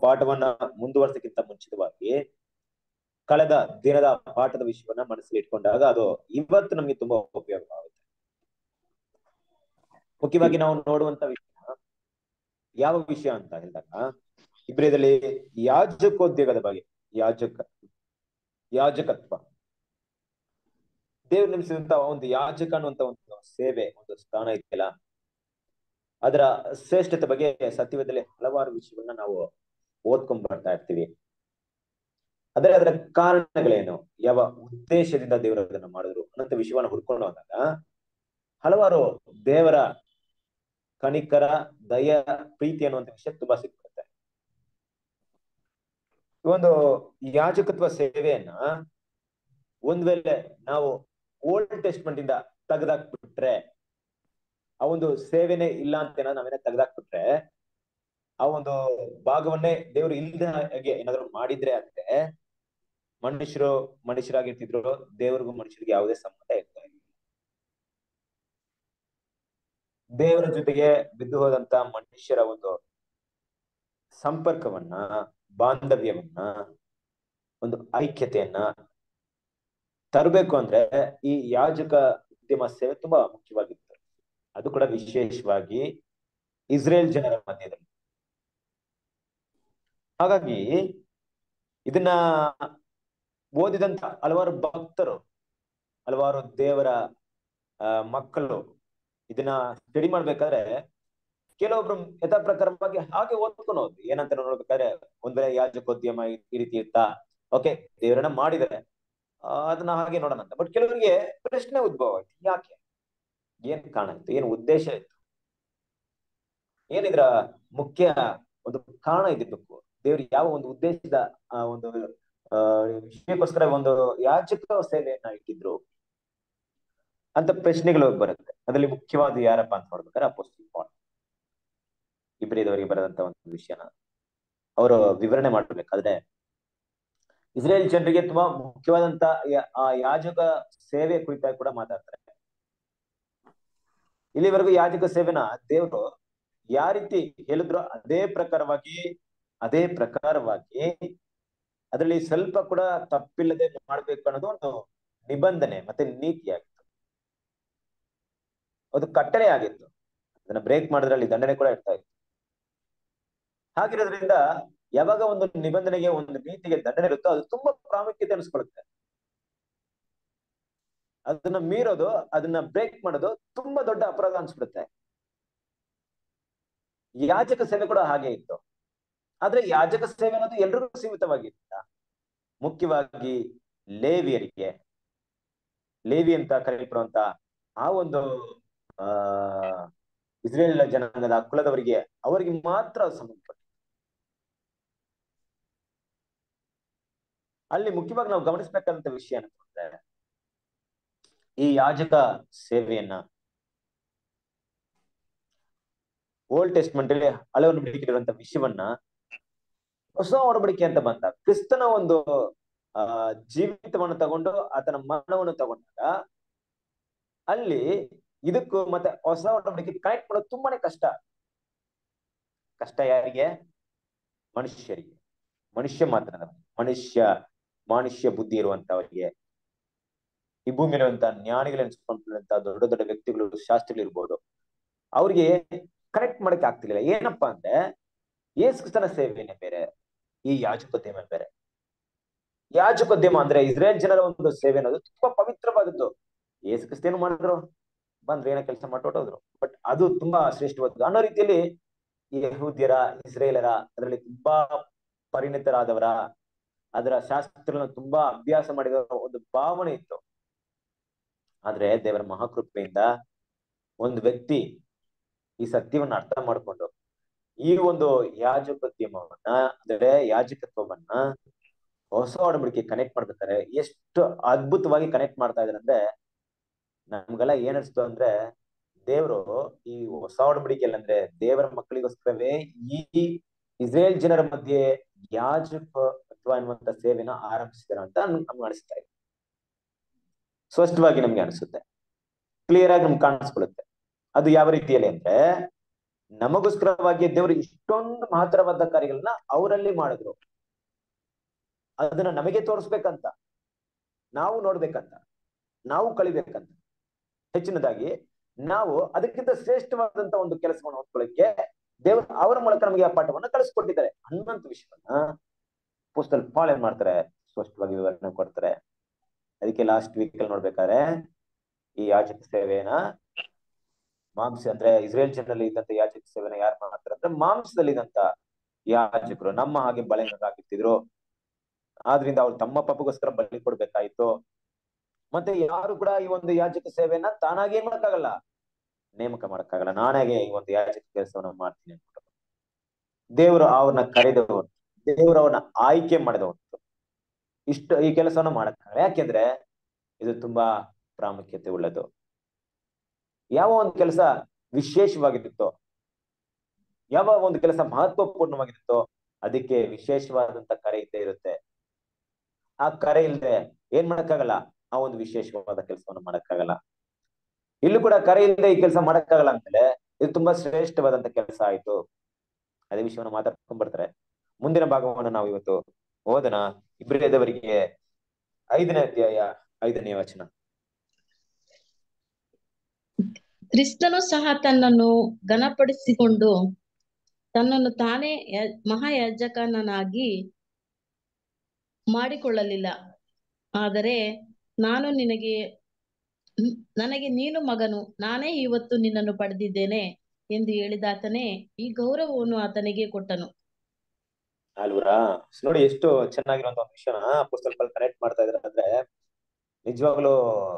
ಪಾಠವನ್ನ ಮುಂದುವರ್ಸಕ್ಕಿಂತ ಮುಂಚಿತವಾಗಿ ಕಳೆದ ದಿನದ ಪಾಠದ ವಿಷಯವನ್ನ ಮನಸ್ಸಲ್ಲಿ ಇಟ್ಕೊಂಡಾಗ ಅದು ಇವತ್ತು ನಮ್ಗೆ ತುಂಬಾ ಉಪಯೋಗ ಆಗುತ್ತೆ ಮುಖ್ಯವಾಗಿ ನಾವು ನೋಡುವಂತ ವಿಷಯ ಯಾವ ವಿಷಯ ಅಂತ ಹೇಳಿದಾಗ ಇಬ್ರಿಯದಲ್ಲಿ ಯಾಜಕೋದ್ಯೋಗದ ಬಗ್ಗೆ ಯಾಜಕ ಯಾಜಕತ್ವ ದೇವ್ರು ನೇಮಿಸಿದಂತ ಒಂದು ಯಾಜಕ ಅನ್ನುವಂತ ಒಂದು ಸೇವೆ ಒಂದು ಸ್ಥಾನ ಇದೆಯಲ್ಲ ಅದರ ಶ್ರೇಷ್ಠತೆ ಬಗ್ಗೆ ಸತ್ಯವೇದದಲ್ಲಿ ಹಲವಾರು ವಿಷಯವನ್ನ ನಾವು ಓದ್ಕೊಂಡ್ ಬರ್ತಾ ಇರ್ತೀವಿ ಆದರೆ ಅದರ ಕಾರಣಗಳೇನು ಯಾವ ಉದ್ದೇಶದಿಂದ ದೇವರು ಅದನ್ನ ಮಾಡಿದ್ರು ಅನ್ನೋಂಥ ವಿಷಯವನ್ನ ಹುಡ್ಕೊಂಡು ಹೋದಾಗ ಹಲವಾರು ದೇವರ ಕಣಿಕರ ದಯ ಪ್ರೀತಿ ಅನ್ನುವಂಥ ವಿಷಯ ತುಂಬಾ ಸಿಗ್ತದೆ ಈ ಒಂದು ಯಾಜಕತ್ವ ಸೇವೆಯನ್ನ ಒಂದ್ ವೇಳೆ ನಾವು ಓಲ್ಡ್ ಟೆಸ್ಟ್ಮೆಂಟ್ ಇಂದ ತೆಗೆದಾಕ್ಬಿಟ್ರೆ ಆ ಒಂದು ಸೇವೆನೇ ಇಲ್ಲ ಅಂತ ಏನಾದ್ರು ನಾವೇನ ತೆಗೆದಾಕ್ಬಿಟ್ರೆ ಆ ಒಂದು ಭಾಗವನ್ನೇ ದೇವರು ಇಲ್ಲದ ಹಾಗೆ ಏನಾದ್ರು ಮಾಡಿದ್ರೆ ಅಂದ್ರೆ ಮನುಷ್ಯರು ಮನುಷ್ಯರಾಗಿರ್ತಿದ್ರು ದೇವರಿಗೂ ಮನುಷ್ಯರಿಗೆ ಯಾವುದೇ ಸಂಬಂಧ ಇರ್ತಾ ಇಲ್ಲ ದೇವರ ಜೊತೆಗೆ ಬಿದ್ದು ಹೋದಂತ ಮನುಷ್ಯರ ಒಂದು ಸಂಪರ್ಕವನ್ನ ಬಾಂಧವ್ಯವನ್ನ ಒಂದು ಐಕ್ಯತೆಯನ್ನ ತರಬೇಕು ಅಂದ್ರೆ ಈ ಯಾಜಕ ಉದ್ಯಮ ಸೇವೆ ತುಂಬಾ ಮುಖ್ಯವಾಗಿತ್ತು ಅದು ಕೂಡ ವಿಶೇಷವಾಗಿ ಇಸ್ರೇಲ್ ಜನರ ಮಧ್ಯದಲ್ಲಿ ಹಾಗಾಗಿ ಇದನ್ನ ಓದಿದಂತ ಹಲವಾರು ಭಕ್ತರು ಹಲವಾರು ದೇವರ ಆ ಮಕ್ಕಳು ಇದನ್ನ ಸ್ಟಡಿ ಮಾಡ್ಬೇಕಾದ್ರೆ ಕೆಲವೊಬ್ರು ಯಥಾ ಪ್ರಕಾರವಾಗಿ ಹಾಗೆ ಓದ್ಕೊಂಡು ಹೋದ್ರು ಏನಂತ ನೋಡ್ಬೇಕಾದ್ರೆ ಒಂದ್ ವೇಳೆ ಯಾಜಕೋದ್ಯಮ ಈ ರೀತಿ ಇರ್ತಾ ಓಕೆ ದೇವರನ್ನ ಮಾಡಿದರೆ ಅದನ್ನ ಹಾಗೆ ನೋಡೋಣ ಅಂತ ಬಟ್ ಕೆಲವರಿಗೆ ಪ್ರಶ್ನೆ ಉದ್ಭವ ಆಯ್ತು ಯಾಕೆ ಏನ್ ಕಾರಣ ಇತ್ತು ಏನ್ ಉದ್ದೇಶ ಇತ್ತು ಏನಿದ್ರ ಮುಖ್ಯ ಒಂದು ಕಾರಣ ಇದ್ದಿದ್ದಕ್ಕೂ ದೇವ್ರು ಯಾವ ಒಂದು ಉದ್ದೇಶದ ಆ ಒಂದು ಆ ವಿಷಯಕ್ಕೋಸ್ಕರ ಒಂದು ಯಾಜಕ ಸೇವೆಯನ್ನ ಇಟ್ಟಿದ್ರು ಅಂತ ಪ್ರಶ್ನೆಗಳು ಬರುತ್ತೆ ಅದರಲ್ಲಿ ಮುಖ್ಯವಾದ ಯಾರಪ್ಪ ಅಂತ ನೋಡ್ಬೇಕಾದ್ರೆ ಅಪೋಸ್ಟಲ್ ಪಾಲ್ ಇಬ್ರಿದವರಿಗೆ ಬರೆದಂತ ಒಂದು ವಿಷಯನ ಅವರು ವಿವರಣೆ ಮಾಡ್ಬೇಕಾದ್ರೆ ಇಸ್ರೇಲ್ ಜನರಿಗೆ ತುಂಬಾ ಮುಖ್ಯವಾದಂತ ಆ ಯಾಜಕ ಸೇವೆ ಕುರಿತಾಗಿ ಕೂಡ ಮಾತಾಡ್ತಾರೆ ಇಲ್ಲಿವರೆಗೂ ಯಾಜಕ ಸೇವೆನ ದೇವರು ಯಾವ ರೀತಿ ಹೇಳಿದ್ರು ಅದೇ ಪ್ರಕಾರವಾಗಿ ಅದೇ ಪ್ರಕಾರವಾಗಿ ಅದರಲ್ಲಿ ಸ್ವಲ್ಪ ಕೂಡ ತಪ್ಪಿಲ್ಲದೆ ಮಾಡ್ಬೇಕು ಅನ್ನೋದು ಒಂದು ನಿಬಂಧನೆ ಮತ್ತೆ ನೀತಿಯಾಗಿತ್ತು ಅದು ಕಟ್ಟಳೆ ಆಗಿತ್ತು ಅದನ್ನ ಬ್ರೇಕ್ ಮಾಡಿದ್ರಲ್ಲಿ ದಂಡನೆ ಕೂಡ ಇರ್ತಾ ಇತ್ತು ಹಾಗಿರೋದ್ರಿಂದ ಯಾವಾಗ ಒಂದು ನಿಬಂಧನೆಗೆ ಒಂದು ನೀತಿಗೆ ದಂಡನೆ ಇರುತ್ತೋ ಅದು ತುಂಬಾ ಪ್ರಾಮುಖ್ಯತೆ ಅನಿಸ್ಕೊಳ್ಳುತ್ತೆ ಅದನ್ನ ಮೀರೋದು ಅದನ್ನ ಬ್ರೇಕ್ ಮಾಡೋದು ತುಂಬಾ ದೊಡ್ಡ ಅಪರಾಧ ಅನ್ಸ್ಬಿಡುತ್ತೆ ಯಾಜಕ ಸೇವೆ ಕೂಡ ಹಾಗೆ ಇತ್ತು ಆದ್ರೆ ಯಾಜಕ ಸೇವೆ ಅನ್ನೋದು ಎಲ್ರಿಗೂ ಸೀಮಿತವಾಗಿಲ್ಲ ಮುಖ್ಯವಾಗಿ ಲೇವಿಯರಿಗೆ ಲೇವಿ ಅಂತ ಕರೆಯಲ್ಪಡುವಂತ ಆ ಒಂದು ಆ ಇಸ್ರೇಲ್ ಜನಾಂಗದ ಕುಲದವರಿಗೆ ಅವರಿಗೆ ಮಾತ್ರ ಸಂಬಂಧಪಟ್ಟ ಅಲ್ಲಿ ಮುಖ್ಯವಾಗಿ ನಾವು ಗಮನಿಸಬೇಕಾದಂತ ವಿಷಯ ಅಂತಂದ್ರೆ ಈ ಯಾಜಕ ಸೇವೆಯನ್ನ ಓಲ್ಡ್ ಟೆಸ್ಟ್ಮೆಂಟ್ ಅಲ್ಲಿ ಹಲವು ನಂಬಿಕೆಯಿರುವಂತ ವಿಷಯವನ್ನ ಹೊಸ ಒಡಂಬಡಿಕೆ ಅಂತ ಬಂದಾಗ ಕ್ರಿಸ್ತನ ಒಂದು ಆ ಜೀವಿತವನ್ನು ತಗೊಂಡು ಆತನ ಮರಣವನ್ನು ತಗೊಂಡಾಗ ಅಲ್ಲಿ ಇದಕ್ಕೂ ಮತ್ತೆ ಹೊಸ ಒಡಂಬಡಿಕೆ ಕನೆಕ್ಟ್ ಮಾಡೋದು ತುಂಬಾನೇ ಕಷ್ಟ ಕಷ್ಟ ಯಾರಿಗೆ ಮನುಷ್ಯರಿಗೆ ಮನುಷ್ಯ ಮಾತ್ರ ಮನುಷ್ಯ ಮನುಷ್ಯ ಬುದ್ಧಿ ಇರುವಂತವರಿಗೆ ಈ ಭೂಮಿಯಲ್ಲಿರುವಂತ ಜ್ಞಾನಿಗಳನ್ಸ್ಕೊಂಡಂತ ದೊಡ್ಡ ದೊಡ್ಡ ವ್ಯಕ್ತಿಗಳು ಶಾಸ್ತ್ರಿಗಳು ಇರ್ಬೋದು ಅವ್ರಿಗೆ ಕನೆಕ್ಟ್ ಮಾಡಕ್ ಆಗ್ತಿರ್ಲಿಲ್ಲ ಏನಪ್ಪಾ ಅಂದ್ರೆ ಯೇಸು ಕ್ರಿಸ್ತನ ಸೇವೆನೇ ಬೇರೆ ಈ ಯಾಜಕೋದ್ಯಮ ಬೇರೆ ಯಾಜಕೋದ್ಯಮ ಅಂದ್ರೆ ಇಸ್ರೇಲ್ ಜನರ ಒಂದು ಸೇವೆ ಅನ್ನೋದು ತುಂಬಾ ಪವಿತ್ರವಾದದ್ದು ಯೇಸು ಕ್ರಿಸ್ತ ಏನು ಮಾಡಿದ್ರು ಬಂದ್ರೆ ಏನೋ ಕೆಲಸ ಮಾಡ್ಕೊಟ್ಟೋದ್ರು ಬಟ್ ಅದು ತುಂಬಾ ಶ್ರೇಷ್ಠವಾದದ್ದು ಅನ್ನೋ ರೀತಿಯಲ್ಲಿ ಈ ಯಹೂದ್ಯರ ಇಸ್ರೇಲರ ಅದರಲ್ಲಿ ತುಂಬಾ ಪರಿಣಿತರಾದವರ ಅದರ ಶಾಸ್ತ್ರಗಳನ್ನ ತುಂಬಾ ಅಭ್ಯಾಸ ಮಾಡಿದ ಒಂದು ಭಾವನೆ ಇತ್ತು ಆದ್ರೆ ದೇವರ ಮಹಾಕೃಪೆಯಿಂದ ಒಂದು ವ್ಯಕ್ತಿ ಈ ಸತ್ಯವನ್ನ ಅರ್ಥ ಮಾಡ್ಕೊಂಡು ಈ ಒಂದು ಯಾಜಕೋದ್ಯಮವನ್ನ ಅಂದ್ರೆ ಯಾಜಕತ್ವವನ್ನ ಹೊಸ ಒಡಂಬಡಿಕೆ ಕನೆಕ್ಟ್ ಮಾಡ್ಬೇಕಾರೆ ಎಷ್ಟು ಅದ್ಭುತವಾಗಿ ಕನೆಕ್ಟ್ ಮಾಡ್ತಾ ಇದಾರೆ ಅಂದ್ರೆ ನಮ್ಗೆಲ್ಲ ಏನ್ ಅನ್ಸ್ತು ಅಂದ್ರೆ ದೇವರು ಈ ಹೊಸ ಒಡಂಬಡಿಕೆಯಲ್ಲಿ ಅಂದ್ರೆ ದೇವರ ಮಕ್ಕಳಿಗೋಸ್ಕರವೇ ಈ ಇಸ್ರೇಲ್ ಜನರ ಮಧ್ಯೆ ಯಾಜಕತ್ವ ಅನ್ನುವಂತ ಸೇವೆನ ಆರಂಭಿಸಿದಾರ ಅಂತ ನಮ್ಗೆ ಅನಿಸ್ತಾ ಇದೆ ಸ್ಪಷ್ಟವಾಗಿ ನಮ್ಗೆ ಅನಿಸುತ್ತೆ ಕ್ಲಿಯರ್ ಆಗಿ ನಮ್ಗೆ ಕಾಣಿಸ್ಕೊಳ್ಳುತ್ತೆ ಅದು ಯಾವ ರೀತಿಯಲ್ಲಿ ಅಂದ್ರೆ ನಮಗೋಸ್ಕರವಾಗಿ ದೇವರು ಇಷ್ಟೊಂದು ಮಹತ್ತರವಾದ ಕಾರ್ಯಗಳನ್ನ ಅವರಲ್ಲಿ ಮಾಡಿದ್ರು ಅದನ್ನ ನಮಗೆ ತೋರಿಸ್ಬೇಕಂತ ನಾವು ನೋಡ್ಬೇಕಂತ ನಾವು ಕಳಿಬೇಕಂತ ಹೆಚ್ಚಿನದಾಗಿ ನಾವು ಅದಕ್ಕಿಂತ ಶ್ರೇಷ್ಠವಾದಂತ ಒಂದು ಕೆಲಸವನ್ನು ಹೊಂದ್ಕೊಳ್ಳಿಕ್ಕೆ ದೇವರು ಅವರ ಮೂಲಕ ನಮಗೆ ಆ ಪಾಠವನ್ನ ಕಳಿಸ್ಕೊಟ್ಟಿದ್ದಾರೆ ಅನ್ನುವಂತ ವಿಷಯವನ್ನ ಪುಸ್ತಕ ಪಾಲ್ ಏನ್ ಮಾಡ್ತಾರೆ ಸ್ಪಷ್ಟವಾಗಿ ವಿವರಣೆ ಕೊಡ್ತಾರೆ ಅದಕ್ಕೆ ಲಾಸ್ಟ್ ವೀಕ್ ಅಲ್ಲಿ ನೋಡ್ಬೇಕಾದ್ರೆ ಈ ಯಾಜಕ ಸೇವೆನ ಮಾಂಸ ಅಂದ್ರೆ ಇಸ್ರೇಲ್ ಜನರಲ್ಲಿ ಇದ್ದಂತ ಯಾಜಕ ಸೇವೆನ ಯಾರು ಮಾಡ್ತಾರೆ ಅಂದ್ರೆ ಮಾಂಸದಲ್ಲಿ ಇದ್ದಂತ ಯಾಜಕರು ನಮ್ಮ ಹಾಗೆ ಬಳೆಗಾಗಿರ್ತಿದ್ರು ಆದ್ರಿಂದ ಅವ್ರು ತಮ್ಮ ಪಾಪಗೋಸ್ಕರ ಬಲಿ ಕೊಡ್ಬೇಕಾಯ್ತು ಮತ್ತೆ ಯಾರು ಕೂಡ ಈ ಒಂದು ಯಾಜಕ ಸೇವೆಯನ್ನ ತಾನಾಗಿ ಏನ್ ಮಾಡಕ್ಕಾಗಲ್ಲ ನೇಮಕ ಮಾಡಕ್ಕಾಗಲ್ಲ ನಾನಾಗೆ ಈ ಒಂದು ಯಾಜಕ ಕೆಲಸವನ್ನ ಮಾಡ್ತೀನಿ ಅನ್ಬಿಟ್ಟು ದೇವರು ಅವ್ರನ್ನ ಕರೆದವನು ದೇವರು ಅವನ್ನ ಆಯ್ಕೆ ಮಾಡಿದವನು ಇಷ್ಟು ಈ ಕೆಲಸವನ್ನ ಮಾಡಕ್ಕಾಗಲ್ಲ ಯಾಕೆಂದ್ರೆ ಇದು ತುಂಬಾ ಪ್ರಾಮುಖ್ಯತೆ ಉಳ್ಳದು ಯಾವ ಒಂದು ಕೆಲಸ ವಿಶೇಷವಾಗಿರುತ್ತೋ ಯಾವ ಒಂದು ಕೆಲಸ ಮಹತ್ವಪೂರ್ಣವಾಗಿರುತ್ತೋ ಅದಕ್ಕೆ ವಿಶೇಷವಾದಂತ ಕರೆ ಇದ್ದೇ ಇರುತ್ತೆ ಆ ಕರೆ ಇಲ್ಲದೆ ಏನ್ ಮಾಡಕ್ಕಾಗಲ್ಲ ಆ ಒಂದು ವಿಶೇಷವಾದ ಕೆಲಸವನ್ನು ಮಾಡಕ್ಕಾಗಲ್ಲ ಇಲ್ಲೂ ಕೂಡ ಕರೆ ಇಲ್ಲದೆ ಈ ಕೆಲಸ ಮಾಡಕ್ಕಾಗಲ್ಲ ಅಂದ್ಮೇಲೆ ಇದು ತುಂಬಾ ಶ್ರೇಷ್ಠವಾದಂತ ಕೆಲಸ ಆಯ್ತು ಅದೇ ವಿಷಯವನ್ನ ಮಾತಾಡ್ಕೊಂಡ್ ಬರ್ತಾರೆ ಮುಂದಿನ ಭಾಗವನ್ನು ನಾವು ಇವತ್ತು ಓದನ ಇಬ್ಬರಿದವರಿಗೆ ಐದನೇ ಅಧ್ಯಾಯ ಐದನೇ ವಚನ ಕ್ರಿಸ್ತನು ಸಹ ತನ್ನನ್ನು ಘನಪಡಿಸಿಕೊಂಡು ತನ್ನನ್ನು ತಾನೇ ಯ- ಮಹಾಯಾಜಕನನ್ನಾಗಿ ಮಾಡಿಕೊಳ್ಳಲಿಲ್ಲ ಆದರೆ ನಾನು ನಿನಗೆ ನ್- ನನಗೆ ನೀನು ಮಗನು ನಾನೇ ಇವತ್ತು ನಿನ್ನನ್ನು ಪಡೆದಿದ್ದೇನೆ ಎಂದು ಹೇಳಿದಾತನೇ ಈ ಗೌರವವನ್ನು ಆತನಿಗೆ ಕೊಟ್ಟನು ಅಲ್ವರಾ ನೋಡಿ ಎಷ್ಟು ಚೆನ್ನಾಗಿರುವಂತ ಒಂದು ವಿಷಯನ ಪುಸ್ತಕದಲ್ಲಿ ಕನೆಕ್ಟ್ ಮಾಡ್ತಾ ಇದಾರೆ ಅಂದ್ರೆ ನಿಜವಾಗ್ಲೂ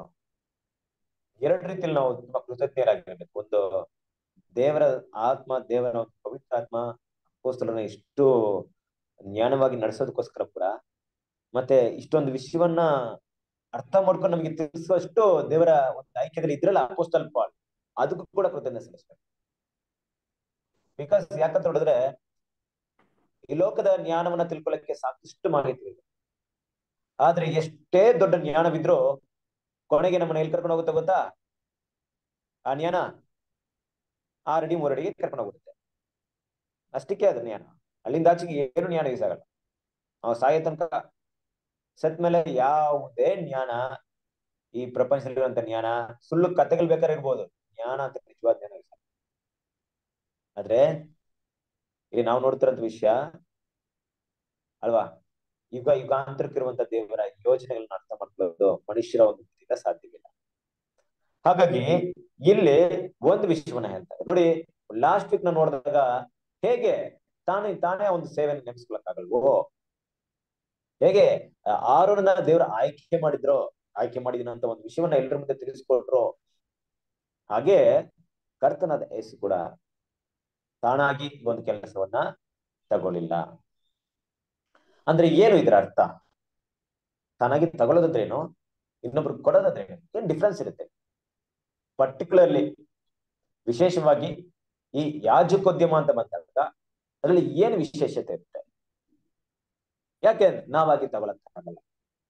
ಎರಡು ರೀತಿಯಲ್ಲಿ ನಾವು ತುಂಬಾ ಕೃತಜ್ಞರಾಗಿರ್ಬೇಕು ಒಂದು ದೇವರ ಆತ್ಮ ದೇವರ ಒಂದು ಪವಿತ್ರ ಆತ್ಮ ಪುಸ್ತಕನ ಇಷ್ಟು ಜ್ಞಾನವಾಗಿ ನಡೆಸೋದಕ್ಕೋಸ್ಕರ ಕೂಡ ಮತ್ತೆ ಇಷ್ಟೊಂದು ವಿಷಯವನ್ನ ಅರ್ಥ ಮಾಡ್ಕೊಂಡು ನಮಗೆ ತಿಳಿಸುವಷ್ಟು ದೇವರ ಒಂದು ಆಯ್ಕೆದಲ್ಲಿ ಇದ್ರಲ್ಲ ಅಪೋಸ್ಟಲ್ ಪಾಲ್ ಅದಕ್ಕೂ ಕೂಡ ಕೃತಜ್ಞತೆ ಸಲ್ಲಿಸ್ಬೇಕು ಬಿಕಾಸ್ ಯಾಕಂತ ಹೇಳಿದ್ರೆ ಈ ಲೋಕದ ಜ್ಞಾನವನ್ನ ತಿಳ್ಕೊಳ್ಳಕ್ಕೆ ಸಾಕಷ್ಟು ಮಾಹಿತಿ ಇದೆ ಆದ್ರೆ ಎಷ್ಟೇ ದೊಡ್ಡ ಜ್ಞಾನವಿದ್ರೂ ಕೊನೆಗೆ ನಮ್ಮನ್ನ ಎಲ್ಲಿ ಕರ್ಕೊಂಡು ಹೋಗುತ್ತೆ ಗೊತ್ತಾ ಆ ಜ್ಞಾನ ಆರಡಿ ಮೂರಡಿಗೆ ಕರ್ಕೊಂಡು ಹೋಗುತ್ತೆ ಅಷ್ಟಕ್ಕೆ ಅದು ಜ್ಞಾನ ಅಲ್ಲಿಂದ ಆಚೆಗೆ ಏನು ಜ್ಞಾನ ಯೂಸ್ ಆಗಲ್ಲ ನಾವು ಸಾಯೋ ತನಕ ಸತ್ ಮೇಲೆ ಯಾವುದೇ ಜ್ಞಾನ ಈ ಪ್ರಪಂಚದಲ್ಲಿರುವಂತ ಜ್ಞಾನ ಸುಳ್ಳು ಕಥೆಗಳು ಬೇಕಾದ್ರೆ ಇರ್ಬೋದು ಜ್ಞಾನ ಅಂತ ನಿಜವಾದ ಜ್ಞಾನ ಯೂಸ್ ಆಗಲ್ಲ ಆದ್ರೆ ಇಲ್ಲಿ ನಾವು ನೋಡ್ತಿರೋಂಥ ವಿಷಯ ಅಲ್ವಾ ಯುಗ ಯುಗಾಂತರಕ್ಕಿರುವಂತ ದೇವರ ಯೋಜನೆಗಳನ್ನ ಅರ್ಥ ಮಾಡ್ಕೊಳ್ಳೋದು ಮನುಷ್ಯರ ಒಂದು ಬುದ್ಧಿಯಿಂದ ಸಾಧ್ಯವಿಲ್ಲ ಹಾಗಾಗಿ ಇಲ್ಲಿ ಒಂದು ವಿಷಯವನ್ನ ಹೇಳ್ತಾರೆ ನೋಡಿ ಲಾಸ್ಟ್ ವೀಕ್ ನಾವು ನೋಡಿದಾಗ ಹೇಗೆ ತಾನೇ ತಾನೇ ಒಂದು ಸೇವೆಯನ್ನು ನೆನೆಸ್ಕೊಳಕ್ಕಾಗಲ್ವೋ ಹೇಗೆ ಆರೋನ ದೇವರ ಆಯ್ಕೆ ಮಾಡಿದ್ರು ಆಯ್ಕೆ ಮಾಡಿದಿನ ಅಂತ ಒಂದು ವಿಷಯವನ್ನ ಎಲ್ಲರ ಮುಂದೆ ತಿಳಿಸ್ಕೊಟ್ರು ಹಾಗೆ ಕರ್ತನಾದ ಯೇಸು ಕೂಡ ತಾನಾಗಿ ಈ ಒಂದು ಕೆಲಸವನ್ನ ತಗೊಳ್ಳಿಲ್ಲ ಅಂದ್ರೆ ಏನು ಇದರ ಅರ್ಥ ತಾನಾಗಿ ತಗೊಳ್ಳೋದಂದ್ರೆ ಏನು ಇನ್ನೊಬ್ರು ಕೊಡೋದಂದ್ರೆ ಏನು ಏನ್ ಡಿಫ್ರೆನ್ಸ್ ಇರುತ್ತೆ ಪರ್ಟಿಕ್ಯುಲರ್ಲಿ ವಿಶೇಷವಾಗಿ ಈ ಯಾಜಕೋದ್ಯಮ ಅಂತ ಬಂದಾಗ ಅದ್ರಲ್ಲಿ ಏನು ವಿಶೇಷತೆ ಇರುತ್ತೆ ಯಾಕೆ ನಾವಾಗಿ ತಗೊಳಕ್ಕಾಗಲ್ಲ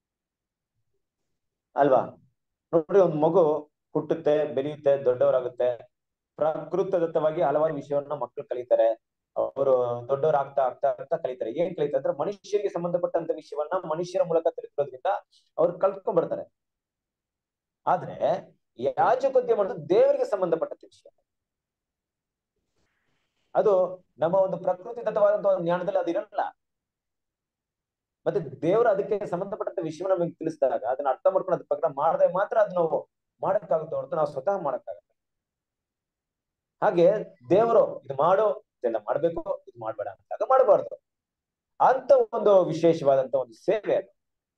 ಅಲ್ವಾ ನೋಡಿ ಒಂದು ಮಗು ಹುಟ್ಟುತ್ತೆ ಬೆಳೆಯುತ್ತೆ ದೊಡ್ಡವರಾಗುತ್ತೆ ಪ್ರಕೃತದತ್ತವಾಗಿ ಹಲವಾರು ವಿಷಯವನ್ನ ಮಕ್ಕಳು ಕಲಿತಾರೆ ಅವರು ದೊಡ್ಡವರು ಆಗ್ತಾ ಆಗ್ತಾ ಆಗ್ತಾ ಕಲಿತಾರೆ ಏನ್ ಕಲಿತಾರೆ ಅಂದ್ರೆ ಮನುಷ್ಯರಿಗೆ ಸಂಬಂಧಪಟ್ಟಂತ ವಿಷಯವನ್ನ ಮನುಷ್ಯರ ಮೂಲಕ ತಿಳ್ಕೊಳ್ಳೋದ್ರಿಂದ ಅವ್ರು ಕಲ್ತ್ಕೊಂಡ್ ಬರ್ತಾರೆ ಆದ್ರೆ ಯಾಜಕೋದ್ಯಮ ಅನ್ನೋದು ದೇವರಿಗೆ ಸಂಬಂಧಪಟ್ಟಂತ ವಿಷಯ ಅದು ನಮ್ಮ ಒಂದು ಪ್ರಕೃತಿದತ್ತವಾದಂತ ಒಂದು ಜ್ಞಾನದಲ್ಲಿ ಅದು ಇರಲ್ಲ ಮತ್ತೆ ದೇವರು ಅದಕ್ಕೆ ಸಂಬಂಧಪಟ್ಟಂತ ವಿಷಯವನ್ನ ನಮಗೆ ತಿಳಿಸಿದಾಗ ಅದನ್ನ ಅರ್ಥ ಮಾಡ್ಕೊಂಡು ಅದ್ರ ಪ್ರಕಾರ ಮಾಡದೆ ಮಾತ್ರ ಅದ್ ನಾವು ಮಾಡಕ್ಕಾಗುತ್ತೆ ಹೊರತು ನಾವು ಸ್ವತಃ ಮಾಡಕ್ಕಾಗಲ್ಲ ಹಾಗೆ ದೇವರು ಇದು ಮಾಡು ಇದೆಲ್ಲ ಮಾಡ್ಬೇಕು ಇದು ಮಾಡ್ಬೇಡ ಅಂತಾಗ ಮಾಡಬಾರ್ದು ಅಂತ ಒಂದು ವಿಶೇಷವಾದಂತ ಒಂದು ಸೇವೆ ಅದು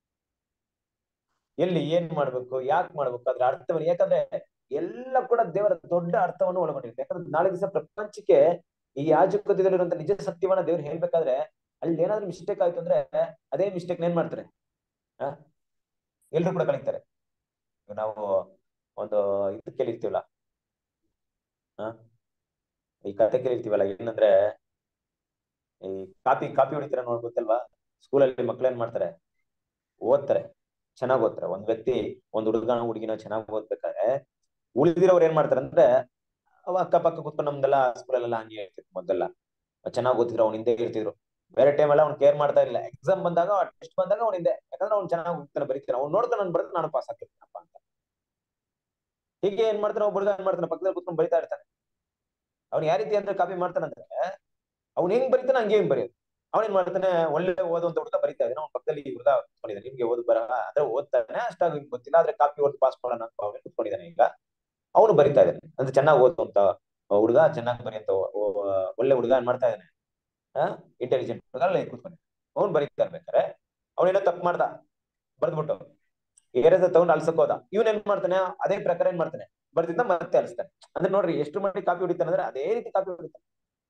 ಎಲ್ಲಿ ಏನ್ ಮಾಡ್ಬೇಕು ಯಾಕೆ ಮಾಡ್ಬೇಕು ಅದ್ರ ಅರ್ಥವನ್ನು ಯಾಕಂದ್ರೆ ಎಲ್ಲ ಕೂಡ ದೇವರ ದೊಡ್ಡ ಅರ್ಥವನ್ನು ಒಳಗೊಂಡಿರುತ್ತೆ ಯಾಕಂದ್ರೆ ನಾಳೆ ದಿವಸ ಪ್ರಪಂಚಕ್ಕೆ ಈ ಯಾಜಕದಲ್ಲಿರುವಂತ ನಿಜ ಸತ್ಯವನ್ನ ದೇವ್ರು ಹೇಳ್ಬೇಕಾದ್ರೆ ಅಲ್ಲಿ ಏನಾದ್ರು ಮಿಸ್ಟೇಕ್ ಆಯ್ತು ಅಂದ್ರೆ ಅದೇ ಮಿಸ್ಟೇಕ್ ಏನ್ ಮಾಡ್ತಾರೆ ಆ ಎಲ್ರು ಕೂಡ ಕಲಿತಾರೆ ನಾವು ಒಂದು ಇದು ಕೇಳಿರ್ತೀವಲ್ಲ ಹ ಈ ಕತೆ ಕೇಳಿರ್ತೀವಲ್ಲ ಏನಂದ್ರೆ ಈ ಕಾಪಿ ಕಾಪಿ ಹೊಡಿತಾರೆ ನೋಡ್ ಗೊತ್ತಲ್ವಾ ಸ್ಕೂಲಲ್ಲಿ ಮಕ್ಳು ಏನ್ ಮಾಡ್ತಾರೆ ಓದ್ತಾರೆ ಚೆನ್ನಾಗ್ ಓದ್ತಾರೆ ಒಂದ್ ವ್ಯಕ್ತಿ ಒಂದ್ ಹುಡುಗನ ಹುಡುಗಿನ ಚೆನ್ನಾಗ್ ಓದ್ಬೇಕಾದ್ರೆ ಉಳಿದಿರೋರು ಏನ್ ಮಾಡ್ತಾರೆ ಅಂದ್ರೆ ಅವ ಅಕ್ಕಪಕ್ಕ ಕೂತ್ಕೊಂಡು ನಮ್ದೆಲ್ಲ ಸ್ಕೂಲಲ್ಲೆಲ್ಲ ಹಂಗೆ ಹೇಳ್ತಿದ್ರು ಮೊದಲೆಲ್ಲ ಚೆನ್ನಾಗಿ ಓದಿದ್ರು ಅವ್ನ ಹಿಂದೆ ಇರ್ತಿದ್ರು ಬೇರೆ ಟೈಮ್ ಎಲ್ಲ ಅವ್ನು ಕೇರ್ ಮಾಡ್ತಾ ಇರಲಿಲ್ಲ ಎಕ್ಸಾಮ್ ಬಂದಾಗ ಟೆಸ್ಟ್ ಬಂದಾಗ ಅವ್ನ ಹಿಂದೆ ಯಾಕಂದ್ರೆ ಅವ್ನು ಚೆನ್ನಾಗಿ ಹೋಗ್ತಾನೆ ಬರೀತಾನೆ ಅವ್ನು ನೋಡ್ತಾನೆ ನಾನು ಬರ್ತಾನೆ ನಾನು ಪಾಸ್ ಆಗ್ತಿರ್ತೀನಪ್ಪ ಅಂತ ಹೀಗೆ ಏನ್ ಮಾಡ್ತಾನೆ ಒಬ್ಬ ಹುಡುಗ ಏನ್ ಮಾಡ್ತಾನೆ ಪಕ್ಕದಲ್ಲಿ ಕೂತ್ಕೊಂಡು ಬರಿತಾ ಇರ್ತಾನೆ ಅವ್ನು ಯಾವ ರೀತಿ ಅಂದ್ರೆ ಕಾಪಿ ಮಾಡ್ತಾನಂದ್ರೆ ಅವ್ನು ಹೆಂಗ್ ಬರೀತಾನೆ ಹಂಗೆ ಹೆಂಗ್ ಬರೆಯೋದು ಅವನೇನ್ ಮಾಡ್ತಾನೆ ಒಳ್ಳೆ ಓದುವಂತ ಹುಡುಗ ಬರಿತಾ ಇದ್ದಾನೆ ಅವ್ನ ಪಕ್ಕದಲ್ಲಿ ಈ ಹುಡುಗ ಕುತ್ಕೊಂಡಿದ್ದಾನೆ ನಿಮ್ಗೆ ಓದು ಬರಲ್ಲ ಅಂದ್ರೆ ಓದ್ತಾನೆ ಅಷ್ಟಾಗಿ ಗೊತ್ತಿಲ್ಲ ಆದ್ರೆ ಕಾಪಿ ಓದಿ ಪಾಸ್ ಮಾಡೋಣ ಅಂತ ಅವನೇ ಕುತ್ಕೊಂಡಿದ್ದಾನೆ ಈಗ ಅವನು ಬರಿತಾ ಇದ್ದಾನೆ ಅಂದ್ರೆ ಚೆನ್ನಾಗಿ ಓದುವಂತ ಹುಡುಗ ಚೆನ್ನಾಗಿ ಬರೆಯಂತ ಒಳ್ಳೆ ಹುಡುಗ ಏನ್ ಮಾಡ್ತಾ ಇದ್ದಾನೆ ಇಂಟೆಲಿಜೆಂಟ್ ಹುಡುಗ ಅಲ್ಲೇ ಕೂತ್ಕೊಂಡು ಅವ್ನು ಬರೀತಾ ಇರ್ಬೇಕಾರೆ ಅವನೇನೋ ತಪ್ಪು ಮಾಡ್ದ ಬರ್ದ್ಬಿಟ್ಟು ಏರದ ತಗೊಂಡು ಅಲ್ಸಕ್ ಹೋದ ಇವನ್ ಏನ್ ಮಾಡ್ತಾನೆ ಅದೇ ಪ್ರಕಾರ ಏನ್ ಮಾಡ್ತಾನೆ ಬರ್ದಿದ್ದ ಮತ್ತೆ ಅಲಿಸ್ತಾನೆ ಅಂದ್ರೆ ನೋಡ್ರಿ ಎಷ್ಟು ಮಾಡಿ ಕಾಪಿ ಹೊಡಿತಾನೆ ಅಂದ್ರೆ ಅದೇ ರೀತಿ ಕಾಪಿ ಹೊಡಿತಾನೆ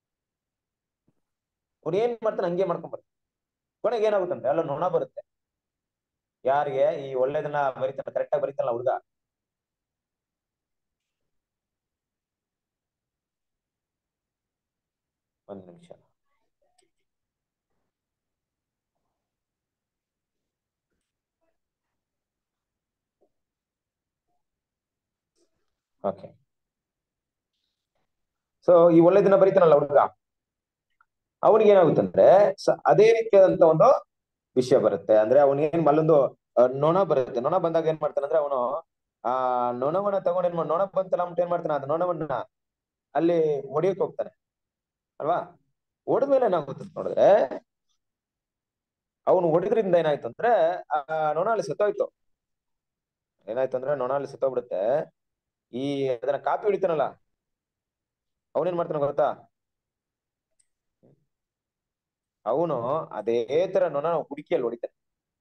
ಅವ್ನು ಏನ್ ಮಾಡ್ತಾನೆ ಹಂಗೆ ಮಾಡ್ಕೊಂಡ್ ಬರ್ತಾನೆ ಕೊನೆಗೆ ಏನಾಗುತ್ತಂದ್ರೆ ಅಲ್ಲ ನೊಣ ಬರುತ್ತೆ ಯಾರಿಗೆ ಈ ಒಳ್ಳೇದನ್ನ ಬರಿತಾನೆ ಕರೆಕ್ಟ್ ಆಗಿ ಬರಿತಾನಲ್ಲ ಹುಡುಗ ಒಂದ್ ನಿಮಿಷ ಓಕೆ ಸೊ ಈ ಒಳ್ಳೆದನ್ನ ಬರಿತಾನಲ್ಲ ಹುಡುಗ ಅವನಿಗೆ ಏನಾಗುತ್ತಂದ್ರೆ ಅದೇ ರೀತಿಯಾದಂತ ಒಂದು ವಿಷಯ ಬರುತ್ತೆ ಅಂದ್ರೆ ಅವನ್ ಏನ್ ಮಲ್ಲೊಂದು ನೊಣ ಬರುತ್ತೆ ನೊಣ ಬಂದಾಗ ಏನ್ ಮಾಡ್ತಾನೆ ಅಂದ್ರೆ ಅವನು ಆ ನೊಣವನ್ನ ತಗೊಂಡ್ ಏನ್ ನೊಣ ಬಂತಲ್ಲ ಅಂದ್ಬಿಟ್ಟು ಏನ್ ಮಾಡ್ತಾನೆ ಅದ್ ನೊಣವನ್ನ ಅಲ್ಲಿ ಹೊಡಿಯಕ್ ಹೋಗ್ತಾನೆ ಅಲ್ವಾ ಹೊಡೆದ್ಮೇಲೆ ಏನಾಗುತ್ತೆ ನೋಡಿದ್ರೆ ಅವನು ಹೊಡೆದ್ರಿಂದ ಏನಾಯ್ತು ಅಂದ್ರೆ ಆ ನೊಣ ಅಲ್ಲಿ ಸತ್ತೋಯ್ತು ಏನಾಯ್ತು ಅಂದ್ರೆ ನೊಣ ಅಲ್ಲಿ ಸತ್ತೋಗ್ಬಿಡುತ್ತೆ ಈ ಅದನ್ನ ಕಾಪಿ ಹೊಡಿತಾನಲ್ಲ ಅವನೇನ್ ಮಾಡ್ತಾನೆ ಗೊತ್ತಾ ಅವನು ಅದೇ ತರ ನೊಣ ಹುಡುಕಿಯಲ್ಲಿ ಹೊಡಿತಾನೆ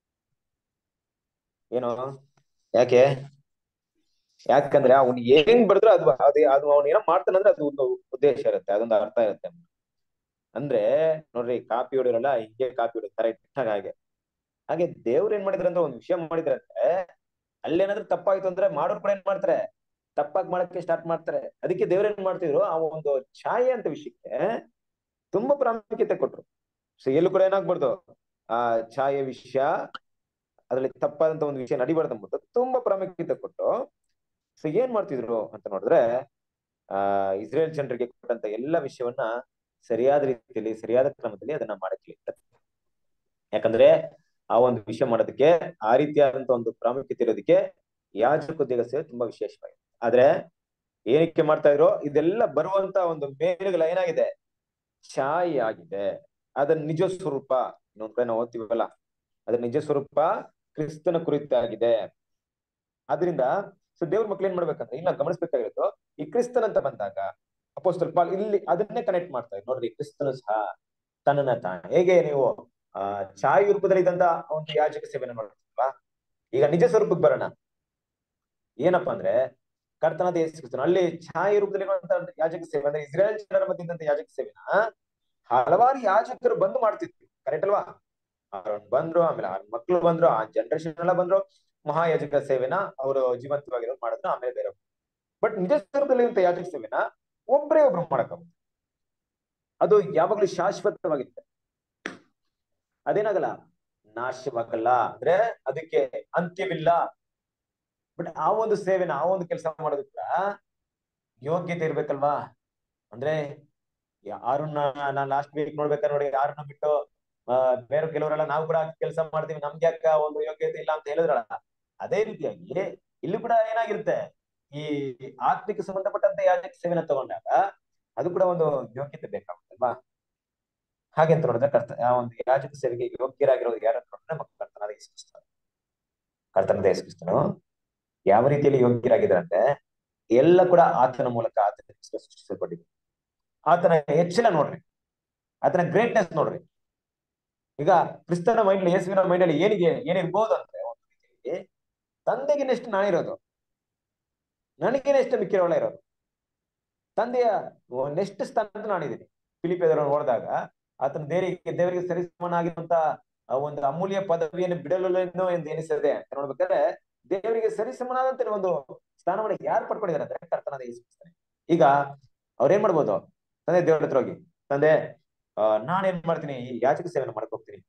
ಏನು ಯಾಕೆ ಯಾಕಂದ್ರೆ ಅವ್ನು ಏನ್ ಬಡಿದ್ರು ಅದು ಅದೇ ಅದು ಅವ್ನು ಏನೋ ಮಾಡ್ತಾನಂದ್ರೆ ಅದು ಒಂದು ಉದ್ದೇಶ ಇರುತ್ತೆ ಅದೊಂದು ಅರ್ಥ ಇರುತ್ತೆ ಅಂದ್ರೆ ನೋಡ್ರಿ ಕಾಪಿ ಹೊಡಿರಲ್ಲ ಹಿಂಗೆ ಕಾಪಿ ಹೊಡಿ ಕರೆಕ್ಟ್ ಹಾಗೆ ಹಾಗೆ ದೇವ್ರು ಏನ್ ಮಾಡಿದ್ರೆ ಅಂದ್ರೆ ಒಂದು ವಿಷಯ ಮಾಡಿದ್ರೆ ಅಂದ್ರೆ ಅಲ್ಲೇನಾದ್ರೂ ತಪ್ಪಾಯ್ತು ಅಂದ್ರೆ ಮಾಡೋರ್ ಕೂಡ ಏನ್ ಮಾಡ್ತಾರೆ ತಪ್ಪಾಗಿ ಮಾಡಕ್ಕೆ ಸ್ಟಾರ್ಟ್ ಮಾಡ್ತಾರೆ ಅದಕ್ಕೆ ದೇವ್ರ ಏನ್ ಮಾಡ್ತಿದ್ರು ಆ ಒಂದು ಛಾಯೆ ಅಂತ ವಿಷಯಕ್ಕೆ ತುಂಬಾ ಪ್ರಾಮುಖ್ಯತೆ ಕೊಟ್ರು ಸೊ ಎಲ್ಲೂ ಕೂಡ ಏನಾಗ್ಬಾರ್ದು ಆ ಛಾಯೆ ವಿಷಯ ಅದ್ರಲ್ಲಿ ತಪ್ಪಾದಂತ ಒಂದು ವಿಷಯ ನಡಿಬಾರ್ದು ಅಂದ್ಬಿಟ್ಟು ತುಂಬಾ ಪ್ರಾಮುಖ್ಯತೆ ಕೊಟ್ಟು ಸೊ ಏನ್ ಮಾಡ್ತಿದ್ರು ಅಂತ ನೋಡಿದ್ರೆ ಆ ಇಸ್ರೇಲ್ ಜನರಿಗೆ ಕೊಟ್ಟಂತ ಎಲ್ಲ ವಿಷಯವನ್ನ ಸರಿಯಾದ ರೀತಿಯಲ್ಲಿ ಸರಿಯಾದ ಕ್ರಮದಲ್ಲಿ ಅದನ್ನ ಮಾಡಕ್ಕೆ ಯಾಕಂದ್ರೆ ಆ ಒಂದು ವಿಷಯ ಮಾಡೋದಕ್ಕೆ ಆ ರೀತಿಯಾದಂತ ಒಂದು ಪ್ರಾಮುಖ್ಯತೆ ಇರೋದಕ್ಕೆ ಯಾಜಕೋದ್ಯೋಗ ಸೇವೆ ತುಂಬಾ ವಿಶೇಷವಾಗಿದೆ ಆದ್ರೆ ಏನಕ್ಕೆ ಮಾಡ್ತಾ ಇದ್ರು ಇದೆಲ್ಲ ಬರುವಂತ ಒಂದು ಮೇಲೆಗಳ ಏನಾಗಿದೆ ಛಾಯೆ ಆಗಿದೆ ಅದರ ನಿಜ ಸ್ವರೂಪ ಇನ್ನೊಂದ್ ಕಡೆ ನಾವು ಓದ್ತೀವಲ್ಲ ಅದರ ನಿಜ ಸ್ವರೂಪ ಕ್ರಿಸ್ತನ ಕುರಿತಾಗಿದೆ ಆದ್ರಿಂದ ಸೊ ದೇವ್ರ ಮಕ್ಳು ಏನ್ ಮಾಡ್ಬೇಕಂದ್ರೆ ಇಲ್ಲ ಗಮನಿಸ್ಬೇಕಾಗಿರೋದು ಈ ಕ್ರಿಸ್ತನ್ ಅಂತ ಬಂದಾಗ ಅಪೋಸ್ತಲ್ ಪಾಲ್ ಇಲ್ಲಿ ಅದನ್ನೇ ಕನೆಕ್ಟ್ ಮಾಡ್ತಾ ಇದ್ರು ನೋಡ್ರಿ ಕ್ರಿಸ್ತನು ಸಹ ತನ್ನನ್ನ ತಾನ ಹೇಗೆ ನೀವು ಆ ಛಾಯೆ ರೂಪದಲ್ಲಿ ಇದ್ದಂತ ಒಂದು ಯಾಜಕ ಸೇವೆನ ನೋಡ್ತೀವಾ ಈಗ ನಿಜ ಸ್ವರೂಪಕ್ಕೆ ಬರೋಣ ಏನಪ್ಪಾ ಅಂದ್ರೆ ಕರ್ತನಾದ ಯೇಸು ಕ್ರಿಸ್ತನು ಅಲ್ಲಿ ಛಾಯೆ ರೂಪದಲ್ಲಿ ಯಾಜಕ ಸೇವೆ ಅಂದ್ರೆ ಇಸ್ರೇಲ್ ಜನರ ಮಧ್ಯೆ ಇದ್ದಂತ ಯಾಜಕ ಸೇವೆನ ಹಲವಾರು ಯಾಜಕರು ಬಂದು ಮಾಡ್ತಿದ್ರು ಕರೆಕ್ಟ್ ಅಲ್ವಾ ಅವ್ರನ್ ಬಂದ್ರು ಆಮೇಲೆ ಅವ್ರ ಮಕ್ಳು ಬಂದ್ರು ಆ ಜನರೇಷನ್ ಎಲ್ಲ ಬಂದ್ರು ಮಹಾಯಾಜಕ ಸೇವೆನ ಅವರು ಜೀವಂತವಾಗಿರೋದು ಮಾಡಿದ್ರು ಆಮೇಲೆ ಬೇರೆ ಬಟ್ ನಿಜ ಸ್ವರೂಪದಲ್ಲಿ ಇರುವಂತ ಯಾಜಕ ಸೇವೆನ ಒಬ್ಬರೇ ಒಬ್ರು ಮಾಡಕ್ಕಾಗುತ್ತೆ ಅದು ಯಾವಾಗ್ಲೂ ಶಾಶ್ವತವಾಗಿರುತ್ತೆ ಅದೇನಾಗಲ್ಲ ನಾಶವಾಗಲ್ಲ ಅಂದ್ರೆ ಅದಕ್ಕೆ ಅಂತ್ಯವಿಲ್ಲ ಬಟ್ ಆ ಒಂದು ಸೇವೆನ ಆ ಒಂದು ಕೆಲಸ ಮಾಡೋದಕ್ಕ ಯೋಗ್ಯತೆ ಇರ್ಬೇಕಲ್ವಾ ಅಂದ್ರೆ ಯಾರನ್ನ ನಾನ್ ಲಾಸ್ಟ್ ವೀಕ್ ನೋಡ್ಬೇಕಾದ್ರೆ ನೋಡಿ ಯಾರನ್ನ ಬಿಟ್ಟು ಆ ಬೇರೆ ಕೆಲವರೆಲ್ಲ ನಾವು ಕೂಡ ಕೆಲಸ ಮಾಡ್ತೀವಿ ನಮ್ಗೆ ಯಾಕ ಒಂದು ಯೋಗ್ಯತೆ ಇಲ್ಲ ಅಂತ ಹೇಳಿದ್ರಲ್ಲ ಅದೇ ರೀತಿಯಾಗಿ ಇಲ್ಲಿ ಕೂಡ ಏನಾಗಿರುತ್ತೆ ಈ ಆತ್ಮಿಕ ಸಂಬಂಧಪಟ್ಟಂತ ಯಾಜಕ ಸೇವೆನ ತಗೊಂಡಾಗ ಅದು ಕೂಡ ಒಂದು ಯೋಗ್ಯತೆ ಬೇಕಾಗುತ್ತಲ್ವಾ ಹಾಗೆ ಅಂತ ನೋಡಿದ್ರೆ ಕರ್ತ ಆ ಒಂದು ಯಾಜಕ ಸೇವೆಗೆ ಯೋಗ್ಯರಾಗಿರೋದು ಯಾರು ನೋಡಿದ್ರೆ ನಮ್ಮ ಕರ್ತನಾದ ಯೇಸುಕ್ರಿಸ್ತನು ಕರ್ತನಾದ ಯೇಸುಕ್ರಿಸ್ತನು ಯಾವ ರೀತಿಯಲ್ಲಿ ಯೋಗ್ಯರಾಗಿದ್ದಾರಂತೆ ಎಲ್ಲ ಕೂಡ ಆತನ ಮೂಲಕ ಆತನ ಸೃಷ್ಟಿಸಲ್ಪಟ್ಟಿದೆ ಆತನ ಹೆಚ್ಚಿನ ನೋಡ್ರಿ ಆತನ ಗ್ರೇಟ್ನೆಸ್ ನೋಡ್ರಿ ಈಗ ಕ್ರಿಸ್ತನ ಮೈಂಡ್ ಯೇಸುವಿನ ಮೈಂಡ್ ಅಲ್ಲಿ ಏನಿಗೆ ಏನಿರ್ಬೋದು ಅಂದ್ರೆ ಒಂದು ರೀತಿಯಲ್ಲಿ ತಂದೆಗಿನಷ್ಟು ನಾನಿರೋದು ನನಗೇನೆಷ್ಟು ಮಿಕ್ಕಿರೋಳ ಇರೋದು ತಂದೆಯ ನೆಕ್ಸ್ಟ್ ಸ್ಥಾನ ನಾನಿದ್ದೀನಿ ಫಿಲಿಪಿಯದವರು ನೋಡಿದಾಗ ಆತನ ದೇವರಿಗೆ ದೇವರಿಗೆ ಸರಿಸಮನಾಗಿರುವಂತ ಒಂದು ಅಮೂಲ್ಯ ಪದವಿಯನ್ನು ಬಿಡಲು ಎಂದು ಎನಿಸಿದೆ ಅಂತ ನೋಡ್ಬೇಕಾದ್ರೆ ದೇವರಿಗೆ ಸರಿಸಮನಾದಂತ ಒಂದು ಸ್ಥಾನವನ್ನು ಯಾರು ಪಡ್ಕೊಂಡಿದ್ದಾರೆ ಅಂದ್ರೆ ಕರ್ತನಾದ ಯೇಸುಕ್ರಿಸ್ತನೇ ಈಗ ಅವ್ರೇನ್ ಮಾಡ್ಬೋದು ತಂದೆ ದೇವರ ಹತ್ರ ಹೋಗಿ ತಂದೆ ನಾನೇನ್ ಮಾಡ್ತೀನಿ ಈ ಯಾಚಕ ಸೇವೆನ ಮಾಡಕ್ ಹೋಗ್ತೀನಿ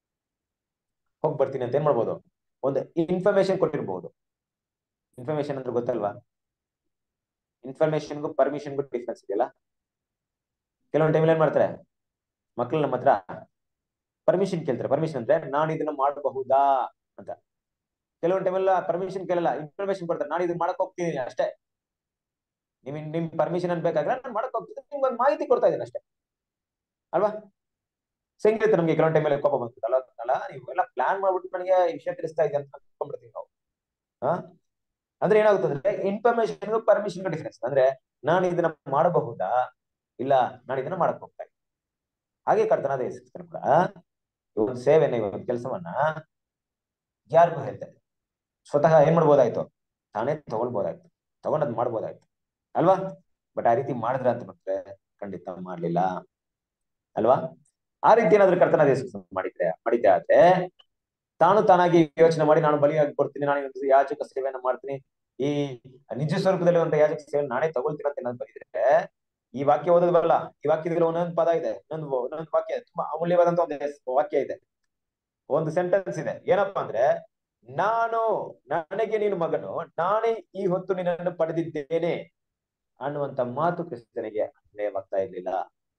ಹೋಗ್ ಬರ್ತೀನಿ ಅಂತ ಏನ್ ಮಾಡ್ಬೋದು ಒಂದು ಇನ್ಫಾರ್ಮೇಶನ್ ಕೊಟ್ಟಿರ್ಬಹುದು ಇನ್ಫಾರ್ಮೇಶನ್ ಅಂದ್ರೆ ಗೊತ್ತಲ್ವಾ ಇನ್ಫಾರ್ಮೇಶನ್ಗೂ ಪರ್ಮಿಷನ್ಗೂ ಡಿಫ್ರೆನ್ಸ್ ಇದೆಯಲ್ಲ ಕೆಲವೊಂದು ಟೈಮಲ್ಲಿ ಏನ್ ಮಾಡ್ತಾರೆ ಮಕ್ಳು ನಮ್ಮ ಹತ್ರ ಪರ್ಮಿಷನ್ ಕೇಳ್ತಾರೆ ಪರ್ಮಿಷನ್ ಅಂದ್ರೆ ನಾನು ಇದನ್ನ ಮಾಡಬಹುದಾ ಅಂತ ಕೆಲವೊಂದು ಟೈಮೆಲ್ಲ ಪರ್ಮಿಷನ್ ಕೇಳಲ್ಲ ಇನ್ಫಾರ್ಮೇಶನ್ ಕೊಡ್ತಾರೆ ನಾನು ಇದನ್ನ ಮಾಡಕ್ ಹೋಗ್ತೀನಿ ಅಷ್ಟೇ ನಿಮ್ ನಿಮ್ ಪರ್ಮಿಷನ್ ಅನ್ಬೇಕಾದ್ರೆ ನಾನು ಮಾಡಕ್ ಹೋಗ್ತೀನಿ ನಿಮ್ಗೆ ಒಂದು ಮಾಹಿತಿ ಕೊಡ್ತಾ ಇದ್ದೀನಿ ಅಷ್ಟೇ ಅಲ್ವಾ ಸಂಗೀತ ನಮ್ಗೆ ಕೆಲವೊಂದು ಟೈಮಲ್ಲಿ ಕೋಪ ಬಂತು ಅಲ್ಲ ಅಲ್ಲ ನೀವು ಎಲ್ಲ ಪ್ಲಾನ್ ಮಾಡ್ಬಿಟ್ಟು ನನಗೆ ಈ ವಿಷಯ ತಿಳಿಸ್ತಾ ಇದೆ ಅಂತ ಅನ್ಕೊಂಡ್ಬಿಡ್ತೀವಿ ನಾವು ಹಾ ಅಂದ್ರೆ ಏನಾಗುತ್ತೆ ಅಂದ್ರೆ ಇನ್ಫಾರ್ಮೇಶನ್ ಪರ್ಮಿಷನ್ ಡಿಫ್ರೆನ್ಸ್ ಅಂದ್ರೆ ನಾನು ಇದನ್ನ ಮಾಡಬಹುದಾ ಇಲ್ಲ ನಾನು ಇದನ್ನ ಮಾಡಕ್ ಹೋಗ್ತಾ ಇದ್ದೀನಿ ಹಾಗೆ ಕರ್ತನಾದ ಯೇಸುಕ್ರಿಸ್ತನು ಕೂಡ ಈ ಒಂದು ಸೇವೆನ ಈ ಒಂದು ಕೆಲಸವನ್ನ ಯಾರಿಗೂ ಹೇಳ್ತಾರೆ ಸ್ವತಃ ಏನ್ ಮಾಡ್ಬೋದಾಯ್ತು ತಾನೇ ತಗೊಳ್ಬೋದಾಯ್ತು ತಗೊಂಡ್ ಅದ್ ಮಾಡ್ಬೋದಾಯ್ತು ಅಲ್ವಾ ಬಟ್ ಆ ರೀತಿ ಮಾಡಿದ್ರ ಅಂತ ಬಂದ್ರೆ ಖಂಡಿತ ಮಾಡ್ಲಿಲ್ಲ ಅಲ್ವಾ ಆ ರೀತಿ ಏನಾದ್ರೂ ಕರ್ತನಾದ ಯೇಸುಕ್ರಿಸ್ತನು ಮಾಡಿದ್ರೆ ಮಾಡಿದ್ದೆ ಆದ್ರೆ ತಾನು ತಾನಾಗಿ ಯೋಚನೆ ಮಾಡಿ ನಾನು ಬಲಿಯಾಗಿ ಕೊಡ್ತೀನಿ ನಾನು ಇವತ್ತು ಯಾಜಕ ಸೇವೆಯನ್ನ ಮಾಡ್ತೀನಿ ಈ ನಿಜ ಸ್ವರೂಪದಲ್ಲಿ ಒಂದು ಯಾಜಕ ಸೇವೆ ನಾನೇ ತಗೊಳ್ತೀನಿ ಅಂತ ಏನಾದ್ರು ಬರೀದ್ರೆ ಈ ವಾಕ್ಯ ಓದೋದು ಬರಲ್ಲ ಈ ವಾಕ್ಯದಲ್ಲಿ ಒಂದೊಂದು ಪದ ಇದೆ ಇನ್ನೊಂದು ಒಂದೊಂದು ವಾಕ್ಯ ತುಂಬಾ ಅಮೂಲ್ಯವಾದಂತ ಒಂದು ವಾಕ್ಯ ಇದೆ ಒಂದು ಸೆಂಟೆನ್ಸ್ ಇದೆ ಏನಪ್ಪಾ ಅಂದ್ರೆ ನಾನು ನನಗೆ ನೀನು ಮಗನು ನಾನೇ ಈ ಹೊತ್ತು ನಿನ್ನನ್ನು ಪಡೆದಿದ್ದೇನೆ ಅನ್ನುವಂತ ಮಾತು ಕ್ರಿಸ್ತನಿಗೆ ಅನ್ವಯವಾಗ್ತಾ ಇರ್ಲಿಲ್ಲ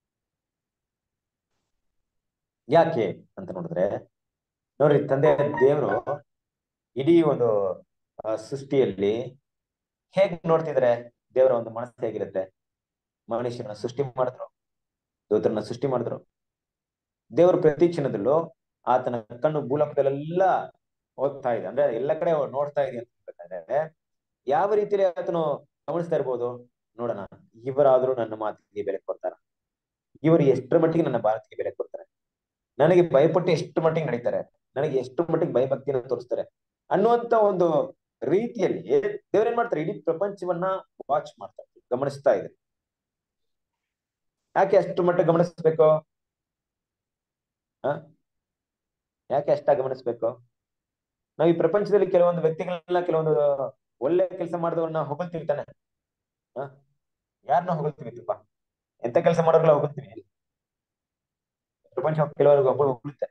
ಯಾಕೆ ಅಂತ ನೋಡಿದ್ರೆ ನೋಡ್ರಿ ತಂದೆ ದೇವರು ಇಡೀ ಒಂದು ಆ, ಸೃಷ್ಟಿಯಲ್ಲಿ ಹೇಗ್ ನೋಡ್ತಿದ್ರೆ ದೇವರ ಒಂದು ಮನಸ್ಸು ಹೇಗಿರುತ್ತೆ ಮನುಷ್ಯನ ಸೃಷ್ಟಿ ಮಾಡಿದ್ರು ದೂತರನ್ನ ಸೃಷ್ಟಿ ಮಾಡಿದ್ರು ದೇವರು ಪ್ರತಿ ಕ್ಷಣದಲ್ಲೂ ಆತನ ಕಣ್ಣು ಭೂಲೋಕದಲ್ಲೆಲ್ಲ ಹೋಗ್ತಾ ಇದೆ ಅಂದ್ರೆ ಎಲ್ಲ ಕಡೆ ನೋಡ್ತಾ ಇದೆ ಅಂತ ಹೇಳ್ಬೇಕಾದ್ರೆ ಯಾವ ರೀತಿಯಲ್ಲಿ ಆತನು ಗಮನಿಸ್ತಾ ಇರ್ಬೋದು ನೋಡೋಣ ಇವರಾದ್ರೂ ನನ್ನ ಮಾತಿಗೆ ಬೆಲೆ ಕೊಡ್ತಾರ ಇವರು ಎಷ್ಟರ ಮಟ್ಟಿಗೆ ನನ್ನ ಭಾರತಿಗೆ ಬೆಲೆ ಕೊಡ್ತಾರೆ ನನಗೆ ಭಯಪಟ್ಟು ಎಷ್ಟು ಮಟ್ಟಿಗೆ ನಡೀತಾರೆ ನನಗೆ ಎಷ್ಟು ಮಟ್ಟಿಗೆ ಭಯಭಕ್ತಿಯನ್ನು ತೋರಿಸ್ತಾರೆ ಅನ್ನುವಂತ ಒಂದು ರೀತಿಯಲ್ಲಿ ದೇವ್ರೇನ್ ಮಾಡ್ತಾರೆ ಇಡೀ ಪ್ರಪಂಚವನ್ನ ವಾಚ್ ಮಾಡ್ತಾರೆ ಗಮನಿಸ್ತಾ ಇದೆ ಯಾಕೆ ಅಷ್ಟು ಮಟ್ಟ ಗಮನಿಸ್ಬೇಕು ಹ ಯಾಕೆ ಅಷ್ಟ ಗಮನಿಸ್ಬೇಕು ನಾವು ಈ ಪ್ರಪಂಚದಲ್ಲಿ ಕೆಲವೊಂದು ವ್ಯಕ್ತಿಗಳನ್ನ ಕೆಲವೊಂದು ಒಳ್ಳೆ ಕೆಲಸ ಮಾಡಿದವ್ರನ್ನ ಹೊಗಳ್ತೀವಿ ತಾನೆ ಹ ಯಾರನ್ನ ಹೊಗಳ್ತೀವಿ ತುಪ್ಪ ಎಂತ ಕೆಲಸ ಮಾಡೋರ್ಗೆಲ್ಲ ಹೊಗಳ್ತೀವಿ ಪ್ರಪಂಚ ಕೆಲವರಿಗೆ ಒಬ್ಬರು ಹೊಗಳುತ್ತೆ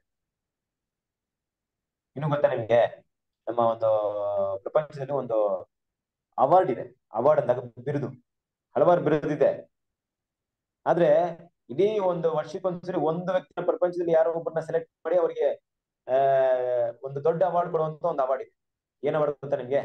ಇನ್ನು ಗೊತ್ತಾ ನಿಮ್ಗೆ ನಮ್ಮ ಒಂದು ಪ್ರಪಂಚದಲ್ಲಿ ಒಂದು ಅವಾರ್ಡ್ ಇದೆ ಅವಾರ್ಡ್ ಅಂದಾಗ ಬಿರುದು ಹಲವಾರು ಬಿರುದಿದೆ ಆದ್ರೆ ಇಡೀ ಒಂದು ವರ್ಷಕ್ಕೊಂದ್ಸರಿ ಒಂದು ವ್ಯಕ್ತಿನ ಪ್ರಪಂಚದಲ್ಲಿ ಯಾರೋ ಒಬ್ಬರನ್ನ ಸೆಲೆಕ್ಟ್ ಮಾಡಿ ಅವರಿಗೆ ಆ ಒಂದು ದೊಡ್ಡ ಅವಾರ್ಡ್ ಕೊಡುವಂತ ಒಂದು ಅವಾರ್ಡ್ ಇದೆ ಏನ್ ಅವಾರ್ಡ್ ಗೊತ್ತಾ ನಿಮ್ಗೆ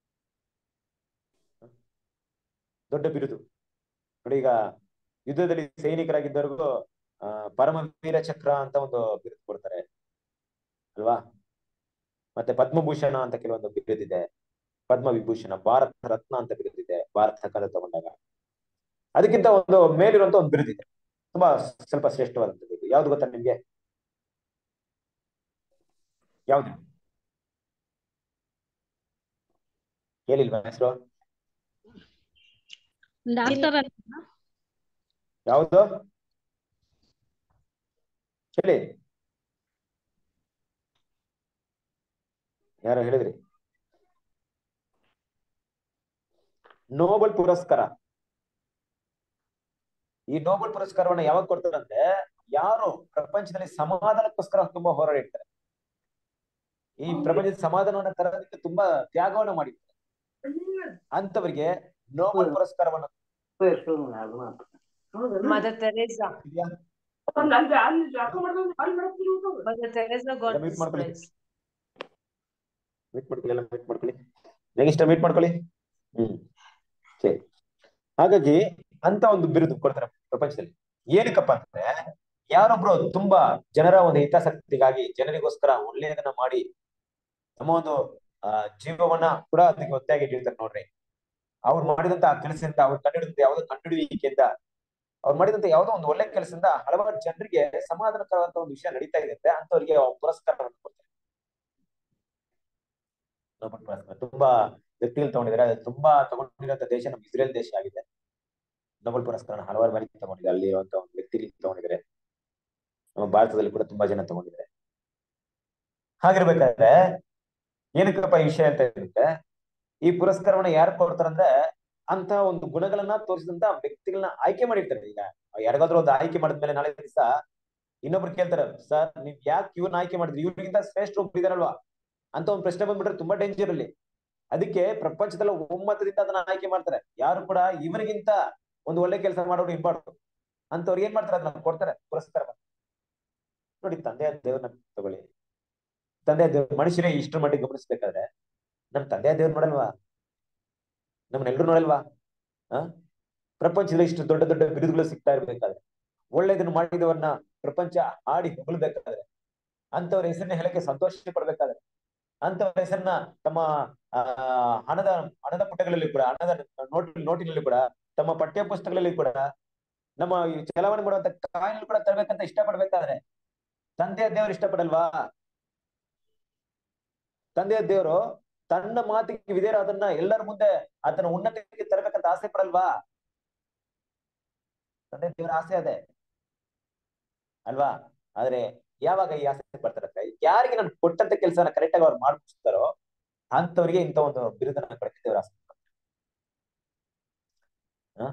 ದೊಡ್ಡ ಬಿರುದು ನೋಡಿ ಈಗ ಯುದ್ಧದಲ್ಲಿ ಸೈನಿಕರಾಗಿದ್ದವ್ರಿಗೂ ಆ ಪರಮ ವೀರ ಚಕ್ರ ಅಂತ ಒಂದು ಬಿರುದು ಕೊಡ್ತಾರೆ ಅಲ್ವಾ ಮತ್ತೆ ಪದ್ಮಭೂಷಣ ಅಂತ ಕೆಲವೊಂದು ಬಿರುದಿದೆ ಪದ್ಮ ವಿಭೂಷಣ ಭಾರತ ರತ್ನ ಅಂತ ಬಿರುದಿದೆ ಭಾರತ ಸರ್ಕಾರ ತಗೊಂಡಾಗ ಅದಕ್ಕಿಂತ ಒಂದು ಮೇಲಿರುವಂತ ಒಂದು ಬಿರುದಿದೆ ತುಂಬಾ ಸ್ವಲ್ಪ ಶ್ರೇಷ್ಠವಾದಂತದ್ದು ಯಾವ್ದು ಗೊತ್ತಾ ನಿಮ್ಗೆ ಯಾವ್ದು ಹೇಳಿಲ್ವಾ ಹೆಸರು ಡಾಕ್ಟರ್ ಯಾವುದು ಹೇಳಿ ಯಾರು ಹೇಳಿದ್ರಿ ನೋಬೆಲ್ ಪುರಸ್ಕಾರ ಈ ನೋಬೆಲ್ ಪುರಸ್ಕಾರವನ್ನ ಯಾವಾಗ ಕೊಡ್ತಾರಂದ್ರೆ ಯಾರು ಪ್ರಪಂಚದಲ್ಲಿ ಸಮಾಧಾನಕ್ಕೋಸ್ಕರ ತುಂಬಾ ಹೋರಾಡಿರ್ತಾರೆ ಈ ಪ್ರಪಂಚದ ಸಮಾಧಾನವನ್ನ ತರೋದಕ್ಕೆ ತುಂಬಾ ತ್ಯಾಗವನ್ನ ಮಾಡಿರ್ತಾರೆ ಅಂತವರಿಗೆ ನೋಬೆಲ್ ಪುರಸ್ಕಾರವನ್ನ ಮದರ್ ತೆರೇಸಾ ಇದೆಯಾ? Mother Teresa got Mute this ಮಾಡ್ಕೊಳ್ಳಿ. ಪ್ರೈಸ್ ಮೀಟ್ ಮಾಡ್ಕೊಳ್ಳಿ ಎಲ್ಲ ಮೀಟ್ ಮಾಡ್ಕೊಳ್ಳಿ ನೆಕ್ಸ್ಟ್ ಮೀಟ್ ಮಾಡ್ಕೊಳ್ಳಿ ಹ್ಮ್ ಸರಿ ಹಾಗಾಗಿ ಅಂತ ಒಂದು ಬಿರುದು ಕೊಡ್ತಾರೆ ಪ್ರಪಂಚದಲ್ಲಿ ಏನಕ್ಕಪ್ಪ ಅಂದ್ರೆ ಯಾರೊಬ್ರು ತುಂಬಾ ಜನರ ಒಂದು ಹಿತಾಸಕ್ತಿಗಾಗಿ ಜನರಿಗೋಸ್ಕರ ಒಳ್ಳೆಯದನ್ನ ಮಾಡಿ ನಮ್ಮ ಒಂದು ಆ ಜೀವವನ್ನ ಕೂಡ ಅದಕ್ಕೆ ಒತ್ತಾಗಿ ಇಟ್ಟಿರ್ತಾರೆ ನೋಡ್ರಿ ಅವ್ರು ಮಾಡಿದಂತ ಆ ಕೆಲಸದಿಂದ ಅವ್ರು ಕಂಡುಹಿಡಿದಂತ ಯಾವ್ದೋ ಕಂಡುಹಿಡಿಯುವಿಕೆಯಿಂದ ಅವ್ರು ಮಾಡಿದಂತ ಯಾವ್ದೋ ಒಂದು ಒಳ್ಳೆ ಕೆಲಸದಿಂದ ಹಲವಾರು ಜನರಿಗೆ ಸಮಾಧಾನಕರವಾದಂತ ಒಂದು ವಿಷಯ ನಡೀತಾ ಇದೆ ಅಂದ್ರೆ ಅಂತವರಿಗೆ ಪುರಸ್ಕಾರವನ್ನು ಕೊಡ್ತಾರೆ ನೋಬೆಲ್ ಪುರಸ್ಕಾರ ತುಂಬಾ ವ್ಯಕ್ತಿಗಳು ತಗೊಂಡಿದ್ದಾರೆ ಅದು ತುಂಬಾ ತಗೊಂಡಿರುವಂತ ದೇಶ ನಮ್ಮ ಇಸ್ರೇಲ್ ದೇಶ ಆಗಿದೆ ನೋಬೆಲ್ ಪುರಸ್ಕಾರ ಹಲವಾರು ಬಾರಿ ತಗೊಂಡಿದೆ ಅಲ್ಲಿ ಇರುವಂತ ಒಂದು ವ್ಯಕ್ತಿಗಳು ತಗೊಂಡಿದ್ದಾರೆ ನಮ್ಮ ಭಾರತದಲ್ಲಿ ಕೂಡ ತುಂಬಾ ಜನ ತಗೊಂಡಿದ್ದಾರೆ ಹಾಗಿರ್ಬೇಕಾದ್ರೆ ಏನಕ್ಕಪ್ಪ ಈ ವಿಷಯ ಅಂತ ಹೇಳಿದ್ರೆ ಈ ಪುರಸ್ಕಾರವನ್ನ ಯಾರು ಕೊಡ್ತಾರಂದ್ರೆ ಅಂತ ಒಂದು ಗುಣಗಳನ್ನ ತೋರಿಸಿದಂತ ವ್ಯಕ್ತಿಗಳನ್ನ ಆಯ್ಕೆ ಮಾಡಿರ್ತಾರೆ ಈಗ ಯಾರಿಗಾದ್ರೂ ಒಂದು ಆಯ್ಕೆ ಮಾಡಿದ್ಮೇಲೆ ನಾಳೆ ದಿವಸ ಇನ್ನೊಬ್ರು ಕೇಳ್ತಾರೆ ಸರ್ ನೀವ್ ಯಾಕೆ ಇವ್ರನ್ನ ಆಯ್ಕೆ ಮಾಡಿದ್ರಿ ಇವ್ರಿಗಿಂತ ಶ್ರೇಷ್ಠ ಒಬ್ರು ಇದಾರಲ್ವಾ ಅಂತ ಒಂದು ಪ್ರಶ್ನೆ ಬಂದ್ಬಿಟ್ರೆ ತುಂಬಾ ಡೇಂಜರ್ ಅಲ್ಲಿ ಅದಕ್ಕೆ ಪ್ರಪಂಚದಲ್ಲಿ ಒಮ್ಮತದಿಂದ ಅದನ್ನ ಆಯ್ಕೆ ಮಾಡ್ತಾರೆ ಯಾರು ಕೂಡ ಇವರಿಗಿಂತ ಒಂದು ಒಳ್ಳೆ ಕೆಲಸ ಮಾಡೋರು ಇರ್ಬಾರ್ದು ಅಂತವ್ರು ಏನ್ ಮಾಡ್ತಾರೆ ಅದನ್ನ ಕೊಡ್ತಾರೆ ಪುರಸ್ಕಾರ ನೋಡಿ ತಂದೆಯ ದೇವ್ರನ್ನ ತಗೊಳ್ಳಿ ತಂದೆಯ ದೇವ್ರ ಮನುಷ್ಯರೇ ಇಷ್ಟರ ಮಟ್ಟಿಗೆ ಗಮನಿಸ್ಬೇಕಾದ್ರೆ ನಮ್ ತಂದೆಯ ದೇವ್ರ ನೋಡಲ್ವಾ ನಮ್ಮನ್ನೆಲ್ಲರೂ ನೋಡಲ್ವಾ ಆ ಪ್ರಪಂಚದಲ್ಲಿ ಇಷ್ಟು ದೊಡ್ಡ ದೊಡ್ಡ ಬಿರುದುಗಳು ಸಿಗ್ತಾ ಇರ್ಬೇಕಾದ್ರೆ ಒಳ್ಳೇದನ್ನು ಮಾಡಿದವನ್ನ ಪ್ರಪಂಚ ಹಾಡಿ ಹೊಗಳ್ಬೇಕಾದ್ರೆ ಅಂತವ್ರ ಹೆಸರನ್ನ ಹೇಳಕ್ಕೆ ಸಂತೋಷ ಪಡ್ಬೇಕಾದ್ರೆ ಅಂತವ್ರ ಹೆಸರನ್ನ ತಮ್ಮ ಆ ಹಣದ ಹಣದ ಪುಟಗಳಲ್ಲಿ ಕೂಡ ಹಣದ ನೋಟ್ ನೋಟಿನಲ್ಲಿ ಕೂಡ ತಮ್ಮ ಪಠ್ಯ ಪುಸ್ತಕಗಳಲ್ಲಿ ಕೂಡ ನಮ್ಮ ಈ ಚಲಾವಣೆ ಮಾಡುವಂತ ಕಾಯಿನಲ್ಲಿ ಕೂಡ ತರಬೇಕಂತ ಇಷ್ಟಪಡ್ಬೇಕಾದ್ರೆ ತಂದೆಯ ದೇವರು ಇಷ್ಟಪಡಲ್ವಾ ತಂದೆಯ ದೇವರು ತನ್ನ ಮಾತಿಗೆ ವಿಧೇಯರ ಅದನ್ನ ಎಲ್ಲರ ಮುಂದೆ ಅದನ್ನ ಉನ್ನತಿಗೆ ತರಬೇಕಂತ ಆಸೆ ಪಡಲ್ವಾ ತಂದೆ ದೇವರ ಆಸೆ ಅದೇ ಅಲ್ವಾ ಆದ್ರೆ ಯಾವಾಗ ಈ ಆಸೆ ಬರ್ತಾರೆ ಯಾರಿಗೆ ನಾನು ಕೊಟ್ಟಂತ ಕೆಲಸನ ಕರೆಕ್ಟ್ ಆಗಿ ಅವ್ರು ಮಾಡ್ಬಿಡ್ತಾರೋ ಅಂತವ್ರಿಗೆ ಇಂಥ ಒಂದು ಬಿರುದನ್ನ ಕೊಡಕ್ಕೆ ದೇವರ ಆಸೆ ಹ?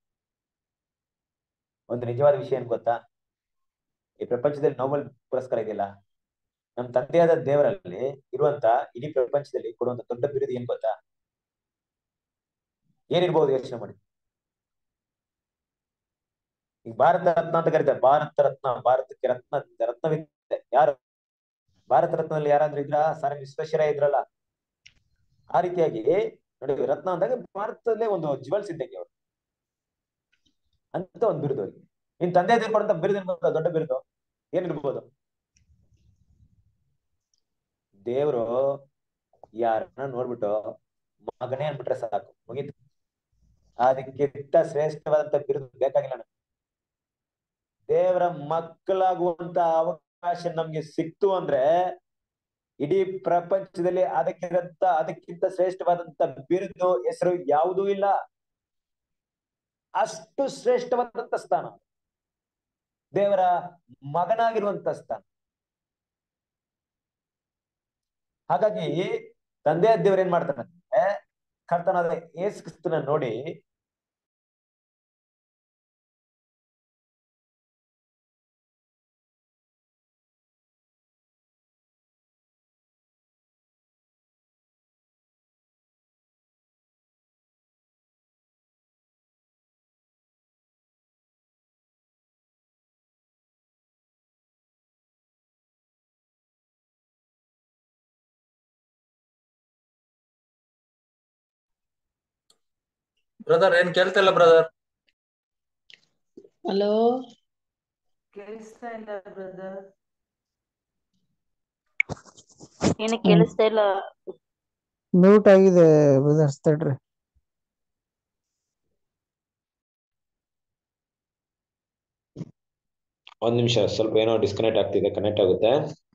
ಒಂದು ನಿಜವಾದ ವಿಷಯ ಏನ್ ಗೊತ್ತಾ ಈ ಪ್ರಪಂಚದಲ್ಲಿ ನೋಬೆಲ್ ಪುರಸ್ಕಾರ ಇದೆಯಲ್ಲ ನಮ್ ತಂದೆಯಾದ ದೇವರಲ್ಲಿ ಇರುವಂತ ಇಡೀ ಪ್ರಪಂಚದಲ್ಲಿ ಕೊಡುವಂತ ದೊಡ್ಡ ಬಿರುದು ಏನ್ ಗೊತ್ತಾ ಏನಿರ್ಬೋದು ಯೋಚನೆ ಮಾಡಿ ಈಗ ಭಾರತ ರತ್ನ ಅಂತ ಕರೀತಾರೆ ಭಾರತ ರತ್ನ ಭಾರತಕ್ಕೆ ರತ್ನ ರತ್ನವಿದೆ ಯಾರು ಭಾರತ ರತ್ನದಲ್ಲಿ ಯಾರಾದ್ರೂ ಇದ್ರ ಸರ್ ವಿಶ್ವೇಶ್ವರಯ್ಯ ಇದ್ರಲ್ಲ ಆ ರೀತಿಯಾಗಿ ನೋಡಿ ರತ್ನ ಅಂದಾಗ ಭಾರತದಲ್ಲೇ ಒಂದು ಜ್ಯುವೆಲ್ಸ್ ಇದ್ದಂಗೆ ಅವರು ಅಂತ ಒಂದು ಬಿರುದು ಅವ್ರಿಗೆ ನಿನ್ ತಂದೆ ದೇವ್ರು ಕೊಡಂತ ಬಿರುದು ಏನ್ ಗೊತ್ತಾ? ದೊಡ್ಡ ಬಿರುದು ಏನಿರ್ಬೋದು ದೇವ್ರು ಯಾರನ್ನ ನೋಡ್ಬಿಟ್ಟು ಮಗನೇ ಅನ್ಬಿಟ್ರೆ ಸಾಕು ಮುಗೀತು ಅದಕ್ಕಿಂತ ಶ್ರೇಷ್ಠವಾದಂತ ಬಿರುದು ಬೇಕಾಗಿಲ್ಲ ನಮ್ಗೆ ದೇವರ ಮಕ್ಕಳಾಗುವಂತ ಅವಕಾಶ ನಮ್ಗೆ ಸಿಕ್ತು ಅಂದ್ರೆ ಇಡೀ ಪ್ರಪಂಚದಲ್ಲಿ ಅದಕ್ಕಿರಂತ ಅದಕ್ಕಿಂತ ಶ್ರೇಷ್ಠವಾದಂತ ಬಿರುದು ಹೆಸರು ಯಾವುದೂ ಇಲ್ಲ ಅಷ್ಟು ಶ್ರೇಷ್ಠವಾದಂತ ಸ್ಥಾನ ದೇವರ ಮಗನಾಗಿರುವಂತ ಸ್ಥಾನ ಹಾಗಾಗಿ ತಂದೆಯ ದೇವ್ರ ಏನ್ ಮಾಡ್ತಾನೆ ಅಂದ್ರೆ ಕರ್ತನಾದ ಯೇಸು ಕ್ರಿಸ್ತನ ನೋಡಿ ಬ್ರದರ್ ಏನ್ ಕೇಳ್ತಾ ಇಲ್ಲ ಬ್ರದರ್ ಹಲೋ ಕೇಳಿಸ್ತಾ ಇಲ್ಲ ಬ್ರದರ್ ಏನು ಕೇಳಿಸ್ತಾ ಇಲ್ಲ ಮ್ಯೂಟ್ ಆಗಿದೆ ಬ್ರದರ್ಸ್ ತಡ್ರಿ ಒಂದ್ ನಿಮಿಷ ಸ್ವಲ್ಪ ಏನೋ ಡಿಸ್ಕನೆಕ್ಟ್ ಆಗ್ತಿದೆ ಕನೆಕ್ಟ್ ಆಗುತ್ತೆ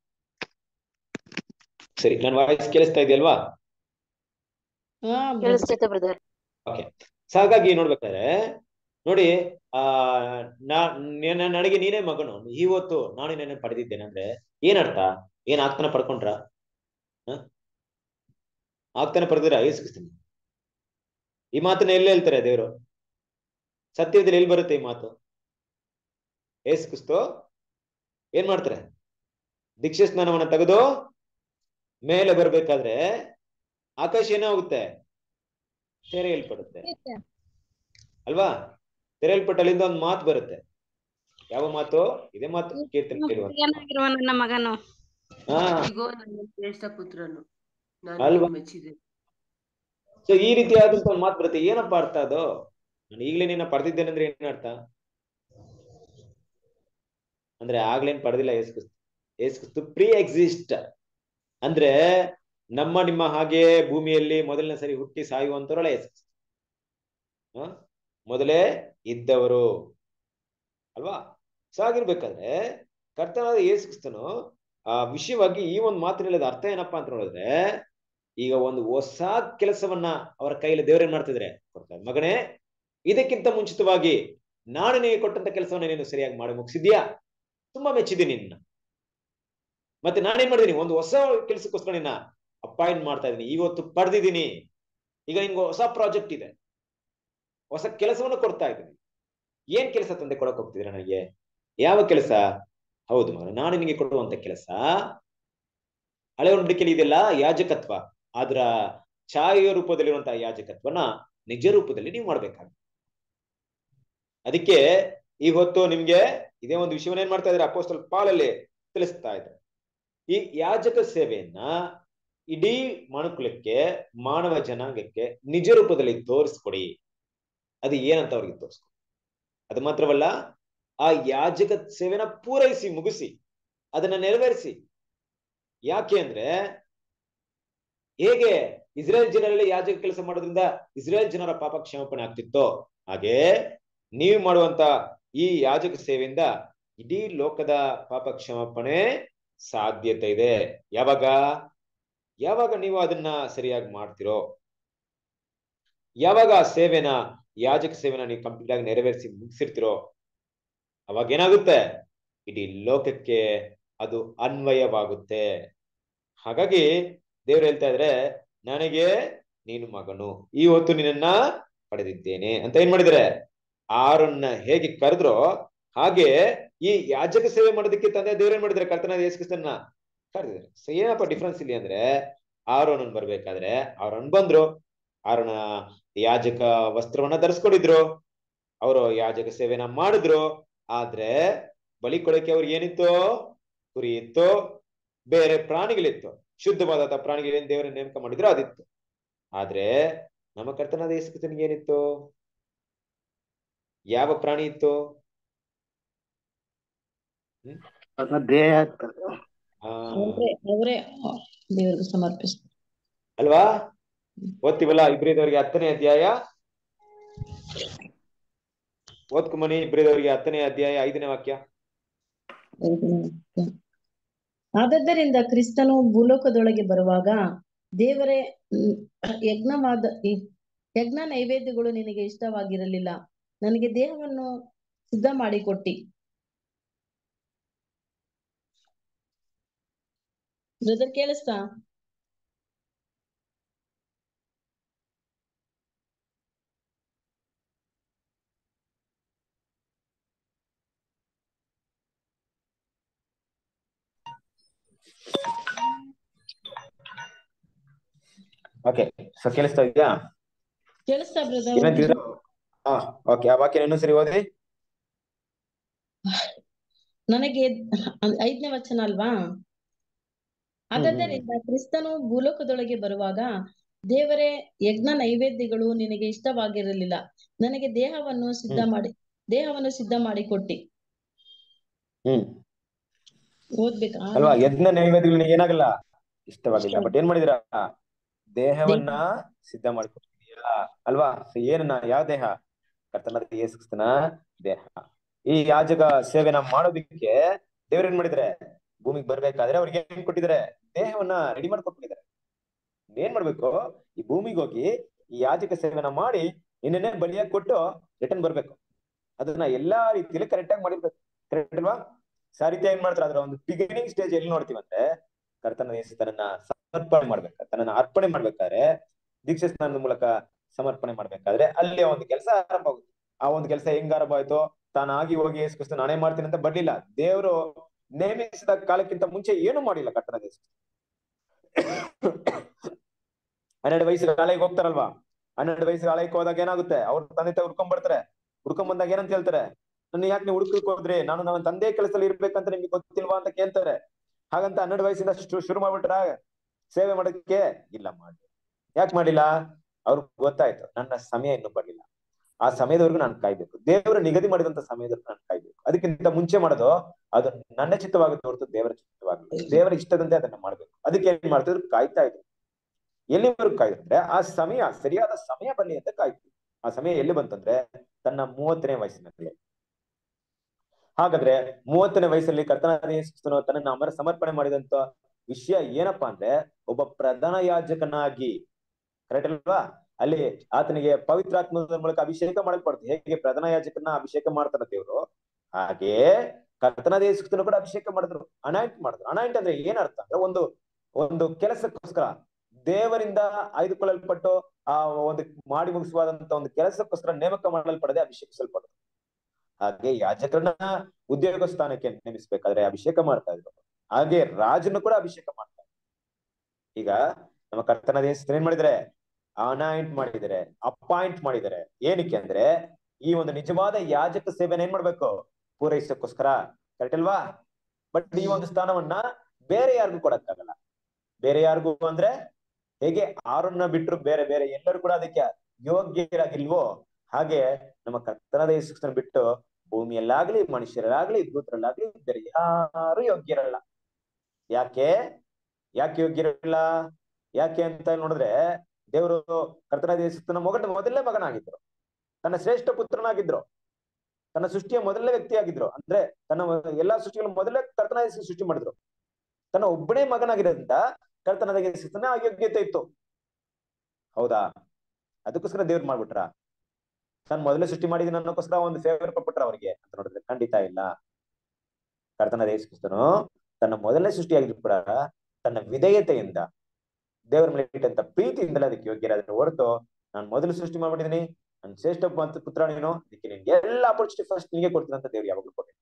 ಸರಿ ನನ್ನ ವಾಯ್ಸ್ ಕೇಳಿಸ್ತಾ ಇದೆಯಲ್ವಾ ಹಾ brother. ಕೇಳಿಸ್ತೈತೆ ಬ್ರದರ್ ಸೊ ಹಾಗಾಗಿ ನೋಡ್ಬೇಕಾದ್ರೆ ನೋಡಿ ಆ ನಾ ನಿನ್ನ- ನನಗೆ ನೀನೇ ಮಗನು ಇವತ್ತು ನಾನು ನಿನ್ನ ಪಡೆದಿದ್ದೇನೆ ಅಂದ್ರೆ ಏನರ್ಥ ಏನ್ ಆಗ್ತಾನೆ ಪಡ್ಕೊಂಡ್ರ ಹ? ಆಗ್ತಾನೆ ಪಡೆದಿರ ಯೇಸುಕ್ರಿಸ್ತನ ಈ ಮಾತನ್ನ ಎಲ್ಲಿ ಹೇಳ್ತಾರೆ ದೇವರು ಸತ್ಯದಲ್ಲಿ ಎಲ್ಲಿ ಬರುತ್ತೆ ಈ ಮಾತು ಯೇಸು ಕ್ರಿಸ್ತು ಏನ್ ಮಾಡ್ತಾರೆ ದೀಕ್ಷೆ ಸ್ನಾನವನ್ನ ತೆಗೆದು ಮೇಲೆ ಬರ್ಬೇಕಾದ್ರೆ ಆಕಾಶ ಏನೋ ಹೋಗುತ್ತೆ ತೆರೆಯಲ್ಪಡುತ್ತೆ ಅಲ್ವಾ ತೆರೆಯಲ್ಪಟ್ಟ ಅಲ್ಲಿಂದ ಒಂದು ಮಾತು ಬರುತ್ತೆ ಯಾವ ಮಾತು ಇದೇ ಮಾತು ಕೀರ್ತನೆ ಕೇಳುವ ಏನಾಗಿರುವ ನನ್ನ ಮಗನು ಹಾ ಇಗೋ ನನ್ನ ಶ್ರೇಷ್ಠ ಪುತ್ರನು ನಾನು ಅಲ್ವಾ? ಮೆಚ್ಚಿದೆ ಸೊ ಈ ರೀತಿಯಾದಂತ ಒಂದು ಮಾತು ಬರುತ್ತೆ ಏನಪ್ಪ ಅರ್ಥ ಅದು ನಾನು ಈಗಲೇ ನಿನ್ನ ಪಡೆದಿದ್ದೇನೆ ಅಂದ್ರೆ ಏನ್ ಅರ್ಥ ಅಂದ್ರೆ ಆಗ್ಲೇನ್ ಪಡೆದಿಲ್ಲ ಯೇಸು ಕ್ರಿಸ್ತು ಯೇಸು ಕ್ರಿಸ್ತು ಪ್ರೀ ಎಕ್ಸಿಸ್ಟ್ ಅಂದ್ರೆ ನಮ್ಮ ನಿಮ್ಮ ಹಾಗೆ ಭೂಮಿಯಲ್ಲಿ ಮೊದಲನೇ ಸರಿ ಹುಟ್ಟಿ ಸಾಯುವಂತವರಲ್ಲ ಯೇಸು ಕ್ರಿಸ್ತು ಹ? ಮೊದಲೇ ಇದ್ದವರು ಅಲ್ವಾ ಸೊ ಆಗಿರ್ಬೇಕಾದ್ರೆ ಕರ್ತನಾದ ಯೇಸು ಕ್ರಿಸ್ತನು ಆ ವಿಷಯವಾಗಿ ಈ ಒಂದು ಮಾತಿನಲ್ಲಿ ಅರ್ಥ ಏನಪ್ಪಾ ಅಂತ ನೋಡಿದ್ರೆ ಈಗ ಒಂದು ಹೊಸ ಕೆಲಸವನ್ನ ಅವರ ಕೈಯಲ್ಲಿ ದೇವರೇನ್ ಮಾಡ್ತಿದ್ರೆ ಕೊಡ್ತಾರೆ ಮಗನೇ ಇದಕ್ಕಿಂತ ಮುಂಚಿತವಾಗಿ ನಾನು ನಿನಗೆ ಕೊಟ್ಟಂತ ಕೆಲಸವನ್ನ ನೀನು ಸರಿಯಾಗಿ ಮಾಡಿ ಮುಗಿಸಿದ್ಯಾ ತುಂಬಾ ಮೆಚ್ಚಿದ್ದೀನಿ ನಿನ್ನ ಮತ್ತೆ ನಾನೇನ್ ಮಾಡಿದೀನಿ ಒಂದು ಹೊಸ ಕೆಲಸಕ್ಕೋಸ್ಕರ ನಿನ್ನ ಅಪಾಯಿಂಟ್ ಮಾಡ್ತಾ ಇದ್ದೀನಿ ಇವತ್ತು ಪಡೆದಿದ್ದೀನಿ ಈಗ ನಿಮ್ಗೆ ಹೊಸ ಪ್ರಾಜೆಕ್ಟ್ ಇದೆ ಹೊಸ ಕೆಲಸವನ್ನು ಕೊಡ್ತಾ ಇದ್ದೀನಿ ಏನ್ ಕೆಲಸ ತಂದೆ ಕೊಡಕ್ ಹೋಗ್ತಿದ್ದೀರಾ ನನಗೆ ಯಾವ ಕೆಲಸ ಹೌದು ಮಗನ ನಾನು ನಿನಗೆ ಕೊಡುವಂತ ಕೆಲಸ ಹಳೆ ಒಂಬಡಿಕೆಯಲ್ಲಿ ಇದೆಲ್ಲ ಯಾಜಕತ್ವ ಅದ್ರ ಛಾಯೆಯ ರೂಪದಲ್ಲಿರುವಂತಹ ಯಾಜಕತ್ವನ ನಿಜ ರೂಪದಲ್ಲಿ ನೀವು ಮಾಡ್ಬೇಕಾಗುತ್ತೆ ಅದಕ್ಕೆ ಇವತ್ತು ನಿಮ್ಗೆ ಇದೇ ಒಂದು ವಿಷಯವನ್ನ ಏನ್ ಮಾಡ್ತಾ ಇದ್ದಾರೆ ಅಪೋಸ್ಟಲ್ ಪಾಲಲ್ಲಿ ತಿಳಿಸ್ತಾ ಇದ್ದಾರೆ ಈ ಯಾಜಕ ಸೇವೆಯನ್ನ ಇಡೀ ಮನುಕುಲಕ್ಕೆ ಮಾನವ ಜನಾಂಗಕ್ಕೆ ನಿಜ ರೂಪದಲ್ಲಿ ತೋರಿಸ್ಕೊಡಿ ಅದು ಏನಂತ ಅವ್ರಿಗೆ ತೋರಿಸ್ಕೊಡಿ ಅದು ಮಾತ್ರವಲ್ಲ ಆ ಯಾಜಕ ಸೇವೆನ ಪೂರೈಸಿ ಮುಗಿಸಿ ಅದನ್ನ ನೆರವೇರಿಸಿ ಯಾಕೆ ಅಂದ್ರೆ ಹೇಗೆ ಇಸ್ರೇಲ್ ಜನರಲ್ಲಿ ಯಾಜಕ ಕೆಲಸ ಮಾಡೋದ್ರಿಂದ ಇಸ್ರೇಲ್ ಜನರ ಪಾಪ ಕ್ಷಮಾಪಣೆ ಆಗ್ತಿತ್ತೋ ಹಾಗೆ ನೀವು ಮಾಡುವಂತ ಈ ಯಾಜಕ ಸೇವೆಯಿಂದ ಇಡೀ ಲೋಕದ ಪಾಪ ಕ್ಷಮಾಪಣೆ ಸಾಧ್ಯತೆ ಇದೆ ಯಾವಾಗ ಯಾವಾಗ ನೀವು ಅದನ್ನ ಸರಿಯಾಗಿ ಮಾಡ್ತಿರೋ ಯಾವಾಗ ಆ ಸೇವೆನ ಯಾಜಕ ಸೇವೆನ ನೀವು ಕಂಪ್ಲೀಟ್ ಆಗಿ ನೆರವೇರಿಸಿ ಮುಗಿಸಿರ್ತಿರೋ ಅವಾಗ ಏನಾಗುತ್ತೆ ಇಡೀ ಲೋಕಕ್ಕೆ ಅದು ಅನ್ವಯವಾಗುತ್ತೆ ಹಾಗಾಗಿ ದೇವ್ರು ಹೇಳ್ತಾ ಇದ್ರೆ ನನಗೆ ನೀನು ಮಗನು ಈ ಹೊತ್ತು ನಿನ್ನನ್ನ ಪಡೆದಿದ್ದೇನೆ ಅಂತ ಏನ್ ಮಾಡಿದ್ರೆ ಆರನ್ನ ಹೇಗೆ ಕರೆದ್ರೋ ಹಾಗೆ ಈ ಯಾಜಕ ಸೇವೆ ಮಾಡೋದಕ್ಕೆ ತಂದೆ ದೇವ್ರ ಏನ್ ಮಾಡಿದ್ರೆ ಕರ್ತನ ಯೇಸುಕ್ರಿಸ್ತನ್ನ ಕರೆದಿದ್ದಾರೆ ಸೊ ಏನಪ್ಪ ಡಿಫ್ರೆನ್ಸ್ ಇಲ್ಲಿ ಅಂದ್ರೆ ಆರೋನನ್ ಬರ್ಬೇಕಾದ್ರೆ ಅವ್ರನ್ ಬಂದ್ರು ಆರೋನ ಯಾಜಕ ವಸ್ತ್ರವನ್ನ ಧರಿಸ್ಕೊಂಡಿದ್ರು ಅವರು ಯಾಜಕ ಸೇವೆನ ಮಾಡಿದ್ರು ಆದ್ರೆ ಬಲಿ ಕೊಡಕ್ಕೆ ಅವ್ರಿಗೆ ಏನಿತ್ತು ಕುರಿ ಇತ್ತು ಬೇರೆ ಪ್ರಾಣಿಗಳಿತ್ತು ಶುದ್ಧವಾದ ಪ್ರಾಣಿಗಳೇನ್ ದೇವರ ನೇಮಕ ಮಾಡಿದ್ರು ಅದಿತ್ತು ಆದ್ರೆ ನಮ್ಮ ಕರ್ತನಾದ ಯೇಸುಕ್ರಿಸ್ತನಿಗೆ ಏನಿತ್ತು ಯಾವ ಪ್ರಾಣಿ ಇತ್ತು ಅದನ್ನ ದೇಹ ಆಗ್ತದೆ ಆ, ಅವರೇ ಅವರೇ ದೇವರಿಗೆ ಸಮರ್ಪಿಸ್ತಾರೆ ಅಲ್ವಾ ಓದ್ತೀವಲ್ಲ ಇಬ್ರಿದವರಿಗೆ ಹತ್ತನೇ ಅಧ್ಯಾಯ ಓದ್ಕುಮನಿ ಇಬ್ರಿದವರಿಗೆ ಹತ್ತನೇ ಅಧ್ಯಾಯ ಐದನೇ ವಾಕ್ಯ ಆದದ್ದರಿಂದ ಕ್ರಿಸ್ತನು ಭೂಲೋಕದೊಳಗೆ ಬರುವಾಗ ದೇವರೇ ಹ್ಮ್, ಯಜ್ಞವಾದ ಈ- ಯಜ್ಞ ನೈವೇದ್ಯಗಳು ನಿನಗೆ ಇಷ್ಟವಾಗಿರಲಿಲ್ಲ ನನಗೆ ದೇಹವನ್ನು ಸಿದ್ಧ ಮಾಡಿಕೊಟ್ಟಿ ಬ್ರದರ್ ಕೇಳಿಸ್ತಾ ಓಕೆ ಸೊ ಕೇಳಿಸ್ತಾ ಇದೆಯಾ ಕೇಳಿಸ್ತಾ ಏನಂತಿದ್ರು ಬ್ರದರ್ ಹಾ ಓಕೆ ಆ ವಾಕ್ಯ ಇನ್ನೊಂದ್ ಸರಿ ಓದಿ ನನಗೆ ಐದನೇ ವಚನ ಅಲ್ವಾ ಆದ್ದರಿಂದ ಕ್ರಿಸ್ತನು ಭೂಲೋಕದೊಳಗೆ ಬರುವಾಗ ದೇವರೇ ಯಜ್ಞ ನೈವೇದ್ಯಗಳು ನಿನಗೆ ಇಷ್ಟವಾಗಿರಲಿಲ್ಲ ನನಗೆ ದೇಹವನ್ನು ಸಿದ್ಧ ಹ್ಮ್. ಮಾಡಿ ದೇಹವನ್ನು ಸಿದ್ಧ ಮಾಡಿಕೊಟ್ಟಿ ಹ್ಮ್ ಓದ್ಬೇಕಾ ಅಲ್ವಾ ಯಜ್ಞ ನೈವೇದ್ಯಗಳು ನಿನಗೆ ಏನಾಗಲ್ಲ ಇಷ್ಟವಾಗಿಲ್ಲ ಬಟ್ ಏನ್ ಮಾಡಿದಿರ ದೇಹವನ್ನ ಸಿದ್ಧ ಮಾಡ್ಕೊಟ್ಟಿದೀಯಾ ಅಲ್ವಾ So ಏನನ್ನ ಯಾವ ದೇಹ ಕರ್ತನಾದ ಯೇಸು ಕ್ರಿಸ್ತನ ದೇಹ ಈ ಯಾಜಕ ಸೇವೆನ ಮಾಡೋದಕ್ಕೆ ದೇವ್ರ ಏನ್ ಮಾಡಿದ್ರೆ ಭೂಮಿಗೆ ಬರ್ಬೇಕಾದ್ರೆ ಅವ್ರಿಗೆ ಏನ್ ಕೊಟ್ಟಿದ್ದಾರೆ ದೇಹವನ್ನ ರೆಡಿ ಮಾಡ್ಕೊಟ್ಟಿದ್ದಾರೆ ಏನ್ ಮಾಡ್ಬೇಕು ಈ ಭೂಮಿಗೆ ಹೋಗಿ ಈ ಯಾಜಕ ಸೇವೆನ ಮಾಡಿ ನಿನ್ನೆ ಬಲಿಯಾಗಿ ಕೊಟ್ಟು ರಿಟರ್ನ್ ಬರ್ಬೇಕು ಅದನ್ನ ಎಲ್ಲಾ ರೀತಿಯಲ್ಲಿ ಕರೆಕ್ಟ್ ಆಗಿ ಮಾಡಿರ್ಬೇಕು ಕರೆಕ್ಟ್ ಅಲ್ವಾ ಸೊ ಆ ರೀತಿ ಏನ್ ಮಾಡ್ತಾರೆ ಅದ್ರ ಒಂದು ಬಿಗಿನಿಂಗ್ ಸ್ಟೇಜ್ ಎಲ್ಲಿ ನೋಡ್ತೀವಂತೆ ಕರ್ತನ ಯೇಸು ತನ್ನನ್ನ ಸಮರ್ಪಣೆ ಮಾಡ್ಬೇಕು ತನ್ನನ್ನ ಅರ್ಪಣೆ ಮಾಡ್ಬೇಕಾದ್ರೆ ದೀಕ್ಷಾ ಸ್ನಾನದ ಮೂಲಕ ಸಮರ್ಪಣೆ ಮಾಡ್ಬೇಕಾದ್ರೆ ಅಲ್ಲಿ ಒಂದು ಕೆಲಸ ಆರಂಭ ಆಗುತ್ತೆ ಆ ಒಂದು ಕೆಲಸ ಹೆಂಗ್ ಆರಂಭ ಆಯ್ತು ತಾನಾಗಿ ಹೋಗಿ ಯೇಸು ಕ್ರಿಸ್ತ ನಾನೇ ಮಾಡ್ತೀನಿ ಅಂತ ಬರ್ಲಿಲ್ಲ ದೇವರು ನೇಮಿಸಿದ ಕಾಲಕ್ಕಿಂತ ಮುಂಚೆ ಏನು ಮಾಡಿಲ್ಲ ಕರ್ತನ ಯೇಸು ಹನ್ನೆರಡು ವಯಸ್ಸಿಗೆ ಆಲಯಕ್ಕೆ ಹೋಗ್ತಾರಲ್ವಾ ಹನ್ನೆರಡು ವಯಸ್ಸಿಗೆ ಆಲಯಕ್ಕೆ ಹೋದಾಗ ಏನಾಗುತ್ತೆ ಅವ್ರ ತಂದೆ ತಾಯಿ ಹುಡ್ಕೊಂಡ್ ಬರ್ತಾರೆ ಹುಡ್ಕೊಂಡ್ ಬಂದಾಗ ಏನಂತ ಹೇಳ್ತಾರೆ ನನ್ನ ಯಾಕೆ ನೀವು ಹುಡುಕಕ್ ಹೋದ್ರಿ ನಾನು ನನ್ನ ತಂದೆ ಕೆಲಸದಲ್ಲಿ ಇರ್ಬೇಕಂತ ನಿಮ್ಗೆ ಗೊತ್ತಿಲ್ವಾ ಅಂತ ಕೇಳ್ತಾರೆ ಹಾಗಂತ ಹನ್ನೆರಡು ವಯಸ್ಸಿಂದ ಶು- ಶುರು ಮಾಡ್ಬಿಟ್ರ ಸೇವೆ ಮಾಡೋದಕ್ಕೆ ಇಲ್ಲ ಮಾಡಿ ಯಾಕೆ ಮಾಡಿಲ್ಲ ಅವ್ರಿಗೆ ಗೊತ್ತಾಯ್ತು ನನ್ನ ಸಮಯ ಇನ್ನೂ ಬರ್ಲಿಲ್ಲ ಆ ಸಮಯದವರೆಗೂ ನಾನು ಕಾಯ್ಬೇಕು ದೇವರು ನಿಗದಿ ಮಾಡಿದಂತ ಸಮಯದವರೆಗೂ ನಾನು ಕಾಯ್ಬೇಕು ಅದಕ್ಕಿಂತ ಮುಂಚೆ ಮಾಡೋದು ಅದು ನನ್ನ ಚಿತ್ತವಾಗುತ್ತೆ ಹೊರತು ದೇವರ ಚಿತ್ತವಾಗಲ್ಲ ದೇವರ ಇಷ್ಟದಂತೆ ಅದನ್ನ ಮಾಡ್ಬೇಕು ಅದಕ್ಕೆ ಏನ್ ಮಾಡ್ತಿದ್ರು ಕಾಯ್ತಾ ಇದ್ರು ಎಲ್ಲಿವರೆಗೂ ಕಾಯ್ದು ಅಂದ್ರೆ ಆ ಸಮಯ ಸರಿಯಾದ ಸಮಯ ಬನ್ನಿ ಅಂತ ಕಾಯ್ತು ಆ ಸಮಯ ಎಲ್ಲಿ ಬಂತಂದ್ರೆ ತನ್ನ ಮೂವತ್ತನೇ ವಯಸ್ಸಿನಲ್ಲಿ ಹಾಗಾದ್ರೆ ಮೂವತ್ತನೇ ವಯಸ್ಸಲ್ಲಿ ಕರ್ತನಾದ ಯೇಸು ಕ್ರಿಸ್ತನು ತನ್ನನ್ನ ಅಮರ ಸಮರ್ಪಣೆ ಮಾಡಿದಂತ ವಿಷಯ ಏನಪ್ಪಾ ಅಂದ್ರೆ ಒಬ್ಬ ಪ್ರಧಾನ ಯಾಜಕನಾಗಿ ಕರೆಕ್ಟ್ ಅಲ್ವಾ ಅಲ್ಲಿ ಆತನಿಗೆ ಪವಿತ್ರಾತ್ಮದ ಮೂಲಕ ಅಭಿಷೇಕ ಮಾಡಲ್ಪಡ್ತು ಹೇಗೆ ಪ್ರಧಾನ ಯಾಜಕನ ಅಭಿಷೇಕ ಮಾಡ್ತಾರ ದೇವರು ಹಾಗೆ ಕರ್ತನಾದ ಯೇಸು ಕ್ರಿಸ್ತನು ಕೂಡ ಅಭಿಷೇಕ ಮಾಡಿದ್ರು ಅನಾಯಿಂಟ್ ಮಾಡಿದ್ರು ಅನಾಯಿಂಟ್ ಅಂದ್ರೆ ಏನ್ ಅರ್ಥ ಅಂದ್ರೆ ಒಂದು ಒಂದು ಕೆಲಸಕ್ಕೋಸ್ಕರ ದೇವರಿಂದ ಆಯ್ದುಕೊಳ್ಳಲ್ಪಟ್ಟು ಆ ಒಂದು ಮಾಡಿ ಮುಗಿಸುವಾದಂತ ಒಂದು ಕೆಲಸಕ್ಕೋಸ್ಕರ ನೇಮಕ ಮಾಡಲ್ಪಡದೆ ಅಭಿಷೇಕಿಸಲ್ಪಡುದು ಹಾಗೆ ಯಾಜಕರನ್ನ ಉದ್ಯೋಗ ಸ್ಥಾನಕ್ಕೆ ನೇಮಿಸ್ಬೇಕಾದ್ರೆ ಅಭಿಷೇಕ ಮಾಡ್ತಾ ಇದ್ರು ಹಾಗೆ ರಾಜನು ಕೂಡ ಅಭಿಷೇಕ ಮಾಡ್ತಾ ಇದ್ರು ಈಗ ನಮ್ಮ ಕರ್ತನ ದೇಶ ಏನ್ ಮಾಡಿದ್ರೆ ಅನಾಯಿಂಟ್ ಮಾಡಿದ್ದಾರೆ ಅಪಾಯಿಂಟ್ ಮಾಡಿದ್ದಾರೆ ಏನಕ್ಕೆ ಅಂದ್ರೆ ಈ ಒಂದು ನಿಜವಾದ ಯಾಜಕ ಸೇವೆನ ಏನ್ ಮಾಡ್ಬೇಕು ಪೂರೈಸಕ್ಕೋಸ್ಕರ ಕರೆಕ್ಟ್ ಅಲ್ವಾ ಬಟ್ ಈ ಒಂದು ಸ್ಥಾನವನ್ನ ಬೇರೆ ಯಾರಿಗೂ ಕೊಡಕ್ಕಾಗಲ್ಲ ಬೇರೆ ಯಾರಿಗೂ ಅಂದ್ರೆ ಹೇಗೆ ಆರನ್ನ ಬಿಟ್ರು ಬೇರೆ ಬೇರೆ ಎಲ್ಲರೂ ಕೂಡ ಅದಕ್ಕೆ ಯೋಗ್ಯರಾಗಿಲ್ವೋ ಹಾಗೆ ನಮ್ಮ ಕರ್ತನಾದ ಯೇಸುಕ್ರಿಸ್ತನ ಬಿಟ್ಟು ಭೂಮಿಯಲ್ಲಾಗ್ಲಿ ಮನುಷ್ಯರಲ್ಲಾಗ್ಲಿ ದೂತರಲ್ಲಾಗ್ಲಿ ಬೇರೆ ಯಾರು ಯೋಗ್ಯರಲ್ಲ ಯಾಕೆ ಯಾಕೆ ಯೋಗ್ಯರಲ್ಲ ಯಾಕೆ ಅಂತ ನೋಡಿದ್ರೆ ದೇವರು ಕರ್ತನಾದ ಯೇಸುಕ್ರಿಸ್ತನ ಮಗನ ಮೊದಲನೇ ಮಗನಾಗಿದ್ರು ತನ್ನ ಶ್ರೇಷ್ಠ ಪುತ್ರನಾಗಿದ್ರು ತನ್ನ ಸೃಷ್ಟಿಯ ಮೊದಲನೇ ವ್ಯಕ್ತಿಯಾಗಿದ್ರು ಅಂದ್ರೆ ತನ್ನ ಎಲ್ಲಾ ಸೃಷ್ಟಿಗಳ ಮೊದಲೇ ಕರ್ತನಾದ ಯೇಸು ಸೃಷ್ಟಿ ಮಾಡಿದ್ರು ತನ್ನ ಒಬ್ಬನೇ ಮಗನಾಗಿರೋದ್ರಿಂದ ಕರ್ತನಾದ ಯೇಸುಕ್ರಿಸ್ತನ ಅಯೋಗ್ಯತೆ ಇತ್ತು ಹೌದಾ ಅದಕ್ಕೋಸ್ಕರ ದೇವ್ರು ಮಾಡ್ಬಿಟ್ರ ನಾನು ಮೊದಲೇ ಸೃಷ್ಟಿ ಮಾಡಿದೀನಿ ಅನ್ನೋಕ್ಕೋಸ್ಕರ ಒಂದು ಫೇವರ್ ಕೊಟ್ಬಿಟ್ರ ಅವ್ರಿಗೆ ಅಂತ ನೋಡಿದ್ರೆ ಖಂಡಿತ ಇಲ್ಲ ಕರ್ತನಾದ ಯೇಸುಕ್ರಿಸ್ತನು ತನ್ನ ಮೊದಲನೇ ಸೃಷ್ಟಿಯಾಗಿದ್ರು ಕೂಡ ತನ್ನ ವಿಧೇಯತೆಯಿಂದ ದೇವರ ಮೇಲೆ ಇಟ್ಟಂತ ಪ್ರೀತಿಯಿಂದಲೇ ಅದಕ್ಕೆ ಯೋಗ್ಯರಾದ್ರೆ ಹೊರತು ನಾನು ಮೊದಲು ಸೃಷ್ಟಿ ಮಾಡ್ಬಿಟ್ಟಿದೀನಿ ನನ್ನ ಶ್ರೇಷ್ಠ ಮತ್ತು ಪುತ್ರ ನೀನು ಅದಕ್ಕೆ ನಿನ್ಗೆ ಎಲ್ಲ ಅಪರ್ಚುನಿಟಿ ಫಸ್ಟ್ ನಿನಗೆ ಕೊಡ್ತೀನಿ ಅಂತ ದೇವ್ರು ಯಾವಾಗಲೂ ಕೊಟ್ಟಿದ್ರು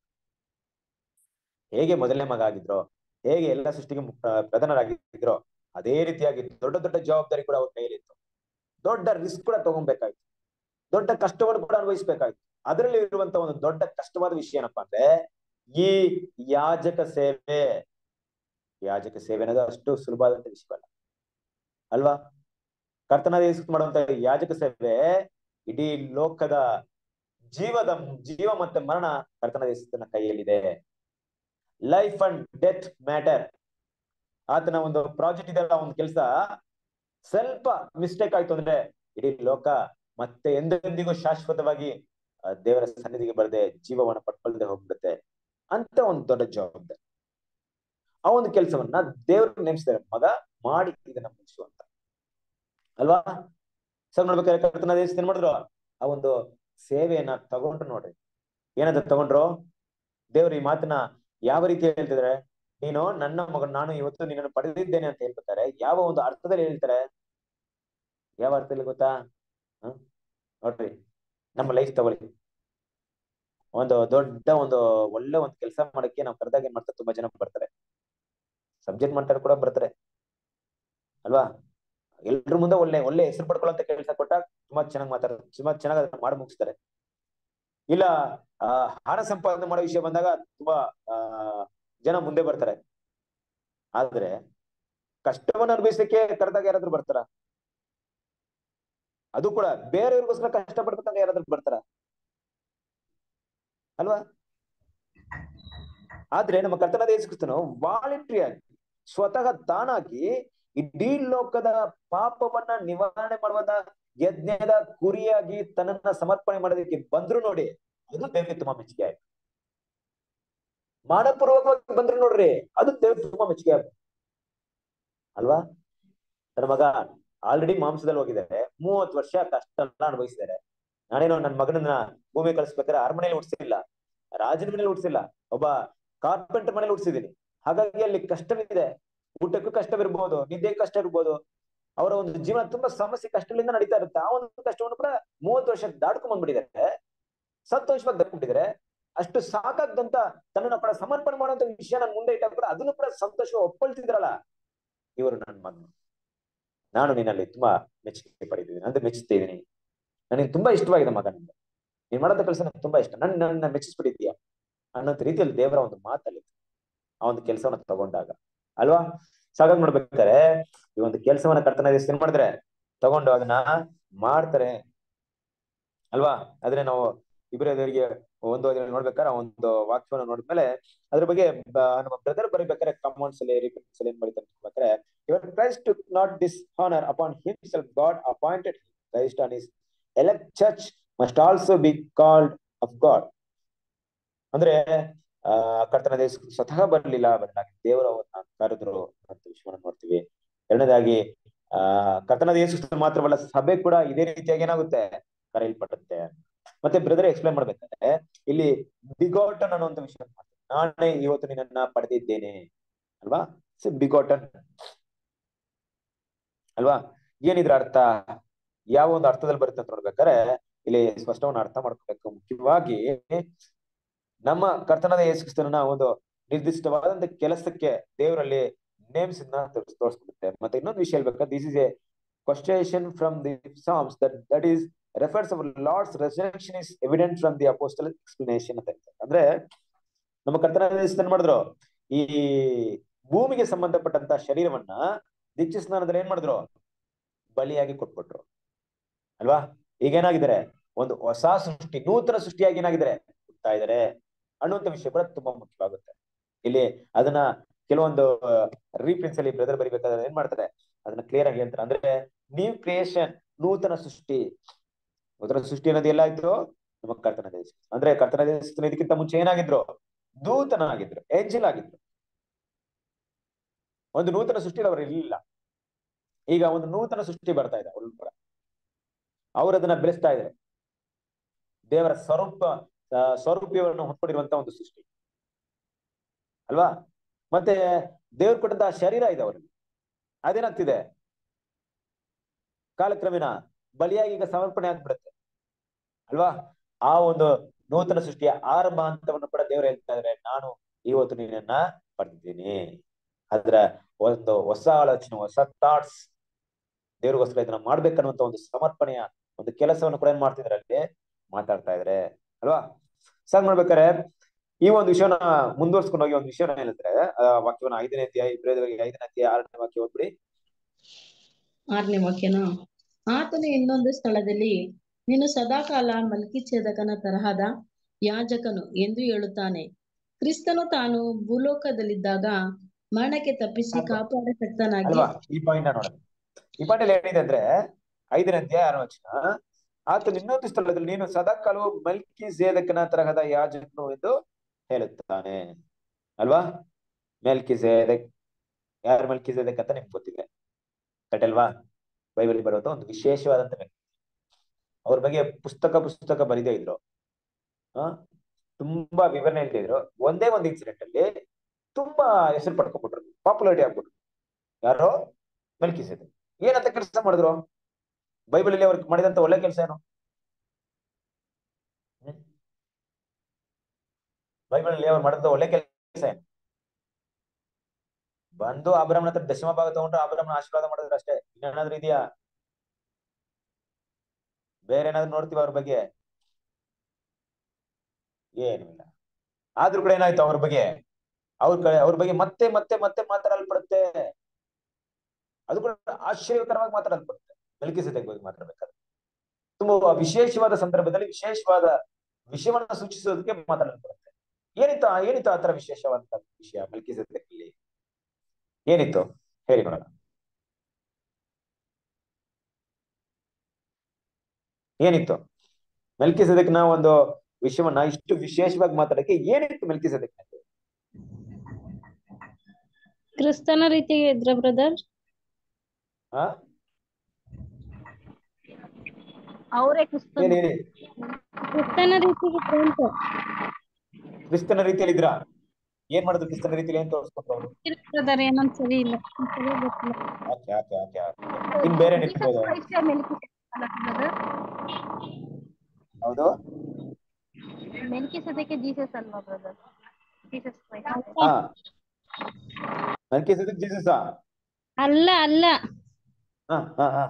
ಹೇಗೆ ಮೊದಲನೇ ಮಗ ಆಗಿದ್ರು ಹೇಗೆ ಎಲ್ಲ ಸೃಷ್ಟಿಗೆ ಪ್ರಧಾನರಾಗಿದ್ರು ಅದೇ ರೀತಿಯಾಗಿ ದೊಡ್ಡ ದೊಡ್ಡ ಜವಾಬ್ದಾರಿ ಕೂಡ ಅವ್ರ ಕೈಯಲ್ಲಿತ್ತು ದೊಡ್ಡ ರಿಸ್ಕ್ ಕೂಡ ತಗೊಬೇಕಾಯ್ತು ದೊಡ್ಡ ಕಷ್ಟವನ್ನು ಕೂಡ ಅನುಭವಿಸ್ಬೇಕಾಯ್ತು ಅದರಲ್ಲಿ ಇರುವಂತ ಒಂದು ದೊಡ್ಡ ಕಷ್ಟವಾದ ವಿಷಯ ಏನಪ್ಪಾ ಅಂದ್ರೆ ಈ ಯಾಜಕ ಸೇವೆ ಯಾಜಕ ಸೇವೆ ಅನ್ನೋದು ಅಷ್ಟು ಸುಲಭವಾದಂತ ವಿಷಯವಲ್ಲ ಅಲ್ವಾ ಕರ್ತನಾದ ಯೇಸು ಮಾಡುವಂತ ಯಾಜಕ ಸೇವೆ ಇಡೀ ಲೋಕದ ಜೀವದ ಜೀವ ಮತ್ತೆ ಮರಣ ಕರ್ತನಾದ ಯೇಸುನ ಕೈಯಲ್ಲಿದೆ ಲೈಫ್ ಅಂಡ್ ಡೆತ್ ಮ್ಯಾಟರ್ ಆತನ ಒಂದು ಪ್ರಾಜೆಕ್ಟ್ ಇದೆಲ್ಲ ಒಂದು ಕೆಲಸ ಸ್ವಲ್ಪ ಮಿಸ್ಟೇಕ್ ಆಯ್ತು ಅಂದ್ರೆ ಇಡೀ ಲೋಕ ಮತ್ತೆ ಎಂದೆಂದಿಗೂ ಶಾಶ್ವತವಾಗಿ ದೇವರ ಸನ್ನಿಧಿಗೆ ಬರದೆ ಜೀವವನ್ನು ಪಡ್ಕೊಳ್ಳದೆ ಹೋಗ್ಬಿಡುತ್ತೆ ಅಂತ ಒಂದು ದೊಡ್ಡ ಜವಾಬ್ದಾರಿ ಆ ಒಂದು ಕೆಲಸವನ್ನ ದೇವರು ನೇಮಿಸಿದ್ದಾರೆ ಮಗ ಮಾಡಿ ಇದನ್ನ ಮುಗಿಸು ಅಂತ ಅಲ್ವಾ ಸರ್ ನೋಡ್ಬೇಕಾದ್ರೆ ಕರ್ತನ ದೇಶ ಏನ್ ಮಾಡಿದ್ರು ಆ ಒಂದು ಸೇವೆಯನ್ನ ತಗೊಂಡ್ರು ನೋಡ್ರಿ ಏನಂತ ತಗೊಂಡ್ರು ದೇವ್ರು ಈ ಮಾತನ್ನ ಯಾವ ರೀತಿ ಹೇಳ್ತಿದ್ರೆ ನೀನು ನನ್ನ ಮಗ ನಾನು ಇವತ್ತು ನಿನ್ನನ್ನು ಪಡೆದಿದ್ದೇನೆ ಅಂತ ಹೇಳ್ಬೇಕಾರೆ ಯಾವ ಒಂದು ಅರ್ಥದಲ್ಲಿ ಹೇಳ್ತಾರೆ ಯಾವ ಅರ್ಥದಲ್ಲಿ ಗೊತ್ತಾ ಹ್ಮ್ ನೋಡ್ರಿ ನಮ್ಮ ಲೈಫ್ ತಗೊಳ್ಳಿ ಒಂದು ದೊಡ್ಡ ಒಂದು ಒಳ್ಳೆ ಒಂದು ಕೆಲಸ ಮಾಡಕ್ಕೆ ನಾವು ಕರೆದಾಗ ಏನ್ ಮಾಡ್ತಾರೆ ತುಂಬಾ ಜನ ಬರ್ತಾರೆ ಸಬ್ಜೆಕ್ಟ್ ಮಾಡ್ತಾರೆ ಕೂಡ ಬರ್ತಾರೆ ಅಲ್ವಾ ಎಲ್ರ ಮುಂದೆ ಒಳ್ಳೆ ಒಳ್ಳೆ ಹೆಸರು ಪಡ್ಕೊಳ್ಳೋಂತ ಕೆಲಸ ಕೊಟ್ಟಾಗ ತುಂಬಾ ಚೆನ್ನಾಗಿ ಮಾತಾಡ್ತಾರೆ ತುಂಬಾ ಚೆನ್ನಾಗಿ ಅದನ್ನ ಮಾಡಿ ಮುಗಿಸ್ತಾರೆ ಇಲ್ಲ ಆ ಹಣ ಸಂಪಾದನೆ ಮಾಡೋ ವಿಷಯ ಬಂದಾಗ ತುಂಬಾ ಆ ಜನ ಮುಂದೆ ಬರ್ತಾರೆ ಆದ್ರೆ ಕಷ್ಟವನ್ನು ಅನುಭವಿಸಲಿಕ್ಕೆ ಕರೆದಾಗ ಯಾರಾದ್ರೂ ಬರ್ತಾರ ಅದು ಕೂಡ ಬೇರೆಯವ್ರಿಗೋಸ್ಕರ ಕಷ್ಟ ಪಡ್ಬೇಕಂದ್ರೆ ಯಾರಾದ್ರೂ ಬರ್ತಾರ ಅಲ್ವಾ ಆದ್ರೆ ನಮ್ಮ ಕರ್ತನಾದ ಯೇಸುಕ್ರಿಸ್ತನು ವಾಲಂಟ್ರಿ ಆಗಿ ಸ್ವತಃ ತಾನಾಗಿ ಇಡೀ ಲೋಕದ ಪಾಪವನ್ನ ನಿವಾರಣೆ ಮಾಡುವಂತ ಯಜ್ಞದ ಕುರಿಯಾಗಿ ತನ್ನನ್ನ ಸಮರ್ಪಣೆ ಮಾಡೋದಕ್ಕೆ ಬಂದ್ರು ನೋಡಿ ಅದು ದೇವರಿಗೆ ತುಂಬಾ ಮೆಚ್ಚುಗೆ ಆಯ್ತು ಮಾನಪೂರ್ವಕವಾಗಿ ಬಂದ್ರು ನೋಡ್ರಿ ಅದು ದೇವ್ರಿಗೆ ತುಂಬಾ ಮೆಚ್ಚುಗೆ ಆಯ್ತು ಅಲ್ವಾ ನನ್ನ ಮಗ ಆಲ್ರೆಡಿ ಮಾಂಸದಲ್ಲಿ ಹೋಗಿದ್ದಾರೆ ಮೂವತ್ತು ವರ್ಷ ಕಷ್ಟ ಎಲ್ಲ ಅನುಭವಿಸಿದ್ದಾರೆ ನಾನೇನೋ ನನ್ನ ಮಗನನ್ನ ಭೂಮಿ ಕಳಿಸ್ಬೇಕಾದ್ರೆ ಅರಮನೆಯಲ್ಲಿ ಉಡ್ಸಿಲ್ಲ ರಾಜನ ಮನೇಲಿ ಉಡ್ಸಿಲ್ಲ ಒಬ್ಬ ಕಾರ್ಪೆಂಟರ್ ಮನೇಲಿ ಉಡ್ಸಿದೀನಿ ಹಾಗಾಗಿ ಅಲ್ಲಿ ಕಷ್ಟವಿದೆ ಊಟಕ್ಕೂ ಕಷ್ಟವಿರ್ಬೋದು ನಿದ್ದೆಗೂ ಕಷ್ಟ ಇರ್ಬೋದು ಅವರ ಒಂದು ಜೀವನ ತುಂಬಾ ಸಮಸ್ಯೆ ಕಷ್ಟಗಳಿಂದ ನಡೀತಾ ಇರುತ್ತೆ ಆ ಒಂದು ಕಷ್ಟವನ್ನು ಕೂಡ ಮೂವತ್ತು ವರ್ಷ ದಾಟ್ಕೊಂಡ್ ಬಂದ್ಬಿಟ್ಟಿದ್ದಾರೆ ಸಂತೋಷವಾಗಿ ದಾಟ್ಬಿಟ್ಟಿದ್ದಾರೆ ಅಷ್ಟು ಸಾಕಾಗ್ದಂತ ತನ್ನನ್ನು ಕೂಡ ಸಮರ್ಪಣೆ ಮಾಡುವಂತ ವಿಷಯ ನನ್ನ ಮುಂದೆ ಇಟ್ಟಾಗ ಕೂಡ ಅದನ್ನು ಕೂಡ ಸಂತೋಷ ಒಪ್ಪಳ್ತಿದ್ರಲ್ಲ ಇವರು ನನ್ನ ಮಗನು ನಾನು ನಿನ್ನಲ್ಲಿ ತುಂಬಾ ಮೆಚ್ಚುಗೆ ಪಡಿತಿದ್ದೀನಿ ಅಂದ್ರೆ ಮೆಚ್ಚುತ್ತಿದ್ದೀನಿ ನನಗೆ ತುಂಬಾ ಇಷ್ಟವಾಗಿದೆ ಮಗ ನಿಂದ ನೀನ್ ಮಾಡೋದ ಕೆಲಸ ನನಗೆ ತುಂಬಾ ಇಷ್ಟ ನನ್ನ ನನ್ನ ಮೆಚ್ಚಿಸ್ಬಿಟ್ಟಿದ್ಯಾ ಅನ್ನೋಂತ ರೀತಿಯಲ್ಲಿ ದೇವರ ಒಂದು ಮಾತಲ್ಲಿ ಆ ಒಂದು ಕೆಲಸವನ್ನ ತಗೊಂಡಾಗ ಅಲ್ವಾ ಸಾಗಾಗಿ ನೋಡ್ಬೇಕಾದ್ರೆ ಈ ಒಂದು ಕೆಲಸವನ್ನ ಕರ್ತನ ಏನ್ ಮಾಡಿದ್ರೆ ತಗೊಂಡು ಅದನ್ನ ಮಾಡ್ತಾರೆ ಅಲ್ವಾ ಆದ್ರೆ ನಾವು ಇಬ್ಬರದವರಿಗೆ ಒಂದು ನೋಡ್ಬೇಕಾದ್ರೆ ಒಂದು ವಾಕ್ಯವನ್ನ ನೋಡಿದ್ಮೇಲೆ ಅದ್ರ ಬಗ್ಗೆ ನಮ್ಮ ಬ್ರದರ್ ಬರೀಬೇಕಾದ್ರೆ ಕಮೌಂಟ್ಸ್ ಅಲ್ಲಿ ರಿಪೀಟ್ಸ್ ಅಲ್ಲಿ ಏನ್ ಬರೀತಾರೆ ನೋಡ್ಬೇಕಾದ್ರೆ even Christ to not this honour upon himself God appointed Christ on is elect church must also be called of God ಅಂದ್ರೆ ಆ ಕರ್ತನ ದೇಶ ಸ್ವತಃ ಬರಲಿಲ್ಲ ಬದಲಾಗಿ ದೇವರು ಅವನ್ನ ಕರೆದ್ರು ಅಂತ ವಿಷಯವನ್ನು ನೋಡ್ತೀವಿ ಎರಡನೇದಾಗಿ ಆ ಕರ್ತನ ದೇಶ ಮಾತ್ರವಲ್ಲ ಸಭೆ ಕೂಡ ಇದೇ ರೀತಿಯಾಗಿ ಏನಾಗುತ್ತೆ ಕರೆಯಲ್ಪಡುತ್ತೆ ಮತ್ತೆ ಬ್ರದರ್ ಎಕ್ಸ್ಪ್ಲೈನ್ ಮಾಡ್ಬೇಕಾದ್ರೆ ಇಲ್ಲಿ ಬಿಗಾಟನ್ ಅನ್ನುವಂತ ವಿಷಯ ನಾನೇ ಇವತ್ತು ನಿನ್ನನ್ನ ಪಡೆದಿದ್ದೇನೆ ಅಲ್ವಾ ಬಿಗಾಟನ್ ಅಲ್ವಾ ಏನಿದ್ರ ಅರ್ಥ ಯಾವ ಒಂದು ಅರ್ಥದಲ್ಲಿ ಬರುತ್ತೆ ಅಂತ ನೋಡ್ಬೇಕಾದ್ರೆ ಇಲ್ಲಿ ಸ್ಪಷ್ಟವನ್ನು ಅರ್ಥ ಮಾಡ್ಕೋಬೇಕು ಮುಖ್ಯವಾಗಿ ನಮ್ಮ ಕರ್ತನದ ಯೇಸುಕ್ರಿಸ್ತನ ಒಂದು ನಿರ್ದಿಷ್ಟವಾದಂತ ಕೆಲಸಕ್ಕೆ ದೇವರಲ್ಲಿ ನೇಮ್ಸ್ ತೋರಿಸ್ಕೊಡುತ್ತೆ ಮತ್ತೆ ಇನ್ನೊಂದು ವಿಷಯ ಹೇಳ್ಬೇಕಾದ್ರೆ this is a quotation from the Psalms that that is refers our Lord's resurrection is evident from the apostle explanation ಅಂತ ಹೇಳ್ತಾರೆ. ಅಂದ್ರೆ ನಮ್ಮ ಕರ್ತನ ಏನ್ ಮಾಡಿದ್ರು ಈ ಭೂಮಿಗೆ ಸಂಬಂಧಪಟ್ಟಂತ ಶರೀರವನ್ನ ದೀಕ್ಷ ಸ್ನಾನದಲ್ಲಿ ಏನ್ ಮಾಡಿದ್ರು ಬಲಿಯಾಗಿ ಕೊಟ್ಬಿಟ್ರು ಅಲ್ವಾ ಈಗ ಏನಾಗಿದ್ದಾರೆ ಒಂದು ಹೊಸ ಸೃಷ್ಟಿ ನೂತನ ಸೃಷ್ಟಿಯಾಗಿ ಏನಾಗಿದ್ದಾರೆ ಹುಡ್ತಾ ಇದ್ದಾರೆ ಅನ್ನುವಂತ ವಿಷಯ ಕೂಡ ತುಂಬಾ ಮುಖ್ಯವಾಗುತ್ತೆ ಇಲ್ಲಿ ಅದನ್ನ ಕೆಲವೊಂದು ರೀಪ್ರಿನ್ಸ್ ಅಲ್ಲಿ ಬ್ರದರ್ ಬರಿಬೇಕಾದ್ರೆ ಏನ್ ಮಾಡ್ತಾರೆ ಅದನ್ನ ಕ್ಲಿಯರ್ ಆಗಿ ಹೇಳ್ತಾರೆ ಅಂದ್ರೆ ನ್ಯೂ ಕ್ರಿಯೇಷನ್ ನೂತನ ಸೃಷ್ಟಿ ನೂತನ ಸೃಷ್ಟಿ ಅನ್ನೋದು ಎಲ್ಲಾಯ್ತು ನಮ್ಮ ಕರ್ತನ ದೇಶ ಅಂದ್ರೆ ಕರ್ತನ ದೇಶ ಇದಕ್ಕಿಂತ ಮುಂಚೆ ಏನಾಗಿದ್ರು ದೂತನಾಗಿದ್ರು ಏಂಜಲ್ ಆಗಿದ್ರು ಒಂದು ನೂತನ ಸೃಷ್ಟಿ ಅವರು ಇರ್ಲಿಲ್ಲ ಈಗ ಒಂದು ನೂತನ ಸೃಷ್ಟಿ ಬರ್ತಾ ಇದೆ ಅವ್ರ ಕೂಡ ಅವ್ರು ಅದನ್ನ ಬೆಳೆಸ್ತಾ ಇದ್ದಾರೆ ದೇವರ ಸ್ವರೂಪ ಆ, ಸ್ವರೂಪವನ್ನು ಹೊಂದ್ಕೊಂಡಿರುವಂತ ಒಂದು ಸೃಷ್ಟಿ ಅಲ್ವಾ ಮತ್ತೆ ದೇವ್ರು ಕೊಟ್ಟಂತ ಶರೀರ ಇದೆ ಅವರಿಗೆ ಅದೇನಾಗ್ತಿದೆ ಕಾಲಕ್ರಮೇಣ ಬಲಿಯಾಗಿ ಈಗ ಸಮರ್ಪಣೆ ಆಗ್ಬಿಡುತ್ತೆ ಅಲ್ವಾ ಆ ಒಂದು ನೂತನ ಸೃಷ್ಟಿಯ ಆರಂಭ ಹಂತವನ್ನು ಕೂಡ ದೇವರು ಹೇಳ್ತಾ ಇದ್ದಾರೆ ನಾನು ಇವತ್ತು ನಿನ್ನನ್ನ ಪಡೆದಿದ್ದೀನಿ ಅದ್ರ ಒಂದು ಹೊಸ ಆಲೋಚನೆ ಹೊಸ ಥಾಟ್ಸ್ ದೇವ್ರಿಗೋಸ್ಕರ ಇದನ್ನ ಮಾಡ್ಬೇಕನ್ನುವಂತ ಒಂದು ಸಮರ್ಪಣೆಯ ಒಂದು ಕೆಲಸವನ್ನು ಕೂಡ ಏನ್ ಮಾಡ್ತಿದ್ರೆ ಅಲ್ಲಿ ಮಾತಾಡ್ತಾ ಇದಾರೆ ಅಲ್ವಾ ಸಾಗ್ ಮಾಡ್ಬೇಕಾರೆ ಈ ಒಂದು ವಿಷಯನ ಮುಂದುವರ್ಸ್ಕೊಂಡು ಹೋಗಿ ಒಂದು ವಿಷಯನ ಹೇಳಿದ್ರೆ ಆ ವಾಕ್ಯವನ್ನ ಐದನೇ ಅಧ್ಯಾಯ ಇಬ್ರಿಯದವರಿಗೆ ಐದನೇ ಅಧ್ಯಾಯ ಆರನೇ ವಾಕ್ಯ ಓದ್ಬಿಡಿ ಆರನೇ ವಾಕ್ಯನ ಆತನು ಇನ್ನೊಂದು ಸ್ಥಳದಲ್ಲಿ ನೀನು ಸದಾಕಾಲ ಮಲ್ಕಿಛೇದಕನ ತರಹದ ಯಾಜಕನು ಎಂದು ಹೇಳುತ್ತಾನೆ ಕ್ರಿಸ್ತನು ತಾನು ಭೂಲೋಕದಲ್ಲಿದ್ದಾಗ ಮರಣಕ್ಕೆ ತಪ್ಪಿಸಿ ಅಲ್ವಾ? ಕಾಪಾಡ ಶಕ್ತನಾಗಿ ಅಲ್ವಾ ಈ ಪಾಯಿಂಟ್ ನೋಡೋಣ ಈ ಪಾಯಿಂಟ್ ಅಲ್ಲಿ ಏನಿದೆ ಅಂದ್ರೆ ಐದನೇ ಅಧ್ಯಾಯ ಆರನೇ ವಚನ ಆತನು ಇನ್ನೊಂದು ಸ್ಥಳದಲ್ಲಿ ನೀನು ಸದಾಕಾಲವು ಮಲ್ಕಿ ಸೇದಕನ ತರಹದ ಯಾಜಕನು ಎಂದು ಹೇಳುತ್ತಾನೆ ಅಲ್ವಾ ಮೆಲ್ಕಿ ಸೇದಕ್ ಯಾರು ಮಲ್ಕಿ ಸೇದಕ್ ಅಂತ ನಿಮ್ಗೆ ಗೊತ್ತಿದೆ ಕರೆಕ್ಟ್ ಅಲ್ವಾ ಬೈಬಲ್ ಬರುವಂತ ಒಂದು ವಿಶೇಷವಾದಂತ ವ್ಯಕ್ತಿ ಅವ್ರ ಬಗ್ಗೆ ಪುಸ್ತಕ ಪುಸ್ತಕ ಬರಿದೇ ಇದ್ರು ಆ ತುಂಬಾ ವಿವರಣೆ ಇಲ್ದೇ ಇದ್ರು ಒಂದೇ ಒಂದು ಇನ್ಸಿಡೆಂಟ್ ಅಲ್ಲಿ ತುಂಬಾ ಹೆಸರು ಪಡ್ಕೊಂಡ್ಬಿಟ್ರು ಪಾಪ್ಯುಲಾರಿಟಿ ಆಗ್ಬಿಟ್ರು ಯಾರೋ ಮೆಲ್ಕಿಸಿದ್ರು ಏನಂತ ಕೆಲಸ ಮಾಡಿದ್ರು ಬೈಬಲ್ ಅಲ್ಲಿ ಅವ್ರಿಗೆ ಮಾಡಿದಂತ ಒಳ್ಳೆ ಕೆಲಸ ಏನು ಹ್ಮ್? ಬೈಬಲ್ ಅಲ್ಲಿ ಅವ್ರು ಮಾಡಿದಂತ ಒಳ್ಳೆ ಕೆಲಸ ಏನು ಬಂದು ಅಬ್ರಹ್ಮನ ಹತ್ರ ದಶಮ ಭಾಗ ತಗೊಂಡ್ರು ಅಬ್ರಹ್ಮನ ಆಶೀರ್ವಾದ ಮಾಡಿದ್ರು ಅಷ್ಟೇ ಇನ್ನೇನಾದ್ರೂ ಇದೆಯಾ ಬೇರೆ ಏನಾದ್ರು ನೋಡ್ತೀವಿ ಅವ್ರ ಬಗ್ಗೆ ಏನು ಇಲ್ಲ ಆದ್ರೂ ಕೂಡ ಏನಾಯ್ತು ಅವ್ರ ಬಗ್ಗೆ ಅವ್ರ ಕಡೆ ಅವ್ರ ಬಗ್ಗೆ ಮತ್ತೆ ಮತ್ತೆ ಮತ್ತೆ ಮಾತಾಡಲ್ಪಡುತ್ತೆ ಅದು ಕೂಡ ಆಶ್ಚರ್ಯಕರವಾಗಿ ಮಾತಾಡಲ್ಪಡುತ್ತೆ ಮೆಲ್ಕಿಸೆದೆಕ್ ಬಗ್ಗೆ ಮಾತಾಡ್ಬೇಕಾದ್ರೆ ತುಂಬಾ ವಿಶೇಷವಾದ ಸಂದರ್ಭದಲ್ಲಿ ವಿಶೇಷವಾದ ವಿಷಯವನ್ನ ಸೂಚಿಸೋದಕ್ಕೆ ಮಾತಾಡಲ್ಪಡುತ್ತೆ ಏನಿತ್ತು ಆ- ಏನಿತ್ತು ಆತರ ವಿಶೇಷವಾದಂತ ವಿಷಯ ಮೆಲ್ಕಿಸೆದೆಕಲ್ಲಿ ಏನಿತ್ತು ಹೇಳಿ ನೋಡೋಣ ಏನಿತ್ತು ಮೆಲ್ಕಿಸೆದೆಕ್ನ ಒಂದು ವಿಷಯವನ್ನ ಇಷ್ಟು ವಿಶೇಷವಾಗಿ ಮಾತಾಡಕ್ಕೆ ಏನಿತ್ತು ಮೆಲ್ಕಿಸೆದೆಕ್ನಲ್ಲಿ ಕ್ರಿಸ್ತನ ರೀತಿಗೆ ಇದ್ರ ಬ್ರದರ್ ಆ ಅವರೇ ಕ್ರಿಸ್ತನ ಹೇಳಿ ಹೇಳಿ ಕ್ರಿಸ್ತನ ರೀತಿಗೆ ಇದ್ರು ಅಂತ ಕ್ರಿಸ್ತನ ರೀತಿಯಲ್ಲಿ ಇದ್ರ ಏನ್ ಮಾಡಿದ್ರು ಕ್ರಿಸ್ತನ ರೀತಿಯಲ್ಲಿ ಏನ್ ತೋರಿಸ್ಕೊಟ್ರು ಅವರು ಬ್ರದರ್ ಏನಂತ ಸರಿ ಇಲ್ಲ ಸರಿ ಗೊತ್ತಿಲ್ಲ ಓಕೆ ಓಕೆ ಓಕೆ ಇನ್ ಬೇರೆ ಇಟ್ಬೋದು ಹೌದು ಮೆಲ್ಕಿಸೋದಕ್ಕೆ ಜೀಸಸ್ ಅಲ್ವಾ ಬ್ರದರ್ ಜೀಸಸ್ ಹಾ ಮೆಲ್ಕಿಸೆದೆಕ್ ಜೀಸಸ್ ಅಲ್ಲ ಅಲ್ಲ ಹಾ ಹಾ ಹಾ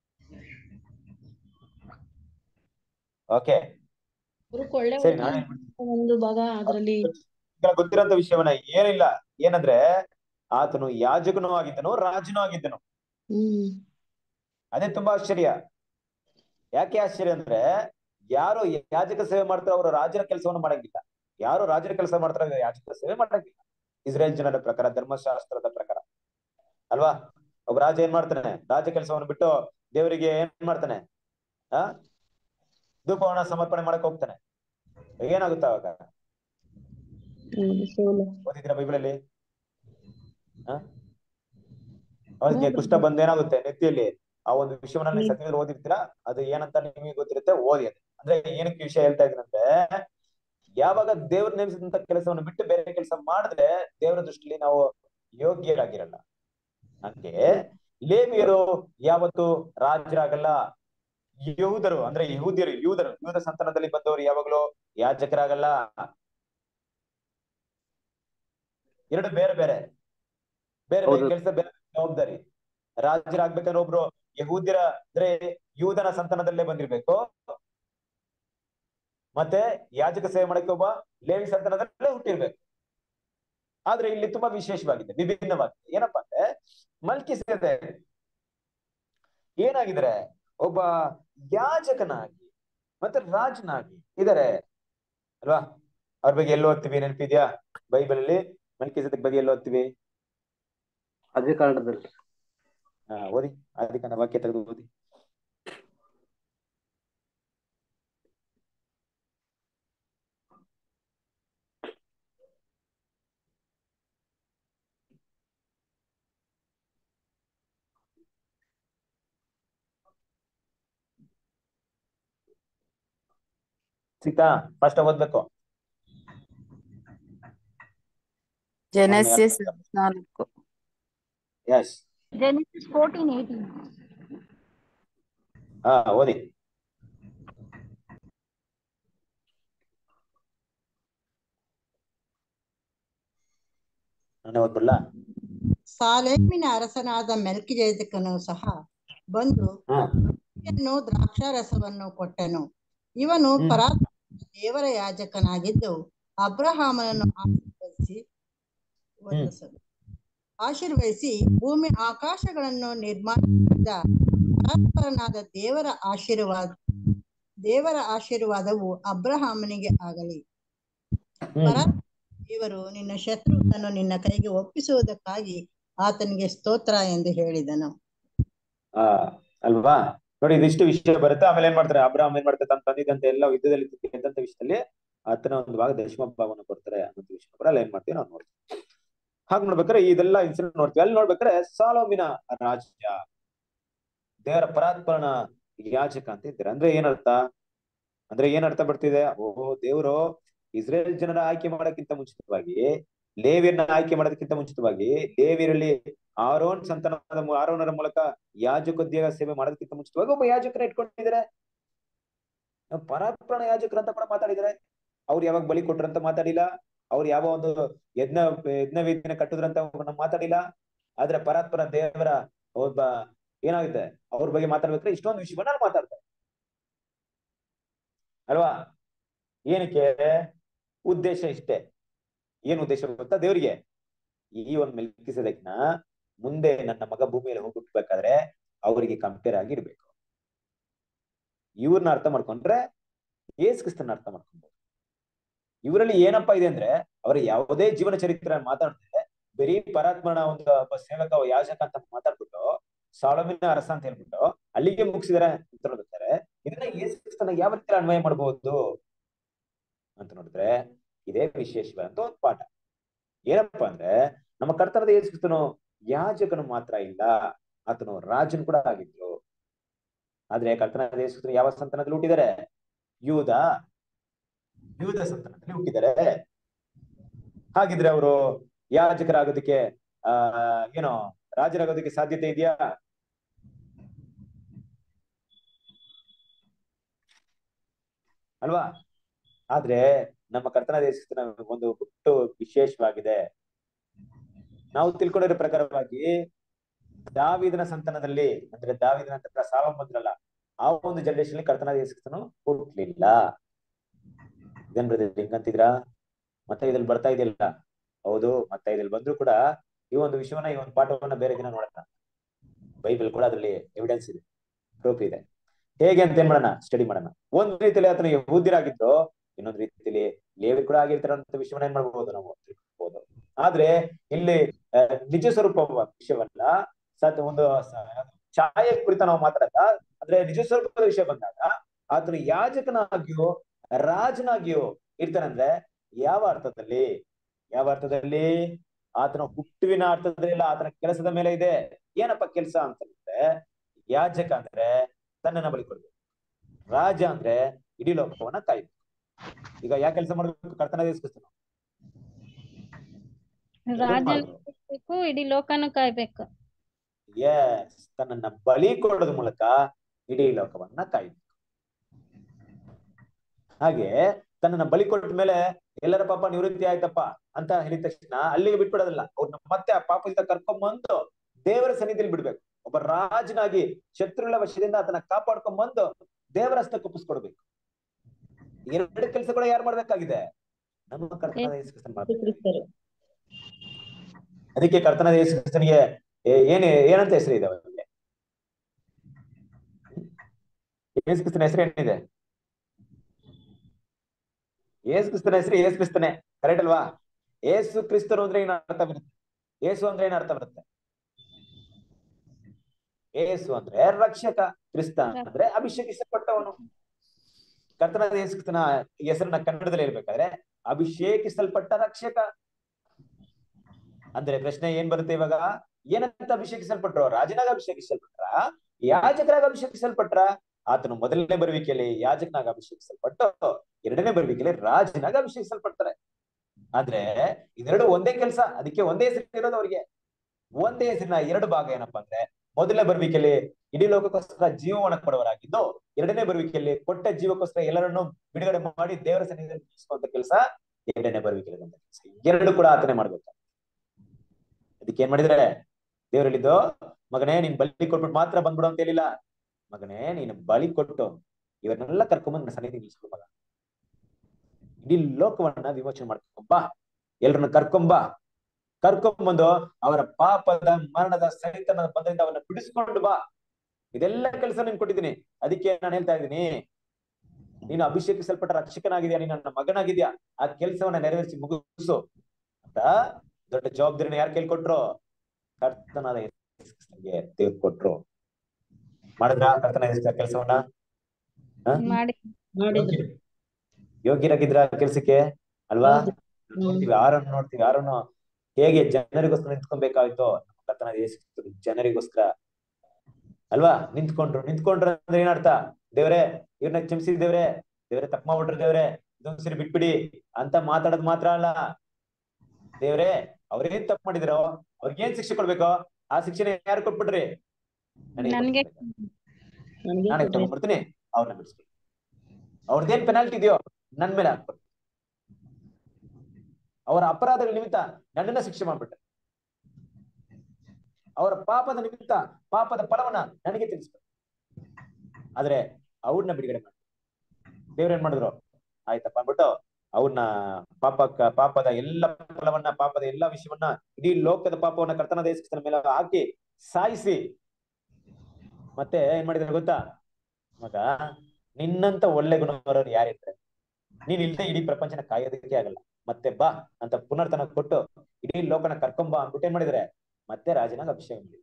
ಓಕೆ ಅವರು ಕೊಳ್ಳೆ ಸರಿ ಹೊಡೆದ ನಾನೇ ಒಂದು ಭಾಗ ಅದರಲ್ಲಿ ಗೊತ್ತಿರೋಂತ ವಿಷಯವನ್ನ ಏನಿಲ್ಲ ಏನಂದ್ರೆ ಆತನು ಯಾಜಕನೂ ಆಗಿದ್ದನು ರಾಜನೂ ಆಗಿದ್ದನು ಹ್ಮ್ ಅದೇ ತುಂಬಾ ಆಶ್ಚರ್ಯ ಯಾಕೆ ಆಶ್ಚರ್ಯ ಅಂದ್ರೆ ಯಾರು ಯಾಜಕ ಸೇವೆ ಮಾಡ್ತಾರೋ ಅವರು ರಾಜನ ಕೆಲಸವನ್ನು ಮಾಡಂಗಿಲ್ಲ ಯಾರು ರಾಜನ ಕೆಲಸ ಮಾಡ್ತಾರೋ ಅವ್ರು ಯಾಜಕ ಸೇವೆ ಮಾಡಂಗಿಲ್ಲ ಇಸ್ರೇಲ್ ಜನರ ಪ್ರಕಾರ ಧರ್ಮಶಾಸ್ತ್ರದ ಪ್ರಕಾರ ಅಲ್ವಾ ಒಬ್ಬ ರಾಜ ಏನ್ ಮಾಡ್ತಾನೆ ರಾಜ ಕೆಲಸವನ್ನು ಬಿಟ್ಟು ದೇವರಿಗೆ ಏನ್ ಮಾಡ್ತಾನೆ ಆ ಧೂಪವನ್ನ ಸಮರ್ಪಣೆ ಮಾಡಕ್ ಹೋಗ್ತಾನೆ ಏನಾಗುತ್ತೆ ಅವಾಗ ಹೌದು, ಸೋಲು ಓದಿದ್ದೀರಾ ಬೈಬಲಲ್ಲಿ ಆ ಅವನಿಗೆ ಕುಷ್ಠ ಬಂದ್ ಏನಾಗುತ್ತೆ ನೆತ್ತಿಯಲ್ಲಿ ಆ ಒಂದು ವಿಷಯವನ್ನ ನೀವು ಸತ್ಯದಲ್ಲಿ ಓದಿರ್ತೀರಾ ಅದು ಏನಂತ ನಿಮಗೆ ಗೊತ್ತಿರುತ್ತೆ ಓದಿ ಅದು ಅಂದ್ರೆ ಏನಕ್ಕೆ ವಿಷಯ ಹೇಳ್ತಾ ಇದ್ದೀನಂದ್ರೆ ಯಾವಾಗ ದೇವ್ರು ನೇಮಿಸಿದಂತ ಕೆಲಸವನ್ನು ಬಿಟ್ಟು ಬೇರೆ ಕೆಲಸ ಮಾಡಿದ್ರೆ ದೇವರ ದೃಷ್ಟಿಲಿ ನಾವು ಯೋಗ್ಯರಾಗಿರಲ್ಲ ಹಂಗೆ ಲೇವಿಯರು ಯಾವತ್ತು ರಾಜರಾಗಲ್ಲ ಯಹೂದರು ಅಂದ್ರೆ ಯಹೂದ್ಯರು ಯೂದರು ಯೂದ ಸಂತಾನದಲ್ಲಿ ಬಂದವರು ಯಾವಾಗಲೂ ಯಾಜಕರಾಗಲ್ಲ ಎರಡು ಬೇರೆ ಬೇರೆ ಬೇರೆ ಬೇರೆ ಹೌದು. ಕೆಲಸ ಬೇರೆ ಜವಾಬ್ದಾರಿ ರಾಜರಾಗ್ಬೇಕಂದ್ರೆ ಒಬ್ರು ಯಹೂದ್ಯರ ಅಂದ್ರೆ ಯೂದನ ಸಂತಾನದಲ್ಲೇ ಬಂದಿರ್ಬೇಕು ಮತ್ತೆ ಯಾಜಕ ಸೇವೆ ಮಾಡಕ್ಕೆ ಒಬ್ಬ ಲೇವಿ ಸಂತಾನದಲ್ಲೇ ಹುಟ್ಟಿರ್ಬೇಕು ಆದ್ರೆ ಇಲ್ಲಿ ತುಂಬಾ ವಿಶೇಷವಾಗಿದೆ ವಿಭಿನ್ನವಾಗಿದೆ ಏನಪ್ಪಾ ಅಂದ್ರೆ ಮಲ್ಕಿಸೇದೆ ಏನಾಗಿದ್ರೆ ಒಬ್ಬ ಯಾಜಕನಾಗಿ ಮತ್ತೆ ರಾಜನಾಗಿ ಇದಾರೆ ಅಲ್ವಾ ಅವ್ರ ಬಗ್ಗೆ ಎಲ್ಲಿ ಓದ್ತೀವಿ ನೆನಪಿದ್ಯಾ ಬೈಬಲ್ ಅಲ್ಲಿ ಮಲ್ಕಿಸೇದಕ್ ಬಗ್ಗೆ ಎಲ್ಲಿ ಓದ್ತೀವಿ ಅದೇ ಕಾರಣದಲ್ಲಿ ಹಾ ಓದಿ ಅದಕ್ಕೆ ನನ್ನ ವಾಕ್ಯ ತೆಗೆದು ಓದಿ ಸಿಕ್ತಾ ಫಸ್ಟ್ ಓದ್ಬೇಕು ಜೆನೆಸಿಸ್ ಹದಿನಾಲ್ಕು ಎಸ್ Genesis fourteen eighteen. ಹಾ ಓದಿ ನಾನೇ ಓದ್ಬಿಡ್ಲಾ ಸಾಲೇಮಿನ ಅರಸನಾದ ಮೆಲ್ಕಿಜೇದಕನು ಸಹ ಬಂದು ಹಾ ಯನ್ನು ದ್ರಾಕ್ಷಾರಸವನ್ನು ಕೊಟ್ಟನು ಇವನು ಹ್ಮ್. ಪರಾತ್ಮ ದೇವರ ಯಾಜಕನಾಗಿದ್ದು ಅಬ್ರಹಾಮನನ್ನು ಆಶೀರ್ವದಿಸಿ ಒಂದು ಸಲ. ಆಶೀರ್ವದಿಸಿ ಭೂಮಿ ಆಕಾಶಗಳನ್ನು ನಿರ್ಮಾಣ ಮಾಡಿದ ಪರಾತ್ಪರನಾದ ದೇವರ ಆಶೀರ್ವಾದ ದೇವರ ಆಶೀರ್ವಾದವು ಅಬ್ರಹಾಮನಿಗೆ ಆಗಲಿ ಹ್ಮ್ ಪರಾತ್ಮ ದೇವರು ನಿನ್ನ ಶತ್ರುವನ್ನು ನಿನ್ನ ಕೈಗೆ ಒಪ್ಪಿಸುವುದಕ್ಕಾಗಿ ಆತನಿಗೆ ಸ್ತೋತ್ರ ಎಂದು ಹೇಳಿದನು ಆ ಅಲ್ವಾ ನೋಡಿ ಇದಿಷ್ಟು ವಿಷಯ ಬರುತ್ತೆ ಆಮೇಲೆ ಏನ್ ಮಾಡ್ತಾರೆ ಅಬ್ರಾಹಂ ಏನ್ ಮಾಡ್ತಾರೆ ತನ್ನ ತಂದಿದ್ದಂತೆ ಎಲ್ಲ ಯುದ್ಧದಲ್ಲಿ ಗೆದ್ದಂತ ವಿಷಯದಲ್ಲಿ ಆತನ ಒಂದು ಭಾಗ ದಶಮ ಭಾಗವನ್ನು ಕೊಡ್ತಾರೆ ಅನ್ನೋ ವಿಷಯ ಕೂಡ ಅಲ್ಲಿ ಏನ್ ಮಾಡ್ತೀವಿ ನಾವು ನೋಡ್ತೀವಿ ಹಾಗೆ ನೋಡ್ಬೇಕಾದ್ರೆ ಇದೆಲ್ಲ ಇನ್ಸಿಡೆಂಟ್ ನೋಡ್ತೀವಿ ಅಲ್ಲಿ ನೋಡ್ಬೇಕಾದ್ರೆ ಸಾಲೋಮಿನ ರಾಜ್ಯ ದೇವರ ಪರಾತ್ಪರನ ಯಾಜಕ ಅಂತ ಇದ್ದಾರೆ ಅಂದ್ರೆ ಏನರ್ಥ ಅಂದ್ರೆ ಏನ್ ಅರ್ಥ ಬರ್ತಿದೆ ಓಹೋ ದೇವರು ಇಸ್ರೇಲ್ ಜನರ ಆಯ್ಕೆ ಮಾಡೋಕ್ಕಿಂತ ಮುಂಚಿತವಾಗಿ ಲೇವಿಯನ್ನ ಆಯ್ಕೆ ಮಾಡೋದಕ್ಕಿಂತ ಮುಂಚಿತವಾಗಿ ಲೇವಿಯರಲ್ಲಿ ಆರೋನ್ ಸಂತಾನದ ಮೂ- ಆರೋನರ ಮೂಲಕ ಯಾಜಕೋದ್ಯೋಗ ಸೇವೆ ಮಾಡೋದಕ್ಕಿಂತ ಮುಂಚಿತವಾಗಿ ಒಬ್ಬ ಯಾಜಕರ ಇಟ್ಕೊಂಡಿದ್ದಾರೆ ಪರಾತ್ಪರಣ ಯಾಜಕರು ಅಂತ ಕೂಡ ಮಾತಾಡಿದ್ದಾರೆ ಅವ್ರು ಯಾವಾಗ ಬಲಿ ಕೊಟ್ರಂತ ಮಾತಾಡಿಲ್ಲ ಅವ್ರು ಯಾವ ಒಂದು ಯಜ್ಞ ಯಜ್ಞ ವೇದಿನ ಕಟ್ಟಿದ್ರಂತ ಅವ್ರನ್ನ ಮಾತಾಡಿಲ್ಲ ಆದ್ರೆ ಪರಾತ್ಪರ ದೇವರ ಒಬ್ಬ ಏನಾಗುತ್ತೆ ಅವ್ರ ಬಗ್ಗೆ ಮಾತಾಡ್ಬೇಕಾದ್ರೆ ಇಷ್ಟೊಂದು ವಿಷಯವನ್ನ ಅಲ್ಲಿ ಮಾತಾಡ್ತಾರೆ ಅಲ್ವಾ ಏನಕ್ಕೆ ಉದ್ದೇಶ ಇಷ್ಟೇ ಏನ್ ಉದ್ದೇಶ ಗೊತ್ತಾ ದೇವರಿಗೆ ಈ ಒಂದು ಮೆಲ್ಕಿಸದಕ್ನ ಮುಂದೆ ನನ್ನ ಮಗ ಭೂಮಿಯಲ್ಲಿ ಹೋಗಿ ಹುಟ್ಟಬೇಕಾದ್ರೆ ಅವರಿಗೆ ಕಂಪೇರ್ ಆಗಿ ಇರ್ಬೇಕು ಇವ್ರನ್ನ ಅರ್ಥ ಮಾಡ್ಕೊಂಡ್ರೆ ಏಸು ಕ್ರಿಸ್ತನ ಅರ್ಥ ಮಾಡ್ಕೊಬಹುದು ಇವರಲ್ಲಿ ಏನಪ್ಪಾ ಇದೆ ಅಂದ್ರೆ ಅವರ ಯಾವುದೇ ಜೀವನ ಚರಿತ್ರೆ ಮಾತಾಡ್ತಾರೆ ಬರೀ ಪರಾತ್ಮನ ಒಂದು ಒಬ್ಬ ಸೇವಕ ಒಬ್ಬ ಯಾಜಕ ಅಂತ ಮಾತಾಡ್ಬಿಟ್ಟು ಸಾಳಮಿನ ಅರಸ ಅಂತ ಹೇಳ್ಬಿಟ್ಟು ಅಲ್ಲಿಗೆ ಮುಗಿಸಿದಾರೆ ಅಂತ ನೋಡ್ತಾರೆ ಇದನ್ನ ಏಸು ಕ್ರಿಸ್ತನ ಯಾವ ರೀತಿ ಅನ್ವಯ ಮಾಡಬಹುದು ಅಂತ ನೋಡಿದ್ರೆ ಇದೇ ವಿಶೇಷವಾದಂತ ಒಂದು ಪಾಠ ಏನಪ್ಪಾ ಅಂದ್ರೆ ನಮ್ಮ ಕರ್ತನದ ಯೇಸು ಕ್ರಿಸ್ತನು ಯಾಜಕನು ಮಾತ್ರ ಇಲ್ಲ ಆತನು ರಾಜನು ಕೂಡ ಆಗಿದ್ರು ಆದ್ರೆ ಕರ್ತನಾದ ಯೇಸು ಕ್ರಿಸ್ತನು ಯಾವ ಸಂತಾನದಲ್ಲಿ ಹುಟ್ಟಿದ್ದಾರೆ ಯೂದ ಯೂದ ಸಂತಾನದಲ್ಲಿ ಹುಟ್ಟಿದ್ದಾರೆ ಹಾಗಿದ್ರೆ ಅವರು ಯಾಜಕರಾಗೋದಕ್ಕೆ ಆ ಏನೋ ರಾಜರಾಗೋದಕ್ಕೆ ಸಾಧ್ಯತೆ ಇದೆಯಾ ಅಲ್ವಾ ಆದ್ರೆ ನಮ್ಮ ಕರ್ತನಾದ ಯೇಸು ಕ್ರಿಸ್ತನ ಒಂದು ಹುಟ್ಟು ವಿಶೇಷವಾಗಿದೆ ನಾವು ತಿಳ್ಕೊಂಡಿರೋ ಪ್ರಕಾರವಾಗಿ ದಾವಿದನ ಸಂತಾನದಲ್ಲಿ ಅಂದ್ರೆ ದಾವಿದನ ನಂತರ ಸಾಲಂ ಬಂದ್ರಲ್ಲ ಆ ಒಂದು ಜನರೇಷನ್ ಕರ್ತನಾದ ಯೇಸು ಕ್ರಿಸ್ತನು ಹುಟ್ಲಿಲ್ಲ ಇದನ್ ಬ್ರದರ್ ಹಿಂಗಂತಿದ್ರಾ ಮತ್ತೆ ಇದ್ರಲ್ಲಿ ಬರ್ತಾ ಇದೆಯಲ್ಲ ಹೌದು ಮತ್ತೆ ಇದ್ರಲ್ಲಿ ಬಂದ್ರು ಕೂಡ ಈ ಒಂದು ವಿಷಯವನ್ನ ಈ ಒಂದು ಪಾಠವನ್ನ ಬೇರೆ ದಿನ ನೋಡೋಣ ಬೈಬಲ್ ಕೂಡ ಅದ್ರಲ್ಲಿ ಎವಿಡೆನ್ಸ್ ಇದೆ ಪ್ರೂಫ್ ಇದೆ ಹೇಗೆ ಅಂತ ಏನ್ ಮಾಡೋಣ ಸ್ಟಡಿ ಮಾಡೋಣ ಒಂದ್ ರೀತಿಯಲ್ಲಿ ಆತನ ಯಹೂದ್ಯರಾಗಿದ್ದು ಇನ್ನೊಂದ್ ರೀತಿಯಲ್ಲಿ ಲೇವಿ ಕೂಡ ಆಗಿರ್ತಾರಂತ ವಿಷಯವನ್ನ ಏನ್ ಮಾಡ್ಬೋದು ನಾವು ತಿಳ್ಕೊಬಹುದು ಆದ್ರೆ ಇಲ್ಲಿ ಆ, ನಿಜ ಸ್ವರೂಪ ವಿಷಯವನ್ನ ಸತ್ ಒಂದು ಸ- ಛಾಯೆ ಕುರಿತ ನಾವು ಮಾತಾಡಲ್ಲ ಅಂದ್ರೆ ನಿಜ ಸ್ವರೂಪದ ವಿಷಯ ಬಂದಾಗ ಆತನು ಯಾಜಕನಾಗಿಯೋ ರಾಜನಾಗಿಯೋ ಇರ್ತಾನಂದ್ರೆ ಯಾವ ಅರ್ಥದಲ್ಲಿ ಯಾವ ಅರ್ಥದಲ್ಲಿ ಆತನ ಹುಟ್ಟುವಿನ ಅರ್ಥದಲ್ಲಿ ಇಲ್ಲ ಆತನ ಕೆಲಸದ ಮೇಲೆ ಇದೆ ಏನಪ್ಪ ಕೆಲಸ ಅಂತಂದ್ರೆ ಯಾಜಕ ಅಂದ್ರೆ ತನ್ನನ್ನ ಬಲಿ ಕೊಡ್ಬೇಕು ರಾಜ ಅಂದ್ರೆ ಇಡೀ ಲೋಕವನ್ನ ಕಾಯ್ಬೇಕು ಈಗ ಯಾವ ಕೆಲಸ ಮಾಡ್ಬೇಕು ಕರ್ತನ ದೇಶಕ್ರಿಸ್ತನು ರಾಜನ ಕಾಯ್ಬೇಕು ಇಡೀ ಲೋಕನು ಕಾಯ್ಬೇಕು ಎಸ್ ತನ್ನನ್ನ ಬಲಿ ಕೊಡೋದ್ರ ಮೂಲಕ ಇಡೀ ಲೋಕವನ್ನ ಕಾಯ್ಬೇಕು ಹಾಗೆ ತನ್ನನ್ನ ಬಲಿ ಕೊಟ್ಟ ಮೇಲೆ ಎಲ್ಲರ ಪಾಪ ನಿವೃತ್ತಿ ಆಯ್ತಪ್ಪ ಅಂತ ಹೇಳಿದ ತಕ್ಷಣ ಅಲ್ಲಿಗೆ ಬಿಟ್ಬಿಡೋದಿಲ್ಲ ಅವ್ರನ್ನ ಮತ್ತೆ ಆ ಪಾಪದಿಂದ ಕರ್ಕೊಂಡ್ ಬಂದು ದೇವರ ಸನ್ನಿಧಿಯಲ್ಲಿ ಬಿಡ್ಬೇಕು ಒಬ್ಬ ರಾಜನಾಗಿ ಶತ್ರುಗಳ ವಶದಿಂದ ಅದನ್ನ ಕಾಪಾಡ್ಕೊಂಡ್ ಬಂದು ದೇವರ ಹಸ್ತಕ್ಕೆ ಒಪ್ಪಿಸ್ಕೊಡ್ಬೇಕು ಎರಡು ಕೆಲಸಗಳು ಯಾರು ಮಾಡ್ಬೇಕಾಗಿದೆ ನಮ್ಮ ಕರ್ತನಾದ ಯೇಸು ಕ್ರಿಸ್ತನ್ ಮಾಡ್ಬೇಕು ಕ್ರಿಸ್ತರು ಅದಕ್ಕೆ ಕರ್ತನಾದ ಯೇಸು ಕ್ರಿಸ್ತನಿಗೆ ಏ- ಏನ್ ಏನಂತ ಹೆಸರು ಇದೆ ಅವನಿಗೆ ಯೇಸು ಕ್ರಿಸ್ತನ ಹೆಸರು ಏನಿದೆ ಯೇಸು ಕ್ರಿಸ್ತನ ಹೆಸರು ಯೇಸು ಕ್ರಿಸ್ತನೇ ಕರೆಕ್ಟ್ ಅಲ್ವಾ ಯೇಸು ಕ್ರಿಸ್ತರು ಅಂದ್ರೆ ಏನ್ ಅರ್ಥ ಬರುತ್ತೆ ಯೇಸು ಅಂದ್ರೆ ಏನ್ ಅರ್ಥ ಬರುತ್ತೆ ಯೇಸು ಅಂದ್ರೆ ರಕ್ಷಕ ಕ್ರಿಸ್ತ ಅಂದ್ರೆ ಅಭಿಷೇಕಿಸಲ್ಪಟ್ಟವನು ಕರ್ತನಾದ ಯೇಸು ಕ್ರಿಸ್ತನ ಹೆಸರನ್ನ ಕನ್ನಡದಲ್ಲಿ ಹೇಳ್ಬೇಕಾದ್ರೆ ಅಭಿಷೇಕಿಸಲ್ಪಟ್ಟ ರಕ್ಷಕ ಅಂದ್ರೆ ಪ್ರಶ್ನೆ ಏನ್ ಬರುತ್ತೆ ಇವಾಗ ಏನಂತ ಅಭಿಷೇಕಿಸಲ್ಪಟ್ರು ರಾಜನಾಗ ಅಭಿಷೇಕಿಸಲ್ಪಟ್ರ ಯಾಜಕರಾಗ ಅಭಿಷೇಕಿಸಲ್ಪಟ್ರ ಆತನು ಮೊದಲನೇ ಬರುವಿಕೆಯಲ್ಲಿ ಯಾಜಕನಾಗ ಅಭಿಷೇಕಿಸಲ್ಪಟ್ಟು ಎರಡನೇ ಬರುವಿಕೆಯಲ್ಲಿ ರಾಜನಾಗ ಅಭಿಷೇಕಿಸಲ್ಪಡ್ತಾರೆ ಆದ್ರೆ ಇದೆರಡು ಒಂದೇ ಕೆಲಸ ಅದಕ್ಕೆ ಒಂದೇ ಹೆಸರು ಇರೋದು ಅವ್ರಿಗೆ ಒಂದೇ ಹೆಸರಿನ ಎರಡು ಭಾಗ ಏನಪ್ಪಾ ಅಂದ್ರೆ ಮೊದಲನೇ ಬರುವಿಕೆಯಲ್ಲಿ ಇಡೀ ಲೋಕಕ್ಕೋಸ್ಕರ ಜೀವವನ್ನ ಕೊಡುವರಾಗಿದ್ದು ಎರಡನೇ ಬರುವಿಕೆಯಲ್ಲಿ ಕೊಟ್ಟ ಜೀವಕ್ಕೋಸ್ಕರ ಎಲ್ಲರನ್ನು ಬಿಡುಗಡೆ ಮಾಡಿ ದೇವರ ಸನ್ನಿಧಿಯಲ್ಲಿ ನಿಲ್ಲಿಸುವಂತ ಕೆಲಸ ಎರಡನೇ ಬರುವಿಕೆಯಲ್ಲಿ ಬಂದ ಕೆಲಸ ಎರಡು ಕೂಡ ಆತನೇ ಮಾಡ್ಬೇಕು ಅದಕ್ಕೆ ಏನ್ ಮಾಡಿದ್ರೆ ದೇವ್ರು ಹೇಳಿದ್ದು ಮಗನೇ ನೀನ್ ಬಲಿ ಕೊಟ್ಬಿಟ್ಟು ಮಾತ್ರ ಬಂದ್ಬಿಡು ಅಂತ ಹೇಳಿಲ್ಲ ಮಗನೇ ನೀನು ಬಲಿ ಕೊಟ್ಟು ಇವರನ್ನೆಲ್ಲ ಕರ್ಕೊಂಬಂದ್ ನನ್ನ ಸನ್ನಿಧಿ ನಿಲ್ಸ್ಕೊ ಮಗ ಇಡೀ ಲೋಕವನ್ನ ವಿಮೋಚನೆ ಮಾಡ್ಕೊಂಬ ಎಲ್ರನ್ನ ಕರ್ಕೊಂಬ ಕರ್ಕೊಂಬಂದು ಅವರ ಪಾಪದ ಮರಣದ ಸಹಿತನ ಬಂಧದಿಂದ ಅವನ್ನ ಬಿಡಿಸ್ಕೊಂಡು ಬಾ ಇದೆಲ್ಲ ಕೆಲಸ ನೀನ್ ಕೊಟ್ಟಿದ್ದೀನಿ ಅದಕ್ಕೆ ನಾನು ಹೇಳ್ತಾ ಇದ್ದೀನಿ ನೀನು ಅಭಿಷೇಕಿಸಲ್ಪಟ್ಟ ರಕ್ಷಕನಾಗಿದ್ಯಾ ನೀನು ನನ್ನ ಮಗನಾಗಿದ್ಯಾ ಆ ಕೆಲಸವನ್ನ ನೆರವೇರಿಸಿ ಮುಗಿಸು ಅಂತ ದೊಡ್ಡ ಜವಾಬ್ದಾರಿನ ಯಾರು ಕೈಲಿ ಕೊಟ್ರು ಕರ್ತನಾದ ಯೇಸು ಕ್ರಿಸ್ತನಿಗೆ ದೇವ್ರು ಕೊಟ್ರು ಮಾಡಿದ್ರ ಕರ್ತನ ಕೆಲಸವನ್ನ ಮಾಡಿ ಮಾಡಿದ್ರು ಯೋಗ್ಯರಾಗಿದ್ರ ಕೆಲ್ಸಕ್ಕೆ ಅಲ್ವಾ ಹೌದು. ನೋಡ್ತೀವಿ ಯಾರನ್ನು ನೋಡ್ತೀವಿ ಯಾರನ್ನು ಹೇಗೆ ಜನರಿಗೋಸ್ಕರ ನಿಂತ್ಕೊಬೇಕಾಯ್ತು ನಮ್ಮ ಕರ್ತನಾದ ಯೇಸು ಕ್ರಿಸ್ತರು ಜನರಿಗೋಸ್ಕರ ಅಲ್ವಾ ನಿಂತ್ಕೊಂಡ್ರು ನಿಂತ್ಕೊಂಡ್ರು ಅಂದ್ರೆ ಏನರ್ಥ ದೇವ್ರೆ ಇವ್ರನ್ನ ಕ್ಷಮಿಸಿ ದೇವ್ರೆ ದೇವ್ರೆ ತಪ್ಪು ಮಾಡ್ಬಿಟ್ರು ದೇವ್ರೆ ಇದೊಂದ್ ಸರಿ ಬಿಟ್ಬಿಡಿ ಅಂತ ಮಾತಾಡೋದ್ ಮಾತ್ರ ಅಲ್ಲ ದೇವ್ರೆ ಅವ್ರೇನ್ ತಪ್ಪು ಮಾಡಿದ್ರು ಅವ್ರಿಗೇನ್ ಶಿಕ್ಷೆ ಕೊಡ್ಬೇಕು ಆ ಶಿಕ್ಷೆನ ಯಾರು ಕೊಟ್ಬಿಟ್ರಿ ನನಗೆ ನನ್ಗೆ ಕೊಟ್ಬಿಟ್ರಿ. ನನಗೆ ನಾನೇ ಕೊಡ್ರಿ. ತಗೊಂಡ್ಬಿಡ್ತೀನಿ ಅವ್ರನ್ನ ಬಿಡಿಸ್ಬಿಡಿ ಅವ್ರದ್ದೇನ್ ಪೆನಾಲ್ಟಿ ಇದೆಯೋ ನನ್ ಮೇಲೆ ಹಾಕ್ಬಿಡಿ ಅವರ ಅಪರಾಧಗಳ ನಿಮಿತ್ತ ನನ್ನನ್ನ ಶಿಕ್ಷೆ ಮಾಡ್ಬಿಟ್ರೆ ಅವರ ಪಾಪದ ನಿಮಿತ್ತ ಪಾಪದ ಫಲವನ್ನ ನನಗೆ ತಿಳಿಸ್ಬಿಟ್ರೆ ಆದ್ರೆ ಅವ್ರನ್ನ ಬಿಡುಗಡೆ ಮಾಡಿ ದೇವ್ರ ಏನ್ ಮಾಡಿದ್ರು ಆಯ್ತಪ್ಪ ಅಂದ್ಬಿಟ್ಟು ಅವ್ರನ್ನ ಪಾಪಕ್ಕ ಪಾಪದ ಎಲ್ಲ ಫಲವನ್ನ ಪಾಪದ ಎಲ್ಲಾ ವಿಷಯವನ್ನ ಇಡೀ ಲೋಕದ ಪಾಪವನ್ನ ಕರ್ತನ ದೇಶದ ಮೇಲೆ ಹಾಕಿ ಸಾಯಿಸಿ ಮತ್ತೆ ಏನ್ ಮಾಡಿದ್ರೆ ಗೊತ್ತಾ ಮಗ ನಿನ್ನಂತ ಒಳ್ಳೆ ಗುಣವರರು ಯಾರಿರ್ತಾರೆ ನೀನ್ ಇಲ್ದೆ ಇಡೀ ಪ್ರಪಂಚನ ಕಾಯೋದಕ್ಕೆ ಆಗಲ್ಲ ಮತ್ತೆ ಬಾ ಅಂತ ಪುನರ್ತನ ಕೊಟ್ಟು ಇಡೀ ಲೋಕನ ಕರ್ಕೊಂಬ ಅಂದ್ಬಿಟ್ಟು ಏನ್ ಮಾಡಿದ್ರೆ ಮತ್ತೆ ರಾಜನಾಗ ಅಭಿಷೇಕ ಮಾಡಿ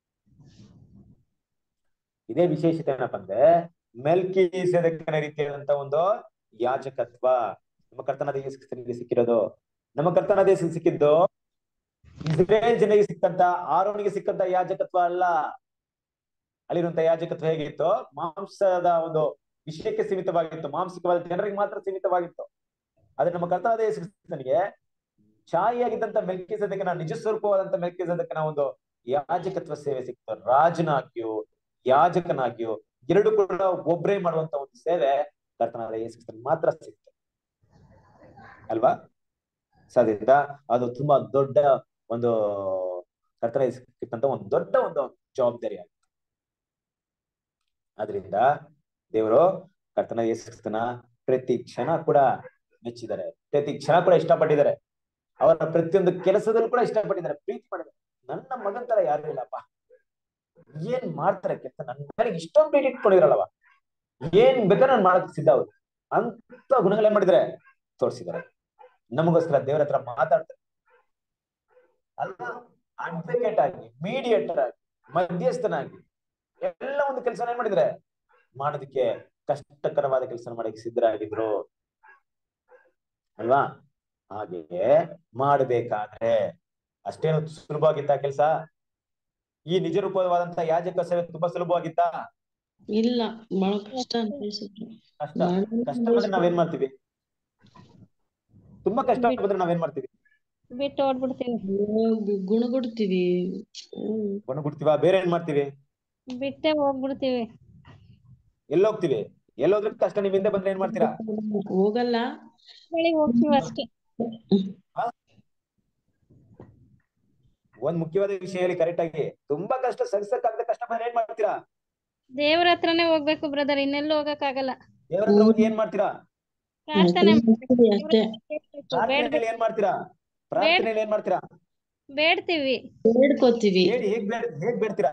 ಇದೇ ವಿಶೇಷತೆ ಏನಪ್ಪ ಅಂದ್ರೆ ಮೆಲ್ಕಿ ಸೇದಕನ ರೀತಿಯಾದಂತ ಒಂದು ಯಾಜಕತ್ವ ನಮ್ಮ ಕರ್ತನಾದ ಯೇಸು ಕ್ರಿಸ್ತನಿಗೆ ಸಿಕ್ಕಿರೋದು ನಮ್ಮ ಕರ್ತನಾದ ಯೇಸು ಸಿಕ್ಕಿದ್ದು ಇಸ್ರೇಲ್ ಜನರಿಗೆ ಸಿಕ್ಕಂತ ಆರೋನಿಗೆ ಸಿಕ್ಕಂತ ಯಾಜಕತ್ವ ಅಲ್ಲ ಅಲ್ಲಿರುವಂತ ಯಾಜಕತ್ವ ಹೇಗಿತ್ತು ಮಾಂಸದ ಒಂದು ವಿಷಯಕ್ಕೆ ಸೀಮಿತವಾಗಿತ್ತು ಮಾಂಸಿಕವಾದ ಜನರಿಗೆ ಮಾತ್ರ ಸೀಮಿತವಾಗಿತ್ತು ಆದ್ರೆ ನಮ್ಮ ಕರ್ತನಾದ ಯೇಸು ಕ್ರಿಸ್ತನಿಗೆ ಛಾಯಿಯಾಗಿದ್ದಂತ ಮೆಲ್ಕಿ ಸದಕನ ನಿಜ ಸ್ವರೂಪವಾದಂತ ಮೆಲ್ಕಿ ಸದಕನ ಒಂದು ಯಾಜಕತ್ವ ಸೇವೆ ಸಿಕ್ತು ರಾಜನಾಗಿಯೂ ಯಾಜಕನಾಗಿಯೂ ಎರಡು ಕೂಡ ಒಬ್ರೇ ಮಾಡುವಂತ ಒಂದು ಸೇವೆ ಕರ್ತನಾದ ಯೇಸು ಕ್ರಿಸ್ತನ್ ಮಾತ್ರ ಸಿಕ್ತು ಅಲ್ವಾ ಸಾಧ್ಯತ ಅದು ತುಂಬಾ ದೊಡ್ಡ ಒಂದು ಕರ್ತನ ಸಿಕ್ಕಂತ ಒಂದು ದೊಡ್ಡ ಒಂದು ಜವಾಬ್ದಾರಿ ಆಗಿದೆ ಆದ್ರಿಂದ ದೇವರು ಕರ್ತನ ಯೇಸು ಕ್ರಿಸ್ತನ ಪ್ರತಿ ಕ್ಷಣ ಕೂಡ ಮೆಚ್ಚಿದ್ದಾರೆ ಪ್ರತಿ ಕ್ಷಣ ಕೂಡ ಇಷ್ಟಪಟ್ಟಿದ್ದಾರೆ ಅವರ ಪ್ರತಿಯೊಂದು ಕೆಲಸದಲ್ಲೂ ಕೂಡ ಇಷ್ಟಪಟ್ಟಿದ್ದಾರೆ ಪ್ರೀತಿ ಮಾಡಿದ್ದಾರೆ ನನ್ನ ಮಗನ್ ತರ ಯಾರು ಇಲ್ಲಪ್ಪ ಏನ್ ಮಾಡ್ತಾರೆ ಕೆಲಸ ನನ್ನ ನನಗೆ ಇಷ್ಟೊಂದು ಪ್ರೀತಿ ಇಟ್ಕೊಂಡಿರಲ್ಲವ ಏನ್ ಬೇಕಾದ್ರೆ ನಾನು ಮಾಡಕ್ ಸಿದ್ಧ ಅವ್ರು ಅಂತ ಗುಣಗಳೇನ್ ಮಾಡಿದ್ರೆ ತೋರಿಸಿದ್ದಾರೆ ನಮಗೋಸ್ಕರ ದೇವರ ಹತ್ರ ಮಾತಾಡ್ತಾರೆ ಅಲ್ಲ ಅಡ್ವೊಕೇಟ್ ಆಗಿ ಮೀಡಿಯೇಟರ್ ಆಗಿ ಮಧ್ಯಸ್ಥನಾಗಿ ಎಲ್ಲ ಒಂದು ಕೆಲಸ ಏನ್ ಮಾಡಿದ್ರೆ ಮಾಡೋದಕ್ಕೆ ಕಷ್ಟಕರವಾದ ಕೆಲಸ ಮಾಡಕ್ಕೆ ಸಿದ್ಧರಾಗಿದ್ರು ಅಲ್ವಾ ಹಾಗೆಯೇ ಮಾಡಬೇಕಾದ್ರೆ ಅಷ್ಟೇನು ಸುಲಭವಾಗಿತ್ತ ಕೆಲಸ ಈ ನಿಜ ರೂಪವಾದಂತ ಯಾಜಕ ಸೇವೆ ತುಂಬಾ ಸುಲಭವಾಗಿತ್ತ ಇಲ್ಲ ಬಹಳ ಕಷ್ಟ ಅನ್ಸುತ್ತೆ ಕಷ್ಟ ಕಷ್ಟ ಬಂದ್ರೆ ನಾವೇನ್ ಮಾಡ್ತೀವಿ ತುಂಬಾ ಕಷ್ಟ ಬಂದ್ರೆ ನಾವೇನ್ ಮಾಡ್ತೀವಿ ಬಿಟ್ಟು ಓಡ್ಬಿಡ್ತೀವಿ ಗುಣಗುಡ್ತೀವಿ ಹ್ಮ್ ಒಣಗುಡ್ತೀವ ಬೇರೆ ಏನ್ ಮಾಡ್ತೀವಿ ಬಿಟ್ಟೆ ಹೋಗ್ಬಿಡ್ತೀವಿ ಎಲ್ಲೋಗ್ತೀವಿ ಎಲ್ಲೋದ್ರೆ ಕಷ್ಟ ನಿಮ್ ಹಿಂದೆ ಬಂದ್ರೆ ಏನ್ ಮಾಡ್ತೀರಾ ಹೋಗಲ್ಲ ಹೇಳಿ ಹೋಗ್ತೀವಿ ಅಷ್ಟೇ ಒಂದ್ ಮುಖ್ಯವಾದ ವಿಷಯ ಹೇಳಿ ಕರೆಕ್ಟ್ ಆಗಿ ತುಂಬಾ ಕಷ್ಟ ಸಹಿಸಕ್ಕಾಗದ ಕಷ್ಟ ಬಂದ್ರೆ ಏನ್ ಮಾಡ್ತೀರಾ ದೇವ್ರ ಹತ್ರನೇ ಹೋಗ್ಬೇಕು ಬ್ರದರ್ ಇನ್ನೆಲ್ಲೂ ಹೋಗಕ್ ಆಗಲ್ಲ ದೇವರ ಹತ್ರ ಹೋಗಿ ಏನ್ ಮಾಡ್ತೀರಾ ಪ್ರಾರ್ಥನೆ ಮಾಡ್ತೀವಿ ಅಷ್ಟೇ ಪ್ರಾರ್ಥನೆಯಲ್ಲಿ ಏನ್ ಮಾಡ್ತೀರಾ ಪ್ರಾರ್ಥನೆಯಲ್ಲಿ ಏನ್ ಮಾಡ್ತೀರಾ ಬೇಡ್ತೀವಿ ಬೇಡ್ಕೋತೀವಿ ಹೇಳಿ ಹೇಗ್ ಬೇಡ ಹೇಗ್ ಬೇಡ್ತೀರಾ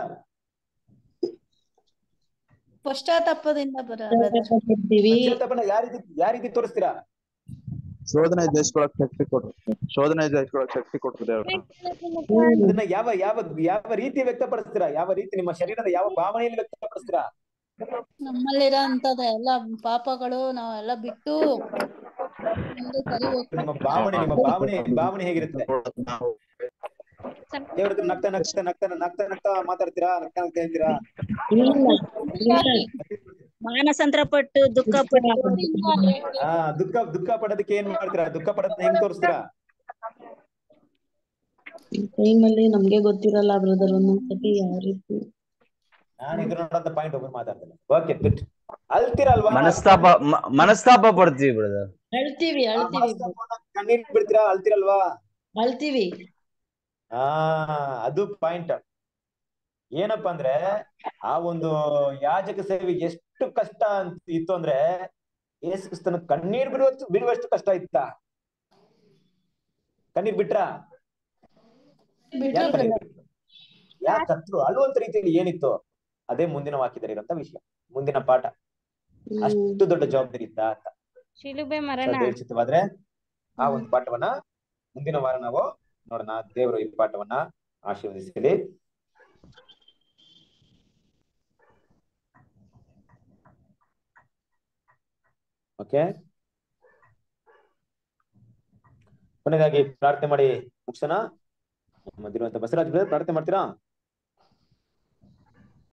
ಪಶ್ಚಾತ್ತಾಪದಿಂದ ಬರ ಬೇಡ್ತೀವಿ ಪಶ್ಚಾತ್ತಾಪನ ಯಾವ ರೀತಿ ಯಾವ ರೀತಿ ತೋರಿಸ್ತೀರಾ ಶೋಧನೆ ಜಯಿಸ್ಕೊಳಕ್ ಶಕ್ತಿ ಕೊಟ್ರು ಶೋಧನೆ ಜಯಿಸ್ಕೊಳಕ್ ಶಕ್ತಿ ಕೊಟ್ರು ದೇವ್ರು ಅದನ್ನ ಯಾವ ಯಾವ ಯಾವ ರೀತಿ ವ್ಯಕ್ತಪಡಿಸ್ತೀರಾ ಯಾವ ರೀತಿ ನಿಮ್ಮ ಶರೀರದ ಯಾವ ಭಾವನೆಯಲ್ಲಿ ವ್ಯಕ್ತಪಡಿಸ್ತೀರಾ ನಮ್ಮಲ್ಲಿರೋ ಅಂತದ ಎಲ್ಲ ಪಾಪಗಳು ನಾವೆಲ್ಲ ಬಿಟ್ಟು ಮುಂದೆ ಸರಿ ಹೋಗ್ತಾ ನಿಮ್ಮ ಭಾವನೆ ನಿಮ್ಮ ಭಾವನೆ ಭಾವನೆ ಹೇಗಿರುತ್ತೆ ದೇವ್ರ ಹತ್ರ ನಗ್ತಾ ನಗ್ತಾ ನಗ್ತಾ ನಗ್ತಾ ನಗ್ತಾ ಮಾತಾಡ್ತೀರಾ ನಗ್ತಾ ನಗ್ತಾ ಹೇಳ್ತೀರಾ ಮಾನಸಂತ್ರ ಪಟ್ಟು ದುಃಖ ಪಟ್ಟು ಆ ದುಃಖ ದುಃಖ ಪಡೋದಕ್ಕೆ ಏನ್ ಮಾಡ್ತೀರಾ ದುಃಖ ಪಡೋದನ್ನ ಹೆಂಗ್ ತೋರಿಸ್ತೀರಾ ಟೈಮಲ್ಲಿ ನಮ್ಗೆ ಗೊತ್ತಿರಲ್ಲ ಬ್ರದರ್ ಒಂದೊಂದ್ಸತಿ ಯಾವ ರೀತಿ ನಾನು ಇದ್ರ ನೋಡಂತ ಪಾಯಿಂಟ್ ಒಬ್ಬರು ಮಾತಾಡ್ತೇನೆ ಓಕೆ ಬಿಟ್ ಅಲ್ತೀರಲ್ವಾ ಮನಸ್ತಾಪ ಮ- ಮನಸ್ತಾಪ ಪಡ್ತೀವಿ ಬ್ರದರ್ ಅಳ್ತೀವಿ ಆ ಅಳ್ತೀವಿ ಮನಸ್ತಾಪವನ್ನ ಕಣ್ಣೀರ್ ಬಿಡ್ತೀರಾ ಅಲ್ತೀರಲ್ವಾ ಅಳ್ತೀವಿ ಆ ಅದು ಪಾಯಿಂಟ್ ಏನಪ್ಪಾ ಅಂದ್ರೆ ಆ ಒಂದು ಯಾಜಕ ಸೇವೆ ಎಷ್ಟು ಕಷ್ಟ ಅಂತ ಇತ್ತು ಅಂದ್ರೆ ಯೇಸು ಕ್ರಿಸ್ತನ ಕಣ್ಣೀರ್ ಬಿಡುವಷ್ಟು ಬಿಡುವಷ್ಟು ಕಷ್ಟ ಇತ್ತ ಕಣ್ಣೀರ್ ಬಿಟ್ರಾ ಯಾಕೆ ಕಣ್ಣೀರ್ ಬಿಟ್ರು? ಯಾಕೆ ಕತ್ರು ಅಳುವಂತ ರೀತಿಯಲ್ಲಿ ಏನಿತ್ತು ಅದೇ ಮುಂದಿನ ವಾಕ್ಯದಲ್ಲಿ ಇರುವಂತ ವಿಷಯ ಮುಂದಿನ ಪಾಠ ಅಷ್ಟು ದೊಡ್ಡ ಜವಾಬ್ದಾರಿ ಇತ್ತ ಅಂತ ಶಿಲುಬೆ ಮರಣ ಶ್ರದ್ಧೆ ಉಚಿತವಾದ್ರೆ ಆ ಒಂದು ಪಾಠವನ್ನ ಮುಂದಿನ ವಾರ ನಾವು ನೋಡೋಣ ದೇವರು ಈ ಪಾಠವನ್ನ ಆಶೀರ್ವದಿಸಲಿ ಓಕೆ ಕೊನೆಯದಾಗಿ ಪ್ರಾರ್ಥನೆ ಮಾಡಿ ಮುಗಿಸೋಣ ನಮ್ಮದಿರುವಂತ ಬಸವರಾಜ್ ಬ್ರದರ್ ಪ್ರಾರ್ಥನೆ ಮಾಡ್ತೀರಾ